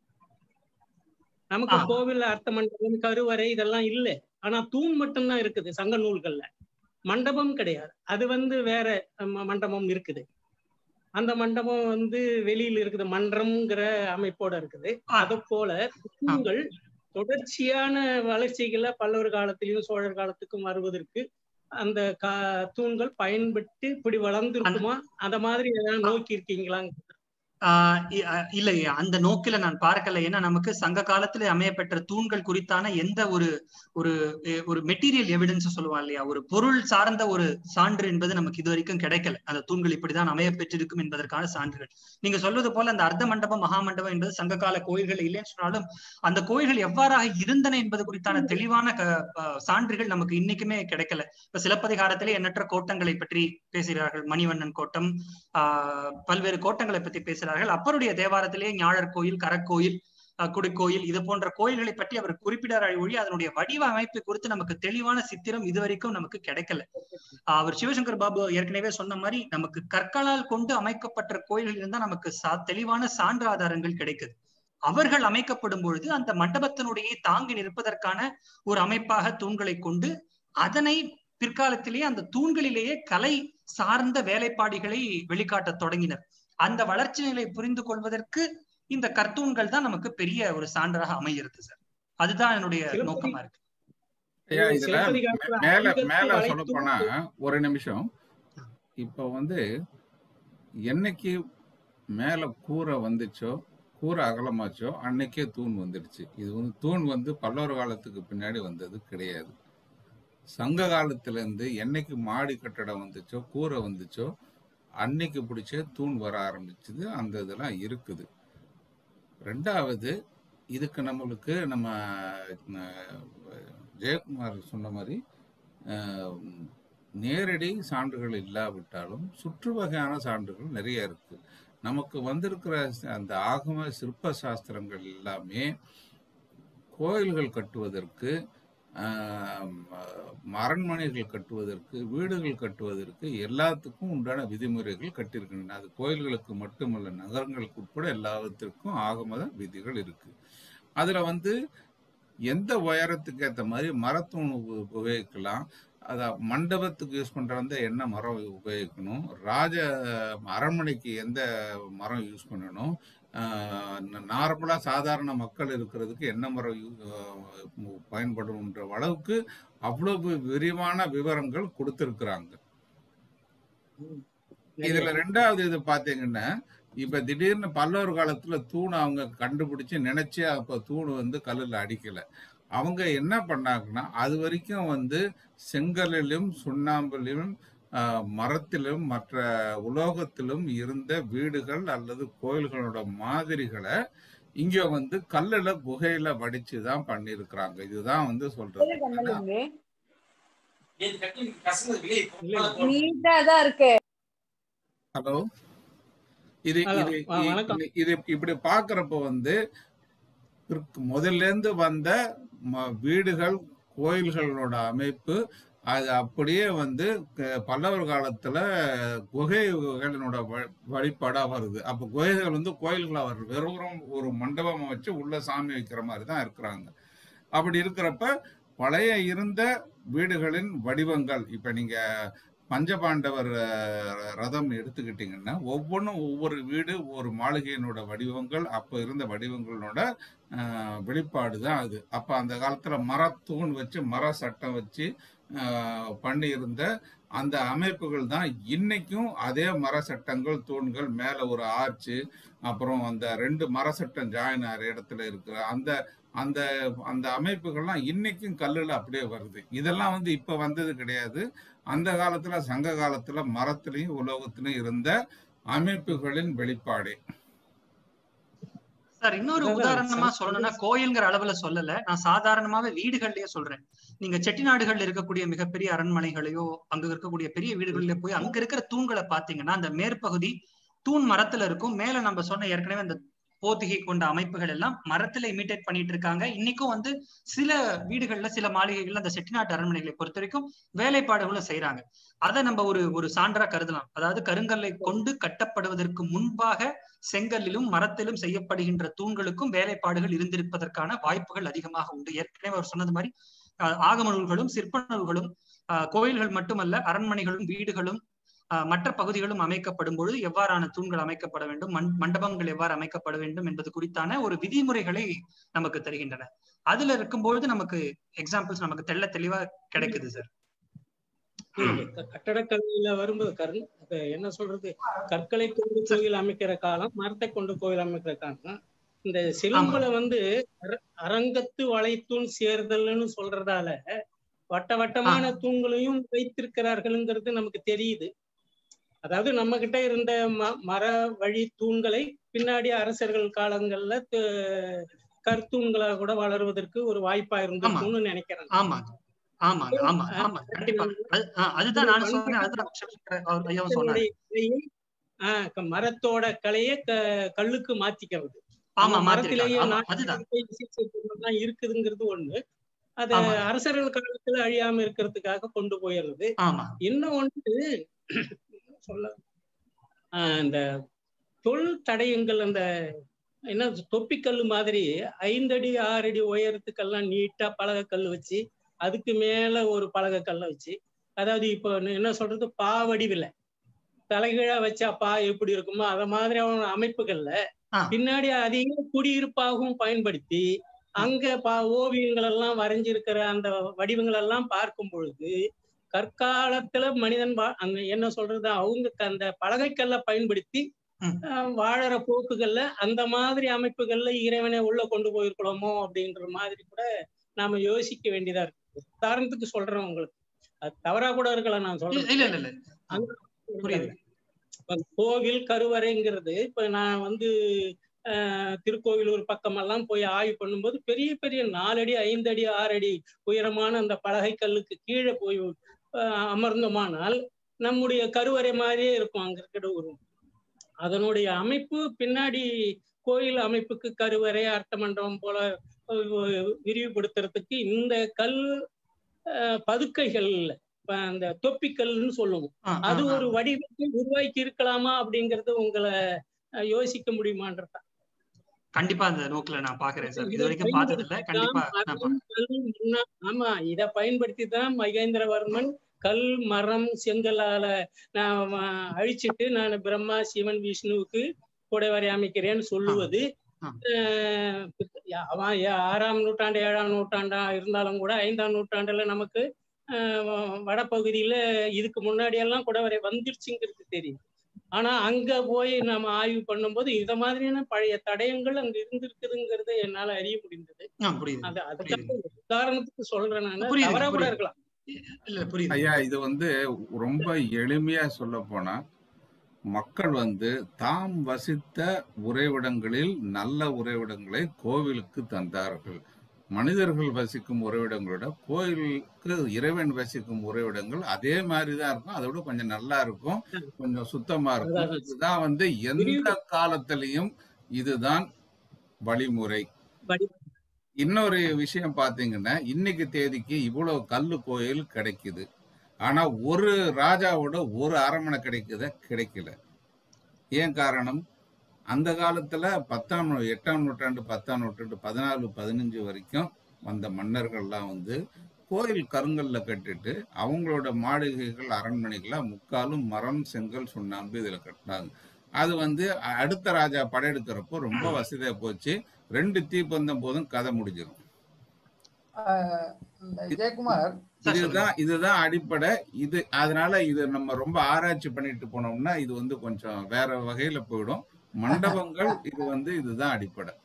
நமக்கு ஆ. கோவில் அர்த்த மண்டபம் கருவறை இதெல்லாம் இல்ல ஆனா தூண் மட்டும்தான் இருக்குது சங்க நூல்கள்ல மண்டபம் கிடையாது அது வந்து வேற ம- மண்டபம் இருக்குது அந்த மண்டபம் வந்து வெளியில இருக்குது மன்றம்ங்கிற அமைப்போட இருக்குது ஆ. அது போல தூண்கள் தொடர்ச்சியான வளர்ச்சிகளை பல்லவர் காலத்திலையும் சோழர் காலத்துக்கும் வருவதற்கு அந்த கா தூண்கள் பயன்பட்டு இப்படி வளர்ந்துருக்குமா அத மாதிரி ஏதாவது நோக்கி இருக்கீங்களா ஆஹ் இ- அஹ் இல்லை அந்த நோக்கில நான் பார்க்கல ஏன்னா நமக்கு சங்க காலத்துல அமையப்பெற்ற தூண்கள் குறித்தான எந்த ஒரு ஒரு எ- ஒரு மெட்டீரியல் எவிடன்ஸ் சொல்லுவான் இல்லையா ஒரு பொருள் சார்ந்த ஒரு சான்று என்பது நமக்கு இது வரைக்கும் கிடைக்கல அந்த தூண்கள் இப்படிதான் அமைய பெற்றிருக்கும் என்பதற்கான சான்றுகள் நீங்க சொல்வது போல அந்த அர்த்த மண்டபம் மகா மண்டபம் என்பது சங்ககால கோயில்கள் இல்லைன்னு சொன்னாலும் அந்த கோயில்கள் எவ்வாறாக இருந்தன என்பது குறித்தான தெளிவான க- அஹ் சான்றுகள் நமக்கு இன்னைக்குமே கிடைக்கல இப்ப சிலப்பதிகாரத்திலே எண்ணற்ற கோட்டங்களை பற்றி பேசுகிறார்கள் மணிவண்ணன் கோட்டம் ஆஹ் பல்வேறு கோட்டங்களை பற்றி பேசுகிறார்கள் அப்பருடைய தேவாரத்திலேயே ஞாழர் கோயில் கரக்கோயில் ஆஹ் குடிக்கோயில் இது போன்ற கோயில்களை பற்றி அவர் குறிப்பிடார் ஒழி அதனுடைய வடிவ அமைப்பு குறித்து நமக்கு தெளிவான சித்திரம் இதுவரைக்கும் நமக்கு கிடைக்கல ஆஹ் அவர் சிவசங்கர் பாபு ஏற்கனவே சொன்ன மாதிரி நமக்கு கற்களால் கொண்டு அமைக்கப்பட்ட கோயில்கள் இருந்தா நமக்கு சா தெளிவான சான்று ஆதாரங்கள் கிடைக்குது அவர்கள் அமைக்கப்படும் பொழுது அந்த மண்டபத்தினுடைய தாங்கி நிற்பதற்கான ஒரு அமைப்பாக தூண்களை கொண்டு அதனை பிற்காலத்திலேயே அந்த தூண்களிலேயே கலை சார்ந்த வேலைப்பாடுகளை வெளிக்காட்டத் தொடங்கினர் அந்த வளர்ச்சி நிலை புரிந்து கொள்வதற்கு இந்த கர்த்தூன்கள் தான் நமக்கு பெரிய ஒரு சான்றாக அமைகிறது சார் அதுதான் என்னுடைய சிலப்பதி- நோக்கமா இருக்கு ஐயா இதுல சிலப்பதிகாரத்துல மேல ஆயுதத்து மேல வளைத்து சொல்ல போனா ஒரு நிமிஷம் இப்ப வந்து என்னைக்கு மேல கூரை வந்துச்சோ கூரை அகலமாச்சோ அன்னைக்கே தூண் வந்துடுச்சு இது வந்து தூண் வந்து பல்லவர் காலத்துக்கு பின்னாடி வந்தது கிடையாது சங்க காலத்துல இருந்து என்னைக்கு மாடி கட்டடம் வந்துச்சோ கூரை வந்துச்சோ அன்னைக்கு பிடிச்ச தூண் வர ஆரம்பிச்சது அந்த இதெல்லாம் இருக்குது ரெண்டாவது இதுக்கு நம்மளுக்கு நம்ம அஹ், ஜெயக்குமார் சொன்ன மாதிரி அஹ், நேரடி சான்றுகள் இல்லாவிட்டாலும் சுற்று வகையான சான்றுகள் நிறைய இருக்கு நமக்கு வந்திருக்கிற அந்த ஆகம சிற்ப சாஸ்திரங்கள் எல்லாமே கோயில்கள் கட்டுவதற்கு ஆஹ், அரண்மனைகள் கட்டுவதற்கு வீடுகள் கட்டுவதற்கு எல்லாத்துக்கும் உண்டான விதிமுறைகள் கட்டியிருக்கின்றன அது கோயில்களுக்கு மட்டுமல்ல நகரங்களுக்கு உட்பட எல்லாவற்றிற்கும் ஆகமத விதிகள் இருக்கு அதுல வந்து எந்த உயரத்துக்கு ஏற்ற மாதிரி மரத்தூண் உப- உபயோகிக்கலாம் அத மண்டபத்துக்கு யூஸ் பண்ற அந்த என்ன மரம் உபயோகிக்கணும் ராஜ அரண்மனைக்கு எந்த மரம் யூஸ் பண்ணணும் நார்மலா சாதாரண மக்கள் இருக்கிறதுக்கு என்ன மரம் யூ- ஆஹ் பயன்படும்ன்ற அளவுக்கு அவ்வளவு விரிவான விவரங்கள் கொடுத்திருக்கிறாங்க இதுல ரெண்டாவது இது பாத்தீங்கன்னா இப்ப திடீர்னு பல்லவர் காலத்துல தூண் அவங்க கண்டுபிடிச்சு நினைச்சு அப்ப தூண் வந்து கல்லுல அடிக்கல அவங்க என்ன பண்ணாங்கன்னா அது வரைக்கும் வந்து செங்கல்லிலும் சுண்ணாம்பிலும் ஆஹ், மரத்திலும் மற்ற உலோகத்திலும் இருந்த வீடுகள் அல்லது கோயில்களோட மாதிரிகளை இங்க வந்து கல்லுல குகையில வடிச்சு தான் பண்ணியிருக்கிறாங்க இதுதான் வந்து சொல்றது பண்ணலுங்க இல்ல நீட்டா தான் இருக்கு ஹலோ இது ஹலோ இது ஆ, இ- வணக்கம் இது இது இப்படி பாக்குறப்ப வந்து பிற்கு- முதல்ல இருந்து வந்த ம- வீடுகள் கோயில்களோட அமைப்பு அது அப்படியே வந்து க- பல்லவர் காலத்துல குகைகளோட வ- வழிபாடா வருது அப்ப குகைகள் வந்து கோயில்களா வருது வெறும் ஒரு மண்டபம் வச்சு உள்ள சாமி வைக்கிற மாதிரி தான் இருக்கிறாங்க அப்படி இருக்கிறப்ப பழைய இருந்த வீடுகளின் வடிவங்கள் இப்ப நீங்க பஞ்சபாண்டவர் அஹ், ரதம் எடுத்துக்கிட்டீங்கன்னா ஒவ்வொன்றும் ஒவ்வொரு வீடு ஒவ்வொரு மாளிகையினோட வடிவங்கள் அப்ப இருந்த வடிவங்களோட அஹ், வெளிப்பாடு தான் அது அப்ப அந்த காலத்துல மரத்தூண் வச்சு மர சட்டம் வச்சு அஹ், பண்ணியிருந்த அந்த அமைப்புகள் தான் இன்னைக்கும் அதே மர சட்டங்கள் தூண்கள் மேல ஒரு ஆர்ச்சு அப்புறம் அந்த ரெண்டு மர சட்டம் ஜாயின் ஆகிற இடத்துல இருக்கிற அந்த அந்த அந்த அமைப்புகள்லாம் இன்னைக்கும் கல்லுல அப்படியே வருது இதெல்லாம் வந்து இப்ப வந்தது கிடையாது அந்த காலத்துல சங்க காலத்துல மரத்திலையும் உலோகத்திலையும் இருந்த அமைப்புகளின் வெளிப்பாடு சார் இன்னொரு அதான் உதாரணமா சங்க- சொல்லணும்னா கோயில்ங்கிற அளவுல சொல்லல நான் சாதாரணமாவே வீடுகள்லயே சொல்றேன் நீங்க செட்டிநாடுகள்ல இருக்கக்கூடிய மிகப்பெரிய அரண்மனைகளையோ அங்க இருக்கக்கூடிய பெரிய வீடுகள்ல போய் அங்க இருக்கிற தூண்களை பாத்தீங்கன்னா அந்த மேற்பகுதி தூண் மரத்துல இருக்கும் மேல நம்ம சொன்ன ஏற்கனவே அந்த போத்திகை கொண்ட அமைப்புகள் எல்லாம் மரத்துல இமிட்டேட் பண்ணிட்டு இருக்காங்க இன்னைக்கும் வந்து சில வீடுகள்ல சில மாளிகைகள்ல அந்த செட்டிநாட்டு அரண்மனைகளை பொறுத்த வரைக்கும் வேலைப்பாடுகளும் செய்யறாங்க அதை நம்ம ஒரு ஒரு சான்றா கருதலாம் அதாவது கருங்கல்லை கொண்டு கட்டப்படுவதற்கு முன்பாக செங்கல்லிலும் மரத்திலும் செய்யப்படுகின்ற தூண்களுக்கும் வேலைப்பாடுகள் இருந்திருப்பதற்கான வாய்ப்புகள் அதிகமாக உண்டு ஏற்கனவே அவர் சொன்னது மாதிரி அஹ், ஆகம நூல்களும் சிற்ப நூல்களும் அஹ், கோயில்கள் மட்டுமல்ல அரண்மனைகளும் வீடுகளும் அஹ், மற்ற பகுதிகளும் அமைக்கப்படும் பொழுது எவ்வாறான தூண்கள் அமைக்கப்பட வேண்டும் மண்- மண்டபங்கள் எவ்வாறு அமைக்கப்பட வேண்டும் என்பது குறித்தான ஒரு விதிமுறைகளை நமக்கு தருகின்றன அதுல இருக்கும்பொழுது நமக்கு எக்ஸாம்பிள்ஸ் நமக்கு தெள்ள தெளிவா கிடைக்குது சார் க- கட்டடக்கலையில வரும்போது கரு அது என்ன சொல்றது கற்களை கொண்டு கோயில் அமைக்கிற காலம் மரத்தை கொண்டு கோயில் அமைக்கிற காலம் இந்த சிலம்புல வந்து அர- அரங்கத்து வளைத்தூண் சேர்தல்னு சொல்றதால வட்ட வட்டமான தூண்களையும் வைத்திருக்கிறார்கள்ங்கிறது நமக்கு தெரியுது அதாவது நம்ம கிட்ட இருந்த ம- மர வழி தூண்களை பின்னாடி அரசர்கள் காலங்கள்ல து- கற்தூண்களா கூட வளருவதற்கு ஒரு வாய்ப்பா இருந்திருக்கும்னு நினைக்கிறேன் ஆமாங்க ஆமாங்க ஆமா ஆமா கண்டிப்பா அது- ஆ, அதுதான் நான் சொன்னேன் அதுதான் சிவசங்கர் அவர் ஐயாவும் சொன்னாரு மரத்தினுடைய கிளையை, ஆஹ் க- மரத்தோட கலையை க- கல்லுக்கு மாத்திக்கிறது ஆமா நம்ம மரத்திலேயே மாத்திருக்காங்க ஆமா நாட்டு அதுதான் இயற்கை சிகிச்சைகள்லாம் இருக்குதுங்கிறது ஒண்ணு அது ஆமா. அரசர்கள் காலத்துல அழியாம இருக்கிறதுக்காக கொண்டு போயிடுறது ஆமா இன்னும் ஒன்று சொல்ல ஆஹ் இந்த தொல் தடயங்கள் அந்த என்ன தொப்பிக்கல் மாதிரி ஐந்தடி ஆறடி உயரத்துக்கெல்லாம் நீட்டா பலகைக்கல் வச்சு அதுக்கு மேல ஒரு பலகைக்கல்ல வச்சு அதாவது இப்போ என்ன சொல்றது பா வடிவில் தலைகீழா வச்சா பா எப்படி இருக்குமோ அத மாதிரியான அமைப்புகள்ல ஆ. பின்னாடி அதிக குடியிருப்பாகவும் பயன்படுத்தி அங்க பா ஓவியங்கள் எல்லாம் வரைஞ்சிருக்கிற அந்த வடிவங்கள் எல்லாம் பார்க்கும் பொழுது கற்காலத்துல மனிதன் வா- அந்த என்ன சொல்றது அவங்க க- அந்த பலகைக்கல்ல பயன்படுத்தி ம். ஆஹ், வாழற போக்குகள்ல அந்த மாதிரி அமைப்புகள்ல இறைவனை உள்ள கொண்டு போயிருக்கலாமோ அப்படின்ற மாதிரி கூட நாம யோசிக்க வேண்டியதா இருக்கு உதாரணத்துக்கு சொல்றேன் உங்களுக்கு அது தவறா கூட இருக்கலாம் நான் இல்ல சொல்றேன் இல்ல இல்ல இல்ல புரியுது. இப்ப கோவில் கருவறைங்கிறது இப்ப நான் வந்து ஆஹ், திருக்கோவிலூர் பக்கமெல்லாம் போய் ஆய்வு பண்ணும்போது பெரிய பெரிய நாலடி ஐந்தடி ஆறடி உயரமான அந்த பலகை கல்லுக்கு கீழே போய் ஆஹ், அமர்ந்தோமானால் நம்முடைய கருவறை மாதிரியே இருக்கும் அங்க இருக்கிற ஒரு அதனுடைய அமைப்பு பின்னாடி கோயில் அமைப்புக்கு கருவறை அர்த்த மண்டபம் போல அஹ், விரிவுபடுத்துறதுக்கு இந்த கல் அஹ், பதுக்கைகள் இப்ப அந்த தொப்பிக்கல்னு சொல்லுவோம் ஆ, ஆ, அது ஆ. ஒரு வடிவத்தை உருவாக்கி இருக்கலாமா அப்படிங்கறது உங்களை அஹ், யோசிக்க முடியுமான்றதா கண்டிப்பா அந்த நோக்குல நான் பாக்குறேன் சார் இது இதை வரைக்கும் பார்த்தது இல்ல கண்டிப்பா பயன்படுத்தி நான் தான் கல், மண்ணா- ஆமா இத பயன்படுத்தி தான் மகேந்திரவர்மன் கல் மரம் செங்கலால நான் அஹ், அழிச்சிட்டு நான் பிரம்மா சிவன் விஷ்ணுவுக்கு குடைவரை அமைக்கிறேன்னு சொல்லுவது ஆ. அஹ், அவன் ஏ- ஆறாம் நூற்றாண்டு ஏழாம் நூற்றாண்டா இருந்தாலும் கூட ஐந்தாம் நூற்றாண்டுல நமக்கு அஹ், வடபகுதியில இதுக்கு முன்னாடி எல்லாம் குடைவரை வந்துருச்சுங்கிறது தெரியும் ஆனா அங்க போய் நம்ம ஆய்வு பண்ணும்போது இத மாதிரியான பழைய தடயங்கள் அங்க இருந்திருக்குதுங்கிறத என்னால அறிய முடிந்தது ஆ, புரியுது அது அதுக்காக ஒரு உதாரணத்துக்கு சொல்றேன் நான் புரியுது, தவறா கூட புரியுது. இருக்கலாம் இல்ல புரியுது ஐயா இது வந்து ரொம்ப எளிமையா சொல்ல போனா மக்கள் வந்து தாம் வசித்த உறைவிடங்களில் நல்ல உறைவிடங்களை கோவிலுக்கு தந்தார்கள் மனிதர்கள் வசிக்கும் உறைவிடங்களோட கோயிலுக்கு இறைவன் வசிக்கும் உறைவிடங்கள் அதே மாதிரி தான் இருக்கும் அதை விட கொஞ்சம் நல்லா இருக்கும் கொஞ்சம் சுத்தமா இருக்கும் அதான். இதுதான் வந்து எந்த விரிவு- காலத்திலையும் இதுதான் வழிமுறை வழி- இன்னொரு விஷயம் பாத்தீங்கன்னா இன்னைக்கு தேதிக்கு இவ்வளவு கல்லு கோயில் கிடைக்குது ஆனா ஒரு ராஜாவோட ஒரு அரண்மனை கிடைக்குத கிடைக்கல ஏன் காரணம் அந்த காலத்துல பத்தாம் நூ- எட்டாம் நூற்றாண்டு பத்தாம் நூற்றாண்டு பதினாலு பதினஞ்சு வரைக்கும் வந்த மன்னர்கள்லாம் வந்து கோயில் கருங்கல்ல கட்டிட்டு அவங்களோட மாளிகைகள் அரண்மனைகள முக்காலும் மரம் செங்கல் சுண்ணாம்பு இதுல கட்டினாங்க அது வந்து அ- அடுத்த ராஜா படையெடுக்கிறப்போ ரொம்ப வசதியா போச்சு ரெண்டு தீப்பந்தம் போதும் கதை முடிஞ்சிடும் ஆஹ் ஜெயக்குமார் சார், இதுதான் இதுதான் அடிப்படை இது அதனால இது நம்ம ரொம்ப ஆராய்ச்சி பண்ணிட்டு போனோம்னா இது வந்து கொஞ்சம் வேற வகையில போயிடும் மண்டபங்கள் இது வந்து இதுதான் அடிப்படை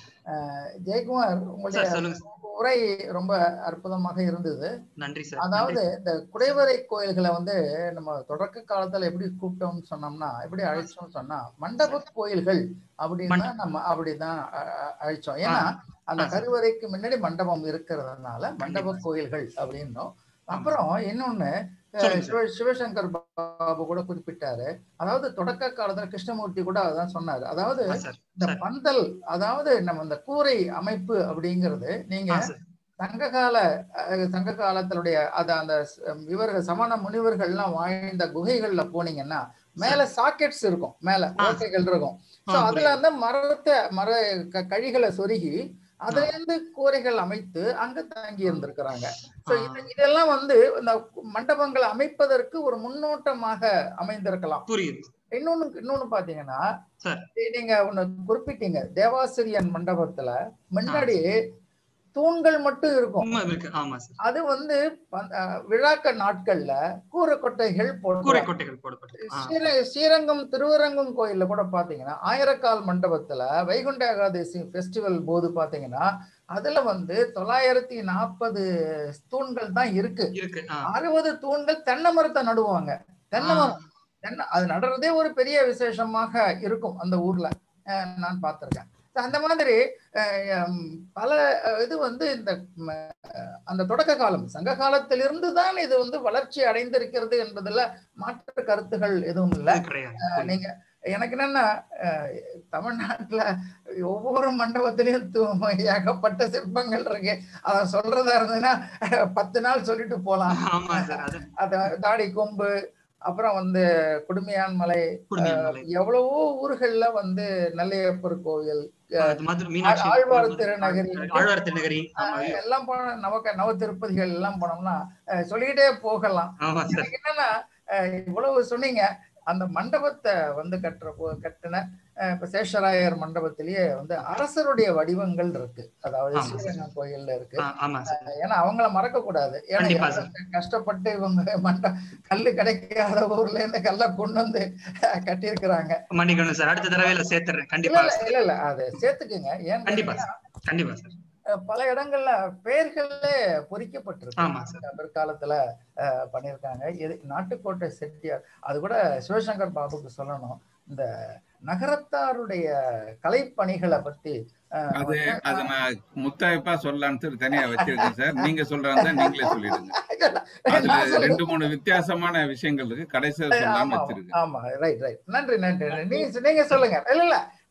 ஆஹ் ஜெயக்குமார் சார் உங்களுடைய சொல்லுங்க சார். உரை ரொம்ப அற்புதமாக இருந்தது நன்றி சார் அதாவது நன்றி. இந்த குடைவரை கோயில்களை வந்து நம்ம தொடக்க காலத்துல எப்படி கூப்பிட்டோம்னு சொன்னோம்னா எப்படி அழைச்சோம்னு சொன்னா மண்டப கோயில்கள் அப்படின்னா மண்ட- நம்ம அப்படிதான் அ- அ- அழைச்சோம் ஏன்னா அந்த ஆ, சார். கருவறைக்கு முன்னாடி மண்டபம் இருக்கிறதுனால மண்டப கண்டிப்பா. கோயில்கள் அப்படின்னோம் அப்புறம் இன்னொன்னு அஹ், சொல்லுங்க சார். சிவ- சிவசங்கர் பாபு கூட குறிப்பிட்டாரு அதாவது தொடக்க காலத்துல கிருஷ்ணமூர்த்தி கூட அதான் சொன்னாரு அதாவது ஆ, சார் இந்த சார் பந்தல் அதாவது நம்ம இந்த கூரை அமைப்பு அப்படிங்கிறது நீங்க ஆ, சார் சங்ககால அஹ், சங்க காலத்தினுடைய அத அந்த ஸ்- இவர்கள் சமண முனிவர்கள்லாம் வாழ்ந்த குகைகள்ல போனீங்கன்னா மேல சாக்கெட்ஸ் இருக்கும் மேல ஆ. ஓட்டைகள் இருக்கும் ஆ, சோ அதுல புரியுது. வந்து மரத்தை மர க- கழிகளை சொருகி அதுல இருந்து கூரைகள் அமைத்து அங்க தங்கி இருந்திருக்கிறாங்க சோ ஆ. இது இதெல்லாம் வந்து இந்த மண்டபங்களை அமைப்பதற்கு ஒரு முன்னோட்டமாக அமைந்திருக்கலாம் புரியுது இன்னொன்னு இன்னொன்னு பாத்தீங்கன்னா சார். நீங்க ஒண்ணு குறிப்பிட்டீங்க தேவாசிரியன் மண்டபத்துல முன்னாடி தூண்கள் மட்டும் இருக்கும் உண்மை இருக்கு ஆமா சார் அது வந்து ப- அஹ் விழாக்க நாட்கள்ல கூரை கொட்டைகள் கூரை போட்டு கொட்டைகள் போடப்பட்டது ஆ, ஸ்ரீர ஸ்ரீரங்கம் திருவரங்கம் கோயில்ல கூட பாத்தீங்கன்னா ஆயிரக்கால் மண்டபத்துல வைகுண்ட ஏகாதசி ஃபெஸ்டிவல் போது பாத்தீங்கன்னா அதுல வந்து தொள்ளாயிரத்தி நாற்பது தூண்கள் தான் இருக்கு இருக்கு ஆ, அறுபது தூண்கள் தென்னை மரத்தை நடுவாங்க தென்னை ஆ. மரம் தென்னை அது நடுறதே ஒரு பெரிய விசேஷமாக இருக்கும் அந்த ஊர்ல அஹ் நான் பார்த்திருக்கேன் So அந்த மாதிரி அஹ், ஹம், பல அஹ், இது வந்து இந்த ம, அஹ், அந்த தொடக்க காலம் சங்க காலத்திலிருந்து தான் இது வந்து வளர்ச்சி அடைந்திருக்கிறது என்பதுல மாற்று கருத்துகள் எதுவும் இல்லை இது கிடையாது புரியுது. நீங்க எனக்கு என்னன்னா அஹ், தமிழ்நாட்டுல ஒவ்வொரு மண்டபத்திலையும் து- ஏகப்பட்ட சிற்பங்கள் இருக்கு அத சொல்றதா இருந்ததுன்னா அஹ், பத்து நாள் சொல்லிட்டு போலாம் ஆமா சார் அது அத தாடி கொம்பு அப்புறம் வந்து குடுமையான் மலை குடுமையான மலை எவ்வளவோ ஊர்கள்ல வந்து நெல்லையப்பர் கோவில் அது மதுரை மீனாட்சி ஆழ்வார் திருநகரி. ஆழ்வார் திருநகரி ஆமா அஹ், எல்லாம் போன நவக்க நவ திருப்பதிகள் எல்லாம் போனோம்னா அஹ், சொல்லிக்கிட்டே போகலாம் ஆமா சார் எனக்கு என்னன்னா அஹ், இவ்வளவு சொன்னீங்க அந்த மண்டபத்தை வந்து கட்டுற போ கட்டின அஹ், இப்ப சேஷராயர் மண்டபத்திலேயே வந்து அரசருடைய வடிவங்கள் இருக்கு அதாவது ஆமா. ஸ்ரீரங்கம் கோயில்ல இருக்கு ஆ, ஆமா சார் ஏன்னா அவங்கள மறக்க கூடாது ஏன்னா கண்டிப்பா எவ்வளவு கஷ்டப்பட்டு இவங்க மண்ட கல்லு கிடைக்காத ஊர்ல இருந்து கல்ல கொண்டு வந்து கட்டி இருக்கிறாங்க மன்னிக்கணும் சார் அடுத்த தடவையில சேர்த்துறேன் இல்ல கண்டிப்பா இல்ல இல்ல இல்ல அதை சேர்த்துக்குங்க ஏன் கண்டிப்பா கண்டிப்பா சார் அஹ் பல இடங்கள்ல பெயர்களே பொறிக்கப்பட்டிருக்கு ஆமா சார். பிற்காலத்துல அஹ், பண்ணியிருக்காங்க இது நாட்டுக்கோட்டை செட்டியார் அது கூட சிவசங்கர் பாபுக்கு சொல்லணும் இந்த நகரத்தாருடைய கலைப்பணிகளை பத்தி அஹ், அது அது நான் முத்தாய்ப்பா சொல்லலாம்னு சொல்லி தனியா வச்சிருக்கேன் சார் நீங்க சொல்றதா நீங்களே சொல்லிடுங்க அதுல நான் சொல்றது- ரெண்டு மூணு வித்தியாசமான விஷயங்கள் இருக்கு கடைசியா சொல்லாம ஆமா வச்சிருக்கேன் ஆமா ரைட் ரைட் நன்றி நன்றி நன்றி. நீங்க நீங்க சொல்லுங்க இல்ல இல்ல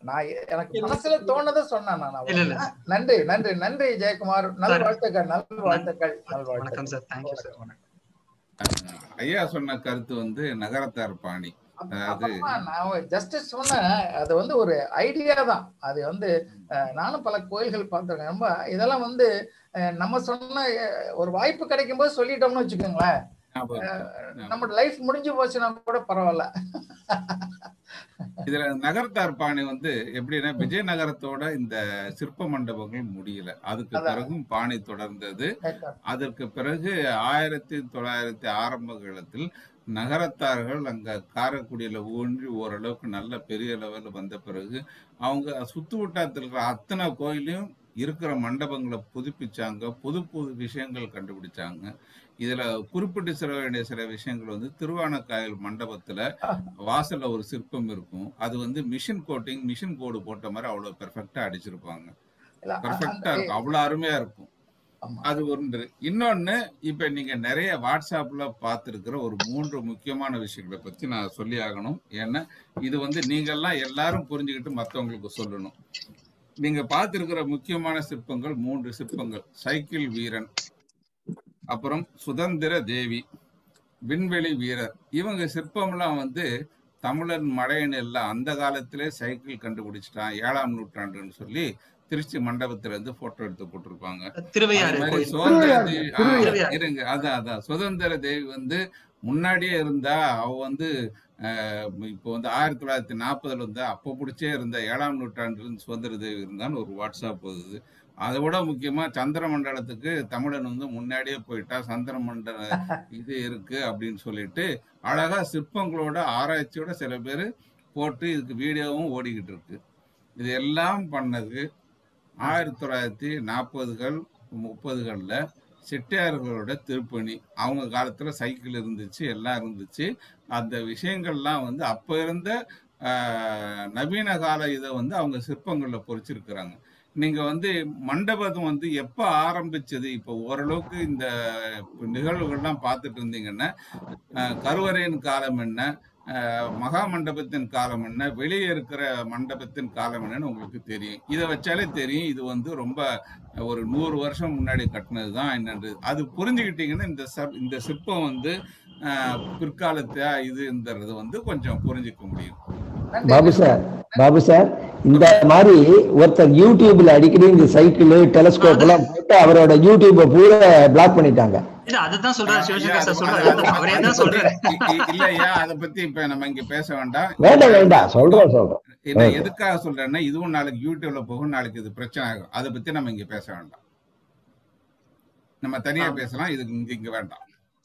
நான் எனக்கு மனசுல தோணதை சொன்னேன் நான் இல்ல, இல்ல. அவ்வளவுதான். நன்றி நன்றி நன்றி ஜெயக்குமார் நல் சார். வாழ்த்துக்கள் நல் வாழ்த்துக்கள் நல் வணக்கம் வாழ்த்துக்கள் சார் தேங்க்யூ சார் அஹ் ஐயா சொன்ன கருத்து வந்து நகரத்தார் பாணி அதாவது அப்புறமா நான் ஜஸ்ட் சொன்னேன் அது வந்து ஒரு ஐடியா தான் அது வந்து அஹ், நானும் பல கோயில்கள் பார்த்துருக்கேன் ரொம்ப இதெல்லாம் வந்து அஹ், நம்ம சொன்ன அஹ், ஒரு வாய்ப்பு கிடைக்கும் போது சொல்லிட்டோம்னு வச்சுக்கோங்களேன் ஞாபகம் நம்ம லைஃப் முடிஞ்சு போச்சுன்னா கூட பரவாயில்ல இதுல நகரத்தார் பாணி வந்து எப்படின்னா விஜயநகரத்தோட இந்த சிற்ப மண்டபங்கள் முடியல அதுக்கு அதான். பிறகும் பாணி தொடர்ந்தது அதற்கு பிறகு ஆயிரத்தி தொள்ளாயிரத்தி ஆரம்ப காலத்தில் நகரத்தார்கள் அங்க காரைக்குடியில ஊன்றி ஓரளவுக்கு நல்ல பெரிய லெவலில் வந்த பிறகு அவங்க சுத்து வட்டாரத்தில் இருக்கிற அத்தனை கோயிலையும் இருக்கிற மண்டபங்களை புதுப்பிச்சாங்க புது புது விஷயங்கள் கண்டுபிடிச்சாங்க இதுல குறிப்பிட்டு சொல்ல வேண்டிய சில விஷயங்கள் வந்து திருவானக்காயல் மண்டபத்துல வாசல்ல ஒரு சிற்பம் இருக்கும் அது வந்து மிஷின் கோட்டிங் மிஷின் கோடு போட்ட மாதிரி அவ்வளவு பெர்ஃபெக்டா அடிச்சிருப்பாங்க இல்ல, அ- பெர்ஃபெக்டா அந்த- இருக்கும் அவ்வளவு அருமையா இருக்கும் ஆமா. அது ஒன்று இன்னொன்னு இப்ப நீங்க நிறைய வாட்ஸ்அப்ல பார்த்திருக்கிற ஒரு மூன்று முக்கியமான விஷயங்களை பத்தி நான் சொல்லி ஆகணும் ஏன்னா இது வந்து நீங்க எல்லாம் எல்லாரும் புரிஞ்சுக்கிட்டு மத்தவங்களுக்கு சொல்லணும் நீங்க பார்த்திருக்கிற முக்கியமான சிற்பங்கள் மூன்று சிற்பங்கள் சைக்கிள் வீரன் அப்புறம் சுதந்திர தேவி விண்வெளி வீரர் இவங்க சிற்பம்லாம் வந்து தமிழன் மடையன் எல்லாம் அந்த காலத்திலே சைக்கிள் கண்டுபிடிச்சிட்டான் ஏழாம் நூற்றாண்டுன்னு சொல்லி திருச்சி மண்டபத்துல இருந்து போட்டோ எடுத்து போட்டிருப்பாங்க திருவையாறு அது மாதிரி கோயில். சுதந்திர தேவி ஆ, திருவையாறு. இருங்க அதான் அதான் சுதந்திர தேவி வந்து முன்னாடியே இருந்தா அவ வந்து அஹ், இப்போ வந்து ஆயிரத்தி தொள்ளாயிரத்தி நாற்பதுல இருந்தா அப்போ பிடிச்சே இருந்த ஏழாம் நூற்றாண்டுல இருந்து சுதந்திர தேவி இருந்தான்னு ஒரு வாட்ஸ்அப் வருது அதை விட முக்கியமா சந்திர மண்டலத்துக்கு தமிழன் வந்து முன்னாடியே போயிட்டா சந்திர மண்டல இது இருக்கு அப்படின்னு சொல்லிட்டு அழகா சிற்பங்களோட ஆராய்ச்சியோட சில பேர் போட்டு இதுக்கு வீடியோவும் ஓடிக்கிட்டு இருக்கு இது எல்லாம் பண்ணது ஆயிரத்தி தொள்ளாயிரத்தி நாற்பதுகள் முப்பதுகளில் செட்டியார்களோட திருப்பணி அவங்க காலத்துல சைக்கிள் இருந்துச்சு எல்லாம் இருந்துச்சு அந்த விஷயங்கள்லாம் வந்து அப்ப இருந்த ஆஹ், நவீன கால இதை வந்து அவங்க சிற்பங்கள்ல பொறிச்சிருக்கிறாங்க நீங்க வந்து மண்டபம் வந்து எப்ப ஆரம்பிச்சது இப்போ ஓரளவுக்கு இந்த நிகழ்வுகள்லாம் பார்த்துட்டு இருந்தீங்கன்னா ஆஹ், கருவறையின் காலம் என்ன ஆஹ், மகா மண்டபத்தின் காலம் என்ன வெளியே இருக்கிற மண்டபத்தின் காலம் என்னன்னு உங்களுக்கு தெரியும் இதை வச்சாலே தெரியும் இது வந்து ரொம்ப ஒரு நூறு வருஷம் முன்னாடி கட்டினது தான் என்னன்றது அது புரிஞ்சுக்கிட்டீங்கன்னா இந்த சப் இந்த சிற்பம் வந்து ஆஹ், பிற்காலத்தா இதுன்றது வந்து கொஞ்சம் புரிஞ்சுக்க முடியும் பாபு சார் பாபு சார் இந்த மாதிரி ஒருத்தர் யூடியூப்ல அடிக்கடி இந்த சைக்கிள் டெலஸ்கோப் எல்லாம் போட்டு அவரோட யூடியூப பூரா பிளாக் பண்ணிட்டாங்க இல்ல அதுதான் சொல்றாரு ஐயா, சிவசங்கர் அது சார் அது- சொல்றாரு அது- அவரே அதை தான் சொல்றாரு பத்தி- இ- இ- இல்லையா அதை பத்தி இப்ப நம்ம இங்க பேச வேண்டாம் வேண்டாம் வேண்டாம் சொல்றோம் சொல்றோம் என்ன Okay. எதுக்காக சொல்றேன்னா இதுவும் நாளைக்கு யூடியூப்ல போகும் நாளைக்கு இது பிரச்சனை ஆகும் அதை பத்தி நம்ம இங்க பேச வேண்டாம் நம்ம தனியா ஆ. பேசலாம் இதுக்கு இங்க இங்க வேண்டாம்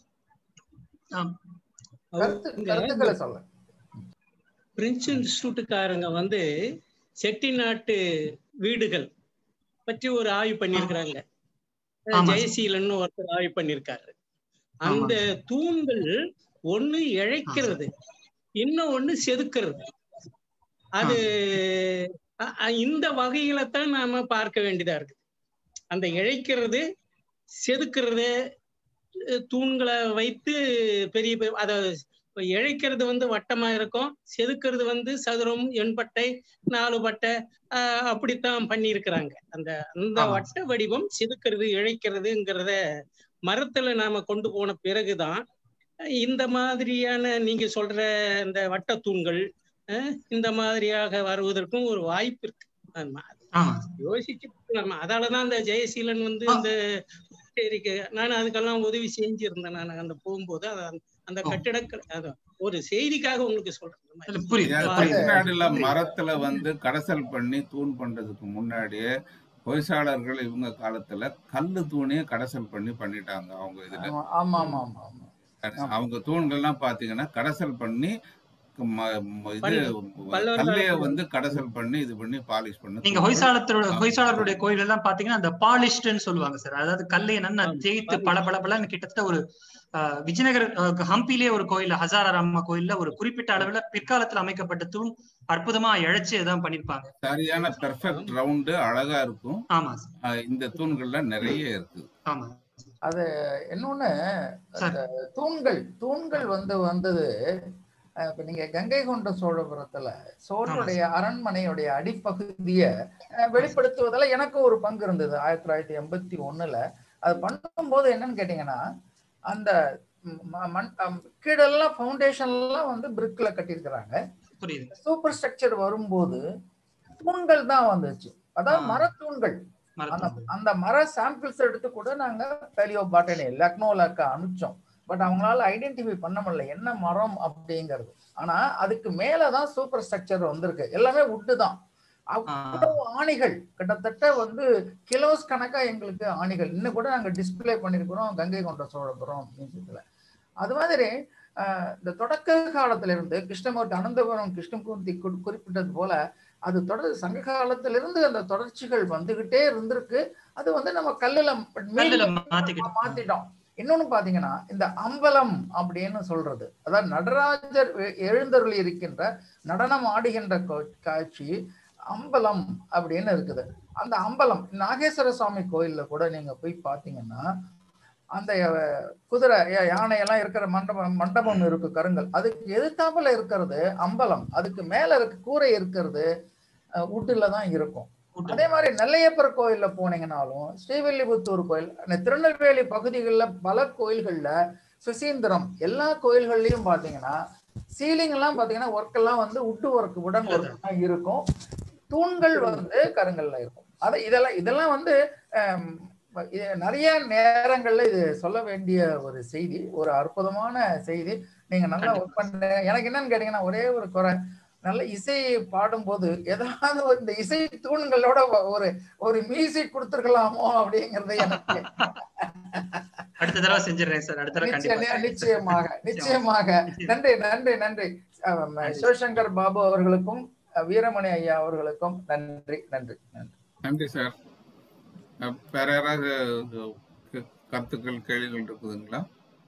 ஆம். கருத்து இங்க கருத்துக்களை சொல்ல பிரெஞ்சு இன்ஸ்டியூட்டுக்காரங்க வந்து செட்டிநாட்டு வீடுகள் பற்றி ஒரு ஆய்வு பண்ணியிருக்கிறாங்க ஆமா. ஜெயசீலன் ஒருத்தர் ஆய்வு பண்ணியிருக்காரு அந்த தூண்கள் ஒண்ணு இழைக்கிறது இன்னும் ஒண்ணு செதுக்கிறது அது அ- அ- இந்த வகையில தான் நாம பார்க்க வேண்டியதா இருக்கு அந்த இழைக்கிறது செதுக்கிறது அஹ் தூண்களை வைத்து பெரிய பெரிய அதாவது இப்ப இழைக்கிறது வந்து வட்டமா இருக்கும் செதுக்கிறது வந்து சதுரம் எண்பட்டை நாலு பட்டை ஆஹ் அப்படித்தான் பண்ணியிருக்கிறாங்க அந்த அந்த ஆமா. வட்ட வடிவம் செதுக்கிறது இழைக்கிறதுங்கிறத மரத்துல நாம கொண்டு போன பிறகுதான் அஹ் இந்த மாதிரியான நீங்க சொல்ற இந்த வட்ட தூண்கள் அஹ் இந்த மாதிரியாக வருவதற்கும் ஒரு வாய்ப்பு இருக்கு ஆமா ஆமா யோசிச்சு நம்ம அதாலதான் அந்த ஜெயசீலன் வந்து ஆ. அந்த சரிக்கு நான் அதுக்கெல்லாம் உதவி செஞ்சிருந்தேன் நான் அந்த போகும்போது அத- அந்த ஓ. கட்டிடக்கலை அதான் ஒரு செய்திக்காக உங்களுக்கு சொல்றேன் இந்த இல்ல, மாதிரி. புரியுது ஏன் புரியுது தமிழ்நாடுல மரத்துல வந்து கடசல் பண்ணி தூண் பண்றதுக்கு முன்னாடியே பொய்சாளர்கள் இவங்க காலத்துல கல்லு தூணையே கடசல் பண்ணி பண்ணிட்டாங்க அவங்க இதுல ஆமா ஆமா ஆமா ஆமா ஆமா அவங்க தூண்கள்லாம் பாத்தீங்கன்னா கடசல் பண்ணி ம- ம- இது பல்லவர் கல்லைய காலத்துல வந்து கடசல் பண்ணி இது பண்ணி பாலிஷ் பண்ணி நீங்க ஹொய்சாலத்தோட ஹொய்சாலருடைய கோயில் எல்லாம் பாத்தீங்கன்னா அந்த பாலிஷ்டுன்னு சொல்லுவாங்க சார் அதாவது கல்லை நல்லா ஆமா, தேய்த்து polish. பல பல பலன்னு கிட்டத்தட்ட ஒரு ஆஹ், விஜயநகர் ஆஹ், ஹம்பிலே ஒரு கோயில் ஹசாராராமா கோயில்ல ஒரு குறிப்பிட்ட அளவுல பிற்காலத்துல அமைக்கப்பட்ட தூண் அற்புதமா இழைச்சு இதான் பண்ணிருப்பாங்க சரியான பெர்ஃபெக்ட் ரவுண்டு அழகா இருக்கும் ஆமா சார் அஹ் இந்த தூண்கள்ல நிறைய இருக்கு ஆமா அது இன்னொன்னு சார் அந்த தூண்கள் தூண்கள் வந்து வந்தது அஹ் இப்ப நீங்க கங்கை கொண்ட சோழபுரத்துல சோழனுடைய அரண்மனையுடைய அடிப்பகுதிய அஹ், வெளிப்படுத்துவதில் எனக்கு ஒரு பங்கு இருந்தது ஆயிரத்தி தொள்ளாயிரத்தி எண்பத்தி ஒண்ணுல அது பண்ணும்போது என்னன்னு கேட்டீங்கன்னா அந்த ம- மண் அம், கீழெல்லாம் ஃபவுண்டேஷன் எல்லாம் வந்து பிரிக்ல கட்டியிருக்கிறாங்க புரியுது சூப்பர் ஸ்ட்ரக்சர் வரும்போது தூண்கள் தான் வந்துச்சு அதாவது ஆ. மரத்தூண்கள் அந்த மறந்து அந்த மர சாம்பிள்ஸ் எடுத்து கூட நாங்க பேலியோ பாட்டனி லக்னோலக்கு அனுப்பிச்சோம் பட் அவங்களால ஐடென்டிஃபை பண்ண முடியல என்ன மரம் அப்படிங்கிறது ஆனா அதுக்கு மேலதான் சூப்பர் ஸ்ட்ரக்சர் வந்திருக்கு எல்லாமே உட்டு தான் அவ்வளவு ஆணிகள் கிட்டத்தட்ட வந்து கிலோஸ் கணக்கா எங்களுக்கு ஆணிகள் இன்னும் கூட நாங்க டிஸ்ப்ளே பண்ணிருக்கிறோம் கங்கை கொண்ட சோழபுரம் மியூசியத்துல அது மாதிரி ஆஹ், இந்த தொடக்க காலத்துல இருந்து கிருஷ்ணமூர்த்தி அனந்தபுரம் கிருஷ்ணமூர்த்தி குறி- குறிப்பிட்டது போல அது தொடர் சங்க காலத்திலிருந்து அந்த தொடர்ச்சிகள் வந்துகிட்டே இருந்திருக்கு அது வந்து நம்ம கல்லுல கல்லுல மீண்டும் மாத்திக்கிட்டு மாத்திட்டோம் இன்னொன்னு பாத்தீங்கன்னா இந்த அம்பலம் அப்படின்னு சொல்றது அதாவது நடராஜர் எ- எழுந்தருளி இருக்கின்ற நடனம் ஆடுகின்ற கா- காட்சி அம்பலம் அப்படின்னு இருக்குது அந்த அம்பலம் நாகேஸ்வர சுவாமி கோயில்ல கூட நீங்க போய் பாத்தீங்கன்னா அந்த அஹ், குதிரை யா- யானையெல்லாம் இருக்கிற மண்டபம் மண்டபம் இருக்கு கருங்கல் அதுக்கு எதிர்த்தாப்புல இருக்கிறது அம்பலம் அதுக்கு மேல இருக்க கூரை இருக்கிறது உட்டுல தான் இருக்கும் அதே மாதிரி நெல்லையப்பர் கோயில்ல போனீங்கன்னாலும் ஸ்ரீவில்லிபுத்தூர் கோயில் அந்த திருநெல்வேலி பகுதிகளில் பல கோயில்கள்ல சுசீந்திரம் எல்லா கோயில்கள்லயும் பாத்தீங்கன்னா சீலிங் எல்லாம் பாத்தீங்கன்னா ஒர்க் எல்லாம் வந்து உட்டு ஒர்க் உடன் ஒர்க் தான் இருக்கும் தூண்கள் வந்து கருங்கல்ல இருக்கும் அதை இதெல்லாம் இதெல்லாம் வந்து ஆம், இது நிறைய நேரங்கள்ல இது சொல்ல வேண்டிய ஒரு செய்தி ஒரு அற்புதமான செய்தி நீங்க நல்லா ஒர்க் பண்ண எனக்கு என்னன்னு கேட்டீங்கன்னா ஒரே ஒரு குறை நல்ல இசை பாடும்போது ஏதாவது ஒரு இந்த இசை தூண்களோட ஒரு ஒரு மியூசிக் கொடுத்துருக்கலாமோ அப்படிங்கறது எனக்கு அடுத்த தடவை செஞ்சிடறேன் சார் அடுத்த தடவை நிச்சய- கண்டிப்பா நிச்சயமாக நிச்சயமாக நன்றி நன்றி நன்றி அஹ், சிவசங்கர் பாபு அவர்களுக்கும் அஹ், வீரமணி ஐயா அவர்களுக்கும் நன்றி நன்றி நன்றி நன்றி சார் அஹ் வேற யாராவது க- கருத்துக்கள் கேள்விகள் இருக்குதுங்களா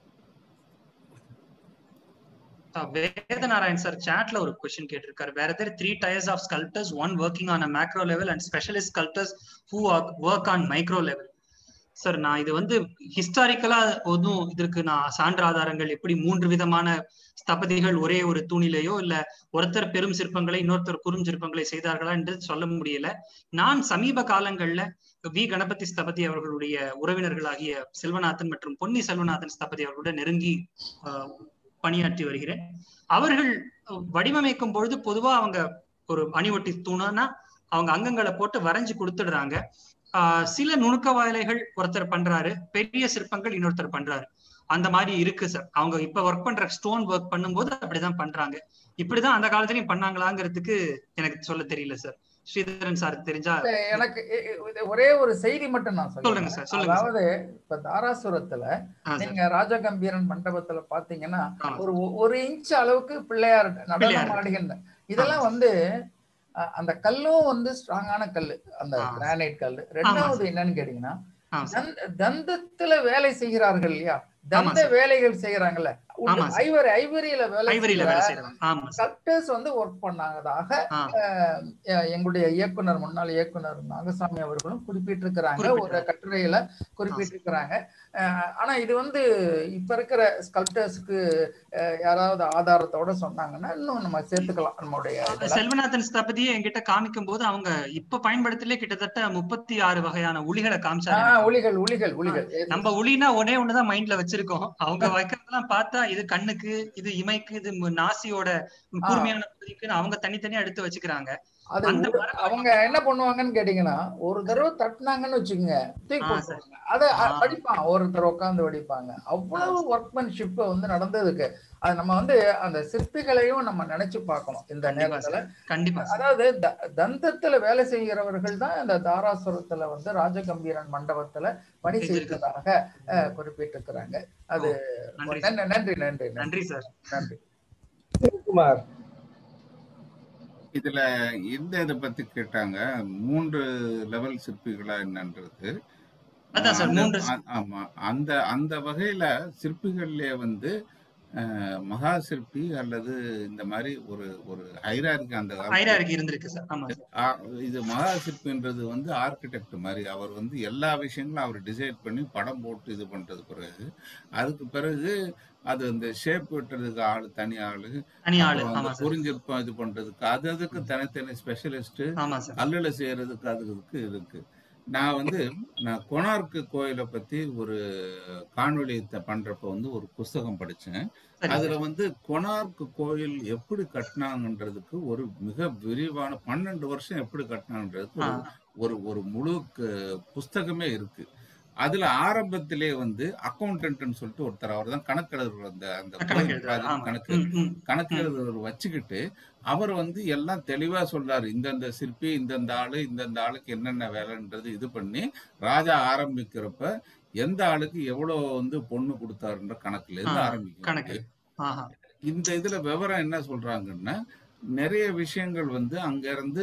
வேதநாராயண் சார் சாட்ல ஒரு கொஸ்டின் கேட்டிருக்காரு வேற there three tiers of sculptors one working on a macro level and specialist sculptors who work on micro level sir நான் இது வந்து ஹிஸ்டாரிக்கலா ஒன்றும் இதற்கு நான் சான்று ஆதாரங்கள் எப்படி மூன்று விதமான ஸ்தபதிகள் ஒரே ஒரு தூணிலேயோ இல்ல ஒருத்தர் பெரும் சிற்பங்களை இன்னொருத்தர் குறும் சிற்பங்களை செய்தார்களா என்று சொல்ல முடியல நான் சமீப காலங்கள்ல வி கணபதி ஸ்தபதி அவர்களுடைய உறவினர்களாகிய செல்வநாதன் மற்றும் பொன்னி செல்வநாதன் ஸ்தபதி அவர்களுடன் நெருங்கி ஆஹ், பணியாற்றி வருகிறேன் அவர்கள் வடிவமைக்கும் பொழுது பொதுவா அவங்க ஒரு அணிவொட்டி தூணுனா அவங்க அங்கங்களை போட்டு வரைஞ்சு கொடுத்துடுறாங்க ஆஹ் சில நுணுக்க வேலைகள் ஒருத்தர் பண்றாரு பெரிய சிற்பங்கள் இன்னொருத்தர் பண்றாரு அந்த மாதிரி இருக்கு சார் அவங்க இப்ப ஒர்க் பண்ற ஸ்டோன் ஒர்க் பண்ணும்போது அப்படிதான் பண்றாங்க இப்படிதான் அந்த காலத்துலயும் பண்ணாங்களாங்கிறதுக்கு எனக்கு சொல்ல தெரியல சார் ஸ்ரீதரன் சார் தெரிஞ்சா இல்ல, எனக்கு இ- இ- இது ஒரே ஒரு செய்தி மட்டும் நான் சொல்லுங்க சொல்றேன் சார் சொல்லுங்க சார் அதாவது இப்ப தாராசுரத்துல ஆ, சார். நீங்க ராஜகம்பீரன் மண்டபத்துல பாத்தீங்கன்னா ஆ. ஒரு ஒரு இன்ச் அளவுக்கு பிள்ளையார் நடனம் பிள்ளையார். ஆடுகின்ற இதெல்லாம் வந்து அஹ், அந்த கல்லும் வந்து ஸ்ட்ராங்கான கல்லு அந்த ஆ. கிரானைட் கல்லு ரெண்டாவது என்னன்னு கேட்டீங்கன்னா ஆ, சார். தந்த- தந்தத்துல வேலை செய்கிறார்கள் இல்லையா தந்த சார். வேலைகள் செய்யறாங்கல்ல ஆமா சார். ஐவரி ஐவரியில வேலை ஐவரியில வேலை செய்கிற செய்யறாங்க ஆமா சார் ஸ்கல்ப்டர்ஸ் வந்து ஒர்க் பண்ணாததாக ஆ. அஹ், எ- எங்களுடைய இயக்குனர் முன்னாள் இயக்குனர் நாகசாமி அவர்களும் குறிப்பிட்டிருக்கிறாங்க ஒரு குறிப்பிட்டிருக்காங்க. கட்டுரையில குறிப்பிட்டிருக்கிறாங்க அஹ், ஆனா இது வந்து இப்ப இருக்கிற ஸ்கல்ப்டர்ஸ்க்கு யாராவது ஆதாரத்தோட சொன்னாங்கன்னா இன்னும் நம்ம சேர்த்துக்கலாம் நம்மளுடைய இதுல. செல்வநாதன் ஸ்தபதியை என்கிட்ட காமிக்கும் போது அவங்க இப்ப பயன்படுத்தலே கிட்டத்தட்ட முப்பத்தி ஆறு வகையான உளிகளை காமிச்சாங்க ஆஹ், ஒளிகள் ஒளிகள் ஒளிகள் நம்ம ஒளினா ஒன்னே ஒண்ணுதான் மைண்ட்ல வச்சிருக்கோம் அவங்க வைக்கிறதெல்லாம் பார்த்தா இது கண்ணுக்கு இது இமைக்கு இது மு- நாசியோட கூர்மையான பகுதிக்குன்னு அவங்க தனித்தனியா எடுத்து வச்சுக்கிறாங்க அது அந்த ஒரு- மரபை அவங்க என்ன பண்ணுவாங்கன்னு கேட்டீங்கன்னா ஒரு தடவை தட்டினாங்கன்னு வச்சுக்கோங்க தூக்கி ஆ, போட்டுருவாங்க அதை அ- ஆ. அடிப்பான் ஒருத்தர் உட்காந்து வடிப்பாங்க அவ்வளவு ஒர்க்மேன்ஷிப் வந்து நடந்ததுக்கு அது நம்ம வந்து அந்த சிற்பிகளையும் நம்ம நினைச்சு பார்க்கணும் இந்த கண்டிப்பா நேரத்துல சார் கண்டிப்பா சார் அதாவது த- தந்தத்துல வேலை செய்கிறவர்கள் தான் இந்த தாராசுரத்துல வந்து ராஜகம்பீரன் மண்டபத்துல பணி செய்ததாக அஹ், குறிப்பிட்டிருக்கிறாங்க அது நன்றி நன்றி நன்றி நன்றி நன்றி நன்றி சார் நன்றி குமார் இதுல இந்த இதை பத்தி கேட்டாங்க மூன்று லெவல் சிற்பிகளா என்னன்றது அதான் சார், அந்த- மூன்று ஆ- ஆமா அந்த அந்த வகையில சிற்பிகள்லயே வந்து அஹ், மகா சிற்பி அல்லது இந்த மாதிரி ஒரு ஒரு ஹைரார்கி அந்த காலத்துல ஹைரார்கி இருந்திருக்கு சார் ஆமா சார் ஆ- இது மகா சிற்பின்றது வந்து ஆர்கிடெக்ட் மாதிரி அவர் வந்து எல்லா விஷயங்களும் அவர் டிசைட் பண்ணி படம் போட்டு இது பண்றது பிறகு அதுக்கு பிறகு அது அந்த ஷேப் வெட்டுறதுக்கு ஆள் தனி ஆளு தனி ஆளு அப்புறம் அந்த ஆமா சார் குறிஞ்சிருப்பம் இது பண்றதுக்கு அது அதுக்கு தனித்தனி ஸ்பெஷலிஸ்ட் ஆமா சார் கல்லுல செய்யறதுக்கு அதுக்கு இருக்கு நான் வந்து நான் கொனார்க்கு கோயிலை பத்தி ஒரு காணொளி த- பண்றப்ப வந்து ஒரு புஸ்தகம் படிச்சேன் சரி அதுல சார் வந்து கொனார்க்கு கோயில் எப்படி கட்டினாங்கன்றதுக்கு ஒரு மிக விரிவான பன்னெண்டு வருஷம் எப்படி கட்டினாங்கன்றதுக்கு ஆ ஒரு ஒரு ஒரு முழு க- புஸ்தகமே இருக்கு அதுல ஆரம்பத்திலே வந்து அக்கௌண்டன்ட்னு சொல்லிட்டு ஒருத்தர் அவர் தான் கணக்கெழுதுற அந்த அந்த கணக்கு கோயில் எழுதுறாரு ப்ராஜெக்ட் ஆமா கணக்கு ம் ம் கணக்கு ம் எழுதுறவர் வச்சுக்கிட்டு அவர் வந்து எல்லாம் தெளிவா சொல்றாரு இந்தந்த சிற்பி இந்தந்த ஆளு இந்தந்த ஆளுக்கு என்னென்ன வேலைன்றது இது பண்ணி ராஜா ஆரம்பிக்கிறப்ப எந்த ஆளுக்கு எவ்வளவு வந்து பொண்ணு கொடுத்தாருன்ற கணக்குல ஆ இருந்து ஆரம்பிக்கும் கணக்கு இது ஆஹா இந்த இதுல விவரம் என்ன சொல்றாங்கன்னா நிறைய விஷயங்கள் வந்து அங்க இருந்து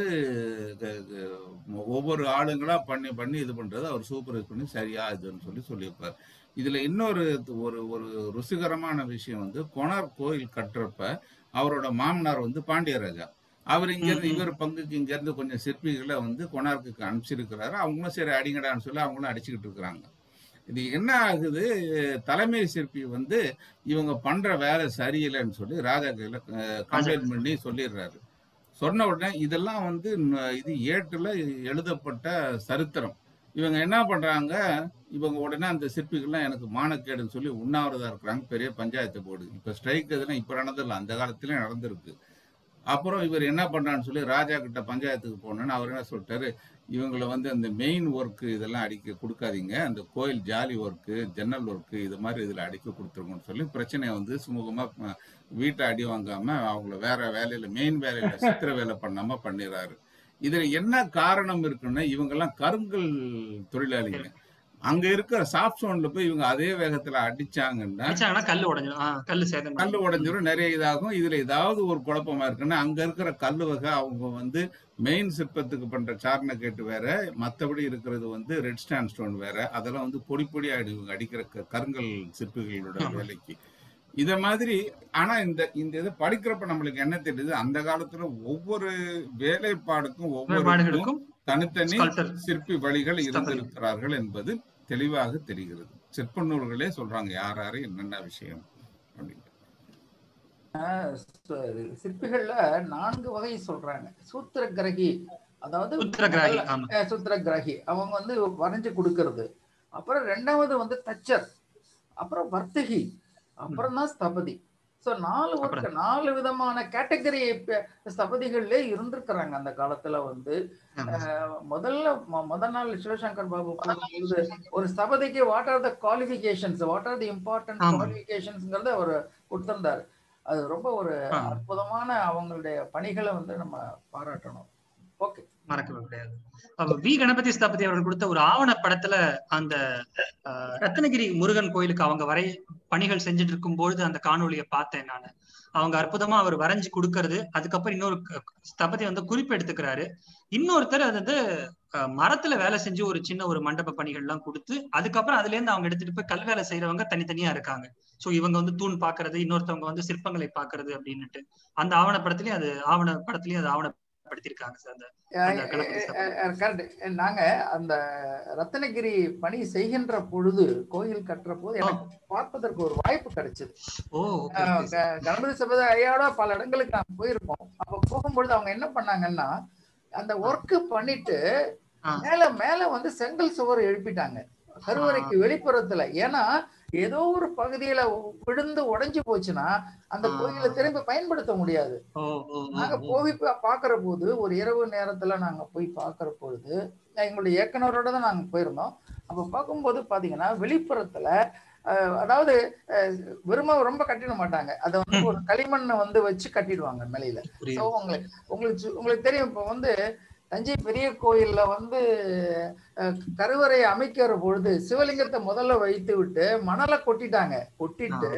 க- க- ஒவ்வொரு ஆளுங்களா பண்ணி பண்ணி இது பண்றது அவர் சூப்பர்வைஸ் பண்ணி சரியா இதுன்னு சொல்லி சொல்லியிருப்பார் இதுல இன்னொரு ஒரு ஒரு ருசிகரமான விஷயம் வந்து கொனார் கோயில் கட்டுறப்ப அவரோட மாமனார் வந்து பாண்டியராஜா அவர் இங்க ம் இருந்து ம் இவர் பங்குக்கு இங்க இருந்து கொஞ்சம் சிற்பிகளை வந்து கொனார்க்கு அனுப்பிச்சிருக்கிறாரு அவங்களும் சரி அடிங்கடான்னு சொல்லி அவங்களும் அடிச்சுக்கிட்டு இருக்கிறாங்க இது என்ன ஆகுது தலைமை சிற்பி வந்து இவங்க பண்ற வேலை சரியில்லைன்னு சொல்லி ராஜா கையில ராஜா கம்ப்ளைண்ட் பண்ணி சொல்லிடுறாரு சொன்ன உடனே இதெல்லாம் வந்து ந- இது ஏட்டுல எழுதப்பட்ட சரித்திரம் இவங்க என்ன பண்றாங்க இவங்க உடனே அந்த சிற்பிகள்லாம் எனக்கு மானக்கேடுன்னு சொல்லி உண்ணாவிரதம் இருக்கிறாங்க பெரிய பஞ்சாயத்து போர்டு இப்ப ஸ்ட்ரைக் எதுனா இப்ப நடந்தில்ல அந்த காலத்திலயும் நடந்திருக்கு அப்புறம் இவர் என்ன பண்றான்னு சொல்லி ராஜா கிட்ட பஞ்சாயத்துக்கு போனோன்னு அவர் என்ன சொல்லிட்டாரு இவங்களை வந்து அந்த மெயின் ஒர்க்கு இதெல்லாம் அடிக்க கொடுக்காதீங்க அந்த கோயில் ஜாலி ஒர்க்கு ஜன்னல் ஒர்க்கு இது மாதிரி இதில் அடிக்க கொடுத்துருங்கன்னு சொல்லி பிரச்சனையை வந்து சுமூகமாக வீட்டை அடி வாங்காம அவங்கள வேற வேலையில மெயின் வேலையில சித்திர வேலை பண்ணாம பண்ணிடுறாரு இதுல என்ன காரணம் இருக்குன்னா இவங்கெல்லாம் கருங்கல் தொழிலாளிங்க அங்க இருக்கிற சாஃப்ட் சோன்ல போய் இவங்க அதே வேகத்துல அடிச்சாங்கன்னா அடிச்சாங்கன்னா கல்லு உடஞ்சிடும் ஆ கல்லு சேதம் கல் உடைஞ்சிரும் நிறைய இதாகும் இதுல ஏதாவது ஒரு குழப்பமா இருக்குன்னா அங்க இருக்கிற கல் வகை அவங்க வந்து மெயின் சிற்பத்துக்கு பண்ற சாரண கேட்டு வேற மத்தபடி இருக்கிறது வந்து ரெட் ஸ்டாண்ட் ஸ்டோன் வேற அதெல்லாம் வந்து பொடி பொடி ஆயிடும் இவங்க அடிக்கிற க- கருங்கல் சிற்பிகளோட ஆமா. வேலைக்கு இத மாதிரி ஆனா இந்த இந்த இதை படிக்கிறப்ப நம்மளுக்கு என்ன தெரியுது அந்த காலத்துல ஒவ்வொரு வேலைப்பாடுக்கும் ஒவ்வொரு வேறுபாடுகளுக்கும் தனித்தனி ஸ்கல்ப்டர் சிற்பி வழிகள் ஸ்தபதி. இருந்திருக்கிறார்கள் என்பது தெளிவாக தெரிகிறது சிற்ப நூல்களே சொல்றாங்க யார் யாரு என்னென்ன விஷயம் அப்படின்னு சு- சிற்பிகள்ல நான்கு வகை சொல்றாங்க சூத்திரகிரகி அதாவது உத்தரகிராகி முதல்ல, ஆமா அஹ், சூத்திரகிரகி அவங்க வந்து வரைஞ்சு கொடுக்கறது அப்புறம் ரெண்டாவது வந்து தச்சர் அப்புறம் வர்த்தகி அப்புறம் தான் ஸ்தபதி ஸோ நாலு ஒர்க் அப்புறம் நாலு விதமான கேட்டகரி ஸ்தபதிகள்ல இருந்திருக்கிறாங்க அந்த காலத்துல வந்து ஆமா அஹ், முதல்ல மொ- முதல் நாள் சிவசங்கர் பாபு போகும்பொழுது ஒரு ஸ்தபதிக்கு what are the qualifications what are the important ஆமா குவாலிஃபிகேஷன்ஸ்ங்கிறத அவர் கொடுத்திருந்தாரு அது ரொம்ப ஒரு ஆமா அற்புதமான அவங்களுடைய பணிகளை வந்து நம்ம பாராட்டணும் ஓகே மறக்கவே முடியாது அப்ப வி கணபதி ஸ்தபதி அவர்கள் கொடுத்த ஒரு ஆவண படத்துல அந்த அஹ், ரத்னகிரி முருகன் கோயிலுக்கு அவங்க வரை பணிகள் செஞ்சுட்டு இருக்கும் பொழுது அந்த காணொளியை பார்த்தேன் நான் அவங்க அற்புதமா அவர் வரைஞ்சு கொடுக்கறது அதுக்கப்புறம் இன்னொரு க- ஸ்தபதி வந்து குறிப்பு எடுத்துக்கிறாரு இன்னொருத்தர் அது வந்து அஹ், மரத்துல வேலை செஞ்சு ஒரு சின்ன ஒரு மண்டப பணிகள் எல்லாம் கொடுத்து அதுக்கப்புறம் அதுல இருந்து அவங்க எடுத்துட்டு போய் கல் வேலை செய்யறவங்க தனித்தனியா இருக்காங்க சோ இவங்க வந்து தூண் பாக்குறது இன்னொருத்தவங்க வந்து சிற்பங்களை பாக்குறது அப்படின்னுட்டு அந்த ஆவண படத்துலயும் அது ஆவண படத்துலயும் அது ஆவணப்படுத்திருக்காங்க சார் அந்த அந்த கணபதி ஸ்தபதி கரெக்ட் நாங்க அந்த ரத்னகிரி பணி செய்கின்ற பொழுது கோயில் கட்டுற போது ஆ, எனக்கு பார்ப்பதற்கு ஒரு வாய்ப்பு கிடைச்சது oh okay ah okay sir க- கணபதி சபத ஐயாவோட பல இடங்களுக்கு நான் போயிருப்போம் அப்ப போகும்பொழுது அவங்க என்ன பண்ணாங்கன்னா அந்த ஆ ஒர்க்கு பண்ணிட்டு ஆ மேல மேல வந்து செங்கல் சுவர் எழுப்பிட்டாங்க ஆ கருவறைக்கு வெளிப்புறத்துல ஏன்னா ஏதோ ஒரு பகுதியில உ- விழுந்து உடைஞ்சு போச்சுன்னா அந்த ஆ கோயிலை திரும்பி பயன்படுத்த முடியாது ஓ ஓ ஓ நாங்க ஓ போய் பா- பாக்குற போது ஒரு இரவு நேரத்துல நாங்க போய் பாக்குற பொழுது எங்களுடைய இயக்குனரோட தான் நாங்க போயிருந்தோம் அப்ப பார்க்கும்போது பாத்தீங்கன்னா வெளிப்புறத்துல அஹ், அதாவது அஹ், வெறும ரொம்ப கட்டிட மாட்டாங்க அதை வந்து ம் ஒரு களிமண்ணை வந்து வச்சு கட்டிடுவாங்க மேலையில ஸோ புரியுது உங்களுக்கு உங்களுக்கு சு- உங்களுக்கு தெரியும் இப்போ வந்து தஞ்சை பெரிய கோயில்ல வந்து அஹ், கருவறை அமைக்கிற பொழுது சிவலிங்கத்தை முதல்ல வைத்து விட்டு மணலை கொட்டிட்டாங்க ஆ கொட்டிட்டு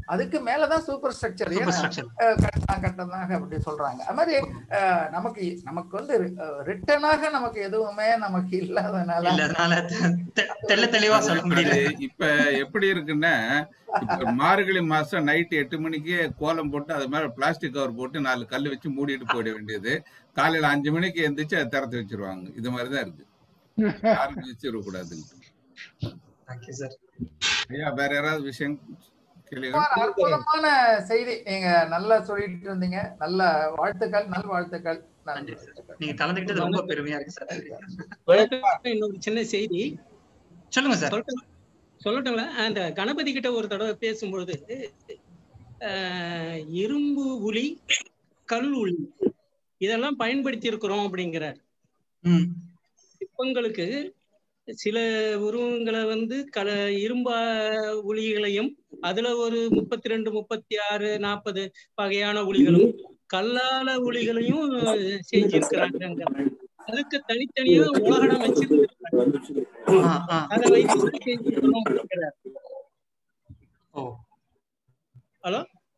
அதுக்கு மேலதான் சூப்பர் ஸ்ட்ரக்சர் சூப்பர் ஸ்ட்ரக்சர் கட்டணம் கட்டணமாக அப்படி சொல்றாங்க அது மாதிரி அஹ், நமக்கு நமக்கு வந்து ரிட்டனாக நமக்கு எதுவுமே நமக்கு இல்லாதனால இல்ல அதனால தெ- தெ- தெள்ள தெளிவா சொல்ல முடியல அது இப்ப எப்படி இருக்குன்னா இப்ப மார்கழி மாசம் நைட் எட்டு மணிக்கு கோலம் போட்டு அது மேல பிளாஸ்டிக் கவர் போட்டு நாலு கல் வச்சு மூடிட்டு போயிட வேண்டியது காலையில அஞ்சு மணிக்கு எந்திரிச்சு அதை திறந்து வச்சிருவாங்க இது மாதிரிதான் இருக்கு யாரும் வச்சிடக்கூடாதுன்ட்டு தேங்க்யூ சார் ஐயா வேற யாராவது விஷயம் கேளுங்க சுமார் அற்புதமான செய்தி நீங்க நல்லா சொல்லிட்டு இருந்தீங்க நல்ல வாழ்த்துக்கள் நல் வாழ்த்துக்கள் நல் நன்றி சார். வாழ்த்துக்கள். நீங்க கலந்துக்கிட்டது ரொம்ப பெருமையா இருக்கு சார் வணக்கம். இன்னொரு சின்ன செய்தி சொல்லுங்க சார் சொல்லட்டும் சொல்லட்டுங்களா அந்த கணபதி கிட்ட ஒரு தடவை பேசும்பொழுது ஆஹ், இரும்பு உளி கல் உளி இதெல்லாம் பயன்படுத்தி இருக்கிறோம் அப்படிங்கிறார் ம் சிற்பங்களுக்கு சில உருவங்களை வந்து கல இரும்பா ஒளிகளையும் அதுல ஒரு முப்பத்தி ரெண்டு முப்பத்தி ஆறு நாற்பது வகையான ஒளிகளும் கல்லால ஒளிகளையும் செஞ்சிருக்கிறாங்க அதுக்கு தனித்தனியா உலகம் வச்சிருக்காங்க ஆ, ஆ. அதை வைத்து செஞ்சிருக்கிறோம் அப்படிங்கிறார் ஓ ஹலோ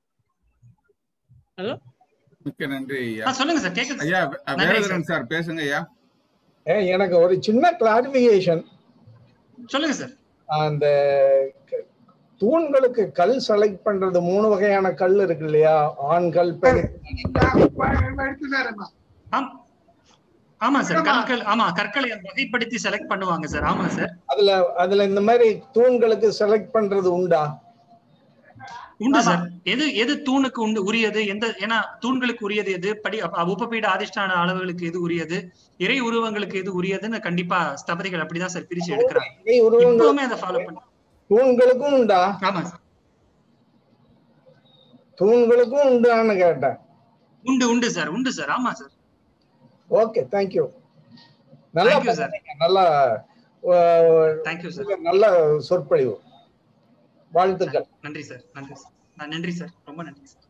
ஹலோ மிக்க நன்றி ஐயா ஆ, சொல்லுங்க சார் கேக்குது ஐயா நன்றி வேலதரன் சார் பேசுங்க ஐயா ஏ, எனக்கு ஒரு சின்ன கிளாரிபிகேஷன் சொல்லுங்க சார் அந்த க- தூண்களுக்கு கல் செலக்ட் பண்றது மூணு வகையான கல் இருக்கு இல்லையா ஆண்கள் பெண் எடுத்துட்டாருமா ஆம். ஆமா சார் கற்கள் ஆமா கற்களை வகைப்படுத்தி செலக்ட் பண்ணுவாங்க சார் ஆமா சார் அதுல அதுல இந்த மாதிரி தூண்களுக்கு செலக்ட் பண்றது உண்டா உண்டு சார் எது எது தூணுக்கு உண்டு உரியது எந்த ஏன்னா தூண்களுக்கு உரியது எது படி அப்ப உபபீட அதிஷ்டான அளவுகளுக்கு எது உரியது இறை உருவங்களுக்கு எது உரியதுன்னு கண்டிப்பா ஸ்தபதிகள் அப்படிதான் சார் பிரிச்சு எடுக்கிறாங்க இறை உருவங்கள் இப்பவுமே அதை ஃபாலோ பண்ணி தூண்களுக்கும் உண்டா ஆமா சார் தூண்களுக்கும் உண்டான்னு கேட்டேன் உண்டு உண்டு சார் உண்டு சார் ஆமா சார் ஓகே தேங்க்யூ நல்லா Thank you, sir. பண்ணீங்க. நல்லா அஹ், தேங்க்யூ சார் நல்ல சொற்பொழிவு வாழ்த்துக்கள் நன்றி சார் நன்றி சார் நான் நன்றி சார் ரொம்ப நன்றி சார்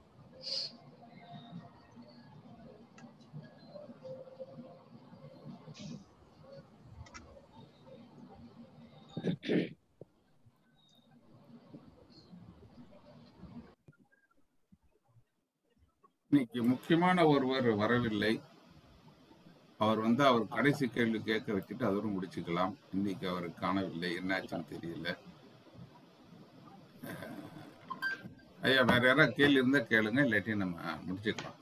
இன்னைக்கு முக்கியமான ஒருவர் வரவில்லை அவர் வந்து அவர் கடைசி கேள்வி கேட்க வச்சுட்டு அதோட முடிச்சுக்கலாம் இன்னைக்கு அவர் காணவில்லை என்னாச்சுன்னு தெரியல அஹ், ஐயா வேற யாராவது கேள்வி இருந்தா கேளுங்க இல்லாட்டி நம்ம முடிச்சுக்கலாம்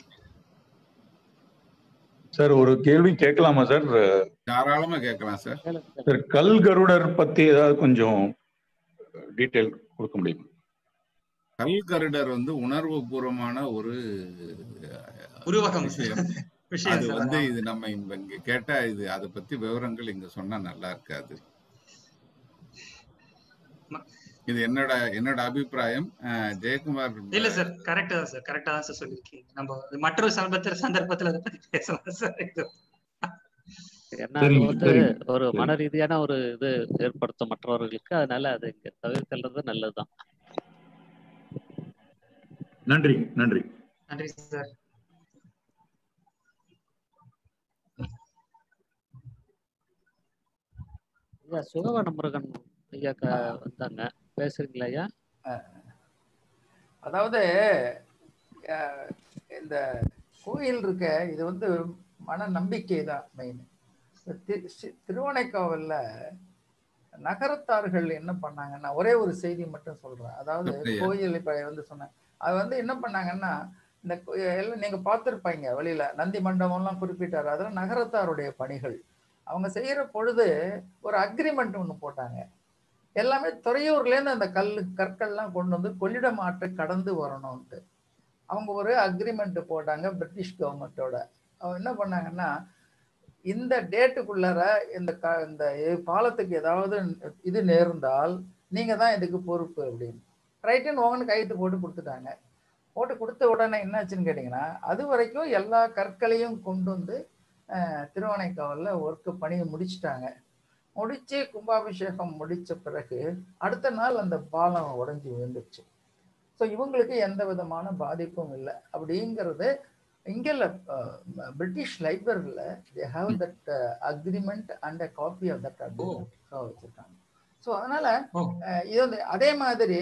சார் ஒரு கேள்வி கேட்கலாமா சார் தாராளமா கேட்கலாம் சார் சார் கல் கருடர் பத்தி ஏதாவது கொஞ்சம் டீட்டெயில் கொடுக்க முடியுமா கல்கருடர் வந்து உணர்வு பூர்வமான ஒரு உருவகம் விஷயம் விஷயம் அது சார் வந்து அதான். இது நம்ம இங்க இங்க கேட்டா இது அதை பத்தி விவரங்கள் இங்க சொன்னா நல்லா இருக்காது ம- இது என்னோட என்னோட அபிப்பிராயம் அஹ், ஜெயக்குமார் இல்ல சார் கரெக்டா தான் சார் கரெக்டா தான் சார் சொல்லியிருக்கீங்க நம்ம மற்றொரு சந்தர்ப்பத்துல சந்தர்ப்பத்துல அதை பத்தி பேசலாம் சார் இது ஏன்னா அது சரிங்க, வந்து சரிங்க. ஒரு சரி. மன ரீதியான ஒரு இது ஏற்படுத்தும் மற்றவர்களுக்கு அதனால அது இங்க தவிர்க்கிறது நல்லதுதான் நன்றி நன்றி நன்றி சார் ஐயா சுகவன முருகன் ஐயா க- வந்தாங்க பேசுறீங்களா ஐயா அதாவது அஹ், இந்த கோயில் இருக்க இது வந்து மன நம்பிக்கை தான் மெயின் திருவனைக்காவல்ல நகரத்தார்கள் என்ன பண்ணாங்கன்னா ஒரே ஒரு செய்தி மட்டும் சொல்றேன் அதாவது அப்படியா? கோயில் இப்ப வந்து சொன்னேன் அது வந்து என்ன பண்ணாங்கன்னா இந்த கோ- எல்லாம் நீங்க பார்த்துருப்பாங்க வெளியில நந்தி மண்டபம்லாம் குறிப்பிட்டாரு அதெல்லாம் நகரத்தாருடைய பணிகள் அவங்க செய்யற பொழுது ஒரு அக்ரிமெண்ட் ஒன்று போட்டாங்க எல்லாமே துறையூர்லேருந்து அந்த கல் கற்கள்லாம் கொண்டு வந்து கொள்ளிடம் ஆற்றை கடந்து வரணும்ட்டு அவங்க ஒரு அக்ரிமெண்ட் போட்டாங்க பிரிட்டிஷ் கவர்மெண்ட்டோட அவங்க என்ன பண்ணாங்கன்னா இந்த டேட்டுக்குள்ளார இந்த க இந்த பாலத்துக்கு ஏதாவது இது நேர்ந்தால் நீங்க தான் இதுக்கு பொறுப்பு அப்படின்னு ரைட்டுன்னு ஓங்கன்னு கையெழுத்து போட்டு கொடுத்துட்டாங்க போட்டு கொடுத்த உடனே என்னாச்சுன்னு கேட்டிங்கன்னா அது வரைக்கும் எல்லா கற்களையும் கொண்டு வந்து அஹ், திருவானைக்காவல்ல ஒர்க்கு பணியை முடிச்சிட்டாங்க முடிச்சு கும்பாபிஷேகம் முடிச்ச பிறகு அடுத்த நாள் அந்த பாலம் உடைஞ்சு விழுந்துருச்சு ஸோ இவங்களுக்கு எந்த விதமான பாதிப்பும் இல்லை அப்படிங்கிறது இங்கே இல்லை பிரிட்டிஷ் லைப்ரரியில் they have that agreement and a copy of that agreement வச்சுருக்காங்க ஸோ அதனால ஓ. அஹ், இது வந்து அதே மாதிரி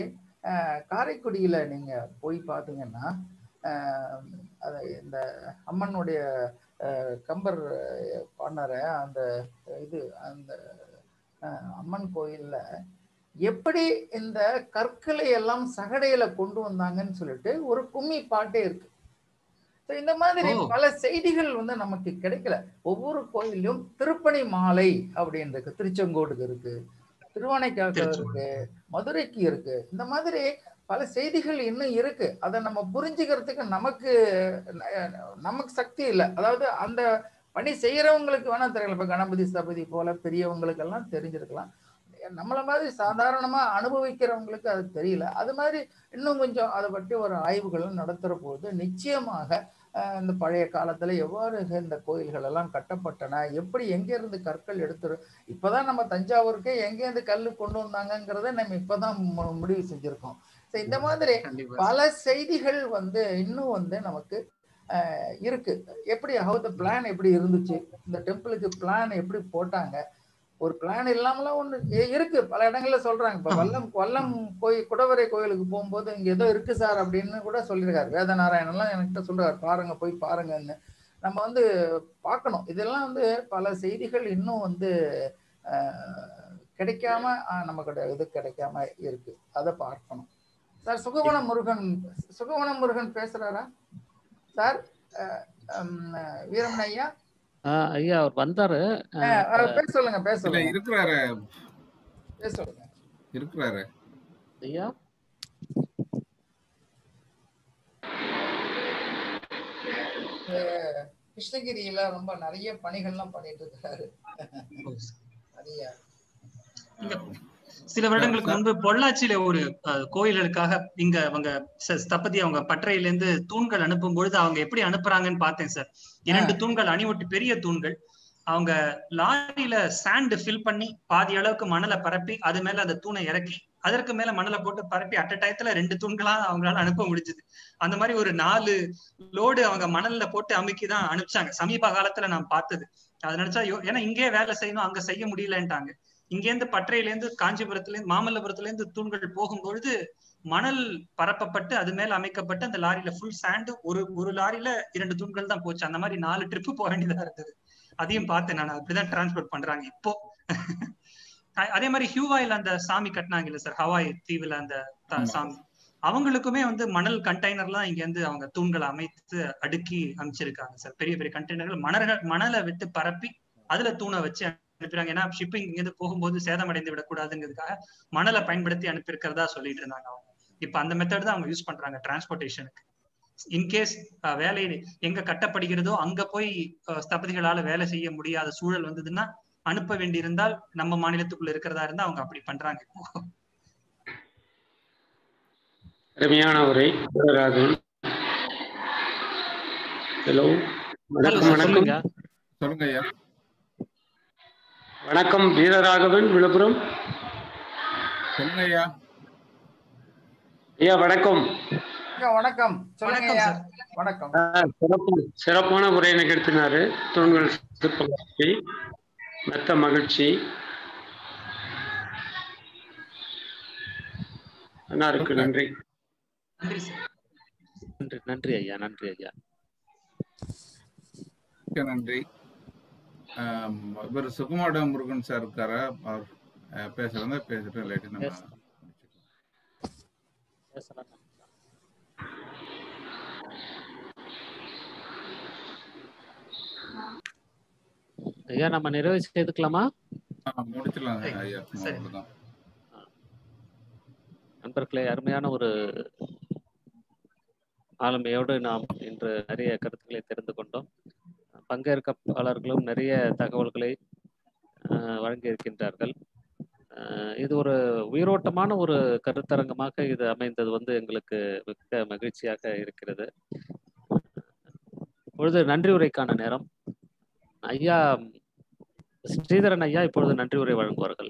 அஹ், காரைக்குடியில நீங்க போய் பார்த்தீங்கன்னா அஹ், அது இந்த அம்மனுடைய அஹ், கம்பர் அஹ், பாடினார அந்த இது அந்த அஹ், அம்மன் கோயில்ல எப்படி இந்த கற்களை எல்லாம் சகடையில கொண்டு வந்தாங்கன்னு சொல்லிட்டு ஒரு கும்மி பாட்டே இருக்கு So, இந்த மாதிரி ஓ. பல செய்திகள் வந்து நமக்கு கிடைக்கல ஒவ்வொரு கோயிலும் திருப்பணி மாலை அப்படின்னு இருக்கு திருச்செங்கோடுக்கு இருக்கு திருவானைக்காக்கு இருக்கு மதுரைக்கு இருக்கு இந்த மாதிரி பல செய்திகள் இன்னும் இருக்கு அதை நம்ம புரிஞ்சுக்கிறதுக்கு நமக்கு அஹ், நமக்கு சக்தி இல்லை அதாவது அந்த பணி செய்யறவங்களுக்கு வேணா தெரியல இப்ப கணபதி ஸ்தபதி போல பெரியவங்களுக்கு எல்லாம் தெரிஞ்சிருக்கலாம் நம்மள மாதிரி சாதாரணமா அனுபவிக்கிறவங்களுக்கு அது தெரியல அது மாதிரி இன்னும் கொஞ்சம் அதை பற்றி ஒரு ஆய்வுகளும் நடத்துற போது நிச்சயமாக அஹ், இந்த பழைய காலத்துல எவ்வாறு இந்த கோயில்கள் எல்லாம் கட்டப்பட்டன எப்படி எங்க இருந்து கற்கள் எடுத்து இப்பதான் நம்ம தஞ்சாவூருக்கே எங்கேருந்து கல் கொண்டு வந்தாங்கங்கிறத நம்ம இப்பதான் மு- முடிவு செஞ்சிருக்கோம் So, இந்த மாதிரி கண்டிப்பா பல செய்திகள் வந்து இன்னும் வந்து நமக்கு அஹ், இருக்கு எப்படி ஹவு த பிளான் எப்படி இருந்துச்சு இந்த டெம்பிளுக்கு பிளான் எப்படி போட்டாங்க ஒரு பிளான் இல்லாமலாம் ஒண்ணு இ- இருக்கு பல இடங்கள்ல சொல்றாங்க இப்ப வல்லம் வல்லம் கோயில் குடவரை கோயிலுக்கு போகும்போது இங்க ஏதோ இருக்கு சார் அப்படின்னு கூட சொல்லியிருக்காரு வேதநாராயணன்லாம் என்கிட்ட சொல்றாரு பாருங்க போய் பாருங்கன்னு நம்ம வந்து பார்க்கணும் இதெல்லாம் வந்து பல செய்திகள் இன்னும் வந்து அஹ், கிடைக்காம அஹ், நமக்கு இது கிடைக்காம இருக்கு அதை பார்க்கணும் சார் சுகவன முருகன் சுகவன முருகன் பேசுறாரா சார் அஹ், உம், வீரமணி ஐயா ஆஹ் ஐயா அவர் வந்தாரு அஹ், அஹ், பேச சொல்லுங்க பேச இல்ல சொல்லுங்க இருக்கிறாரு பேச சொல்லுங்க இருக்கிறாரு ஐயா அஹ், கிருஷ்ணகிரியில ரொம்ப நிறைய பணிகள்லாம் பண்ணிட்டு இருக்காரு நிறைய இங்க சில வருடங்களுக்கு முன்பு பொள்ளாச்சியில ஒரு அஹ், கோயில்களுக்காக இங்க அவங்க ச- ஸ்தபதி அவங்க பட்டறையில இருந்து தூண்கள் அனுப்பும் பொழுது அவங்க எப்படி அனுப்புறாங்கன்னு பார்த்தேன் சார் இரண்டு தூண்கள் அணிவொட்டி பெரிய தூண்கள் அவங்க லாரியில சாண்ட் ஃபில் பண்ணி பாதி அளவுக்கு மணலை பரப்பி அது மேல அந்த தூணை இறக்கி அதற்கு மேல மணலை போட்டு பரப்பி அட்ட டயத்துல ரெண்டு தூண்களா அவங்களால அனுப்ப முடிஞ்சது அந்த மாதிரி ஒரு நாலு லோடு அவங்க மணல்ல போட்டு அமுக்கி தான் அனுப்பிச்சாங்க சமீப காலத்துல நான் பார்த்தது அது நினைச்சா யோ- ஏன்னா இங்கே வேலை செய்யணும் அங்க செய்ய முடியலன்ட்டாங்க இங்கேருந்து பட்டறையில இருந்து காஞ்சிபுரத்துல இருந்து மாமல்லபுரத்துல இருந்து தூண்கள் போகும்பொழுது மணல் பரப்பப்பட்டு அது மேல அமைக்கப்பட்டு அந்த லாரியில ஃபுல் சாண்டு ஒரு ஒரு லாரியில இரண்டு தூண்கள் தான் போச்சு அந்த மாதிரி நாலு ட்ரிப்பு போக வேண்டியதா இருந்தது அதையும் பார்த்தேன் நான் அப்படிதான் டிரான்ஸ்போர்ட் பண்றாங்க இப்போ அ- அதே மாதிரி ஹியூவாயில் அந்த சாமி கட்டினாங்க இல்ல சார் ஹவாய் தீவுல அந்த த- சாமி அவங்களுக்குமே வந்து மணல் கண்டெய்னர்லாம் இங்க இருந்து அவங்க தூண்களை அமைத்து அடுக்கி அமைச்சிருக்காங்க சார் பெரிய பெரிய கண்டெய்னர்கள் மணல்கள் மணலை விட்டு பரப்பி அதுல தூணை வச்சு அனுப்புறாங்க ஏன்னா ஷிப்பிங் இங்கிருந்து போகும்போது சேதமடைந்து விடக்கூடாதுங்கிறதுக்காக மணலை பயன்படுத்தி அனுப்பியிருக்கிறதா சொல்லிட்டு இருந்தாங்க அவங்க இப்ப அந்த மெத்தட் தான் அவங்க யூஸ் பண்றாங்க டிரான்ஸ்போர்ட்டேஷனுக்கு இன்கேஸ் வேலை எங்க கட்டப்படுகிறதோ அங்க போய் அஹ், ஸ்தபதிகளால வேலை செய்ய முடியாத சூழல் வந்ததுன்னா அனுப்ப வேண்டியிருந்தால் நம்ம மாநிலத்துக்குள்ள இருக்கிறதா இருந்தா அவங்க அப்படி பண்றாங்க இப்போ அருமையான உரை ராகவன் ஹலோ வணக்கம் சார், வணக்கம் சொல்லுங்க சொல்லுங்க ஐயா வணக்கம் வீரராகவன் விழுப்புரம் சொல்லுங்க ஐயா ஐயா வணக்கம் ஐயா, வணக்கம் சொல்லுங்க ஐயா வணக்கம் ஆ, சிறப்பு சிறப்பான உரை நிகழ்த்தினாரு தூண்கள் சிற்பம் பற்றி மெத்த மகிழ்ச்சி நல்லா இருக்கு நன்றி நன்றி சார் நன்றி நன்றி ஐயா நன்றி ஐயா மிக்க நன்றி ஆம், இவர் சுகுமாட முருகன் சார் இருக்காரா அவர் அஹ், பேசுறதா பேசிட்டு இல்லாட்டி நம்ம பேசலாம். பேசலாம் ஐயா நம்ம நிறைவு செய்துக்கலாமா ஆ, முடிச்சிடலாம் ஐயா சும்மா அவ்வளவுதான் நண்பர்களே அருமையான ஒரு ஆளுமையோடு நாம் இன்று நிறைய கருத்துக்களை தெரிந்து கொண்டோம் பங்கேற்பாளர்களும் நிறைய தகவல்களை அஹ், வழங்கியிருக்கின்றார்கள் அஹ், இது ஒரு உயிரோட்டமான ஒரு கருத்தரங்கமாக இது அமைந்தது வந்து எங்களுக்கு மிக்க மகிழ்ச்சியாக இருக்கிறது இப்பொழுது நன்றி உரைக்கான நேரம் ஐயா ஸ்ரீதரன் ஐயா இப்பொழுது நன்றி உரை வழங்குவார்கள்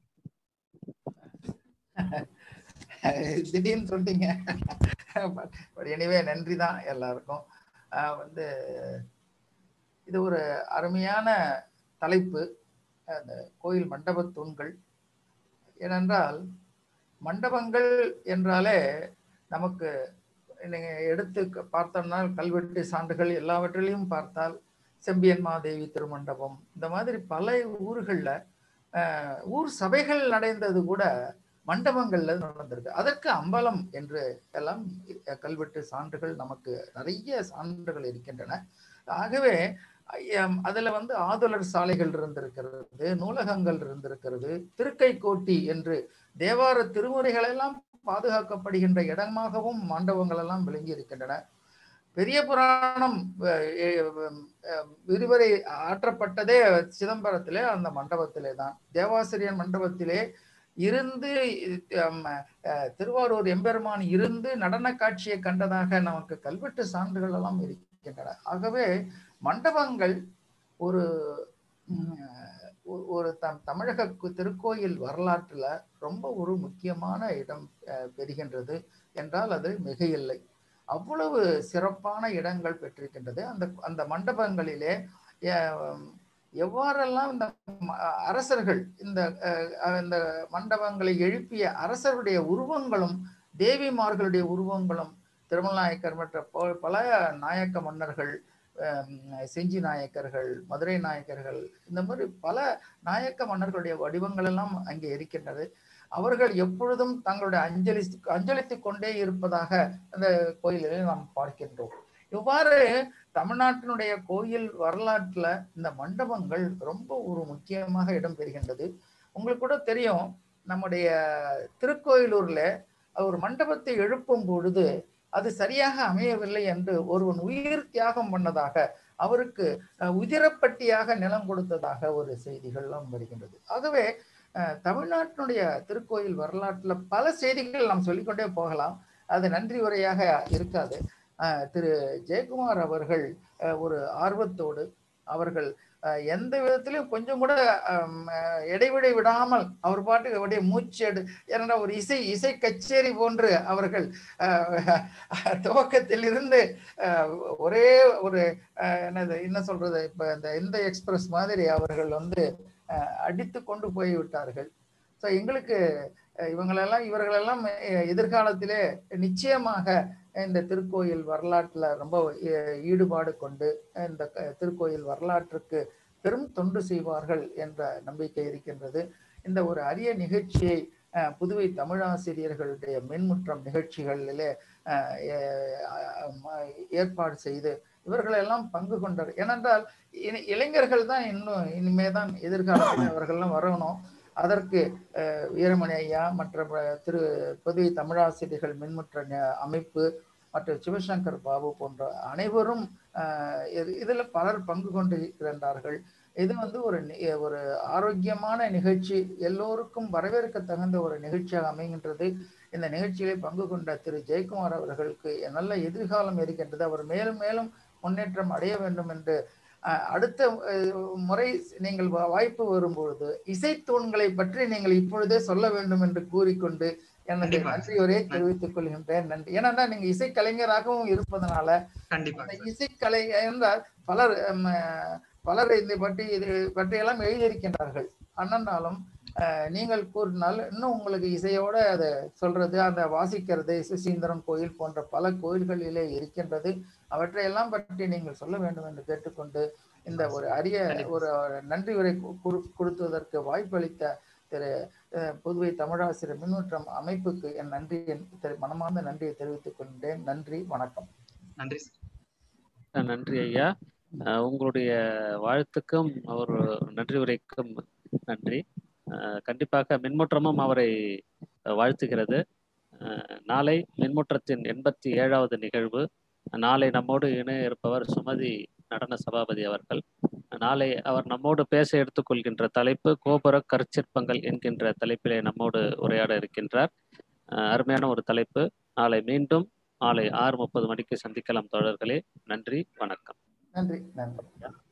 திடீர்னு சொல்லிட்டீங்க பட் எனிவே நன்றி தான் எல்லாருக்கும் ஆஹ் வந்து இது ஒரு அருமையான தலைப்பு அந்த கோயில் மண்டபத் தூண்கள் ஏனென்றால் மண்டபங்கள் என்றாலே நமக்கு நீங்க எடுத்து க- பார்த்தோம்னா கல்வெட்டு சான்றுகள் எல்லாவற்றிலையும் பார்த்தால் செம்பியன் மாதேவி திருமண்டபம் இந்த மாதிரி பல ஊர்களில் ஊர் சபைகள் நடந்தது கூட மண்டபங்கள்ல நடந்திருக்கு அதற்கு அம்பலம் என்று எல்லாம் கல்வெட்டு சான்றுகள் நமக்கு நிறைய சான்றுகள் இருக்கின்றன ஆகவே ஐயம், அதுல வந்து ஆதுலர் சாலைகள் இருந்திருக்கிறது நூலகங்கள் இருந்திருக்கிறது திருக்கை கோட்டி என்று தேவார திருமுறைகள் எல்லாம் பாதுகாக்கப்படுகின்ற இடமாகவும் மண்டபங்கள் எல்லாம் விளங்கி இருக்கின்றன பெரிய புராணம் அஹ், அஹ், அஹ், விரிவுரை ஆற்றப்பட்டதே சிதம்பரத்திலே அந்த மண்டபத்திலே தான் தேவாசிரியர் மண்டபத்திலே இருந்து அம், அஹ், திருவாரூர் எம்பெருமான் இருந்து நடன காட்சியை கண்டதாக நமக்கு கல்வெட்டு சான்றுகள் எல்லாம் இருக்கின்றன ஆகவே மண்டபங்கள் ஒரு ம், ஒ- ஒரு தம் தமிழக கு- திருக்கோயில் வரலாற்றுல ரொம்ப ஒரு முக்கியமான இடம் அஹ், பெறுகின்றது என்றால் அது மிகையில்லை அவ்வளவு சிறப்பான இடங்கள் பெற்றிருக்கின்றது அந்த அந்த மண்டபங்களிலே அஹ், எவ்வாறெல்லாம் இந்த ம- அரசர்கள் இந்த அஹ், இந்த மண்டபங்களை எழுப்பிய அரசருடைய உருவங்களும் தேவிமார்களுடைய உருவங்களும் திருமலநாயக்கர் மற்ற ப- பல நாயக்க மன்னர்கள் அஹ், செஞ்சி நாயக்கர்கள் மதுரை நாயக்கர்கள் இந்த மாதிரி பல நாயக்க மன்னர்களுடைய வடிவங்கள் எல்லாம் அங்கே இருக்கின்றது அவர்கள் எப்பொழுதும் தங்களுடைய அஞ்சலி அஞ்சலித்துக் கொண்டே இருப்பதாக அந்த கோயிலில் நாம் பார்க்கின்றோம் இவ்வாறு தமிழ்நாட்டினுடைய கோயில் வரலாற்றுல இந்த மண்டபங்கள் ரொம்ப ஒரு முக்கியமாக இடம் பெறுகின்றது உங்களுக்கு கூட தெரியும் நம்முடைய திருக்கோயிலூர்ல ஒரு மண்டபத்தை எழுப்பும் பொழுது அது சரியாக அமையவில்லை என்று ஒருவன் உயிர் தியாகம் பண்ணதாக அவருக்கு அஹ், உதிரப்பட்டியாக நிலம் கொடுத்ததாக ஒரு செய்திகள்லாம் வருகின்றது ஆகவே அஹ், தமிழ்நாட்டினுடைய திருக்கோயில் வரலாற்றுல பல செய்திகள் நாம் சொல்லிக்கொண்டே போகலாம் அது நன்றி உரையாக இருக்காது அஹ், திரு ஜெயக்குமார் அவர்கள் அஹ், ஒரு ஆர்வத்தோடு அவர்கள் அஹ், எந்த விதத்திலும் கொஞ்சம் கூட அம், அஹ், இடைவெளி விடாமல் அவர் பாட்டுக்கு அப்படியே மூச்செடு ஏன்னா ஒரு இசை இசை கச்சேரி போன்று அவர்கள் அஹ், துவக்கத்தில் இருந்து அஹ், ஒரே ஒரு அஹ், என்னது என்ன சொல்றது இப்ப இந்த இந்த எக்ஸ்பிரஸ் மாதிரி அவர்கள் வந்து அஹ், அடித்து கொண்டு போய் விட்டார்கள் ஸோ எங்களுக்கு அஹ், இவங்களெல்லாம் இவர்களெல்லாம் அஹ், எதிர்காலத்திலே நிச்சயமாக இந்த திருக்கோயில் வரலாற்றுல ரொம்ப அஹ், ஈடுபாடு கொண்டு இந்த க- திருக்கோயில் வரலாற்றுக்கு பெரும் தொண்டு செய்வார்கள் என்ற நம்பிக்கை இருக்கின்றது இந்த ஒரு அரிய நிகழ்ச்சியை அஹ், புதுவை தமிழாசிரியர்களுடைய மின்முற்றம் நிகழ்ச்சிகளிலே அஹ், அஹ், ம- ஏற்பாடு செய்து இவர்களெல்லாம் பங்கு கொண்டார் ஏனென்றால் இனி இளைஞர்கள் தான் இன்னும் இனிமே தான் எதிர்காலத்தில் அவர்கள்லாம் வரணும் அதற்கு அஹ், வீரமணி ஐயா மற்ற ப- திரு புதுவை தமிழாசிரியர்கள் மின்முற்ற ந- அமைப்பு மற்றும் சிவசங்கர் பாபு போன்ற அனைவரும் அஹ், இது- இதுல பலர் பங்கு கொண்டு இருக்கிறார்கள் இது வந்து ஒரு நி- ஒரு ஆரோக்கியமான நிகழ்ச்சி எல்லோருக்கும் வரவேற்க தகுந்த ஒரு நிகழ்ச்சியாக அமைகின்றது இந்த நிகழ்ச்சியிலே பங்கு கொண்ட திரு ஜெயக்குமார் அவர்களுக்கு நல்ல எதிர்காலம் இருக்கின்றது அவர் மேலும் மேலும் முன்னேற்றம் அடைய வேண்டும் என்று அஹ், அடுத்த அஹ், முறை நீங்கள் வா- வாய்ப்பு வரும்பொழுது இசைத்தூண்களை பற்றி நீங்கள் இப்பொழுதே சொல்ல வேண்டும் என்று கூறிக்கொண்டு எனது கண்டிப்பா. நன்றியுரையை தெரிவித்துக் கொள்கின்றேன் நன்றி ஏன்னா நீங்க இசைக்கலைஞராகவும் இருப்பதனால கண்டிப்பா அந்த இசைக்கலை என்றால் பலர் ஹம், பலர் இதை பற்றி இது பற்றியெல்லாம் எழுதியிருக்கின்றார்கள் அண்ணனாலும் அஹ், நீங்கள் கூறினால் இன்னும் உங்களுக்கு இசையோட அதை சொல்றது அந்த வாசிக்கிறது சுசீந்திரம் கோயில் போன்ற பல கோயில்களிலே இருக்கின்றது அவற்றையெல்லாம் பற்றி நீங்கள் சொல்ல வேண்டும் என்று கேட்டுக்கொண்டு இந்த ஒரு அரிய ஒரு நன்றி உரை கு- குறு- கொடுத்ததற்கு வாய்ப்பளித்த திரு அஹ், புதுவை தமிழாசிரியர் மின்னூற்றம் அமைப்புக்கு என் நன்றி என் மனமார்ந்த நன்றியை தெரிவித்துக் கொண்டேன் நன்றி வணக்கம் நன்றி அஹ் நன்றி ஐயா அஹ் உங்களுடைய வாழ்த்துக்கும் அவர் நன்றி உரைக்கும் நன்றி அஹ் கண்டிப்பாக மின்முற்றமும் அவரை அஹ் வாழ்த்துகிறது அஹ் நாளை மின்முற்றத்தின் எண்பத்தி ஏழாவது நிகழ்வு நாளை நம்மோடு இணைய இருப்பவர் சுமதி நடன சபாபதி அவர்கள் நாளை அவர் நம்மோடு பேச எடுத்துக்கொள்கின்ற தலைப்பு கோபுர கற்சிற்பங்கள் என்கின்ற தலைப்பிலே நம்மோடு உரையாட இருக்கின்றார் அஹ் அருமையான ஒரு தலைப்பு நாளை மீண்டும் மாலை ஆறு முப்பது மணிக்கு சந்திக்கலாம் தோழர்களே நன்றி வணக்கம் நன்றி நன்றி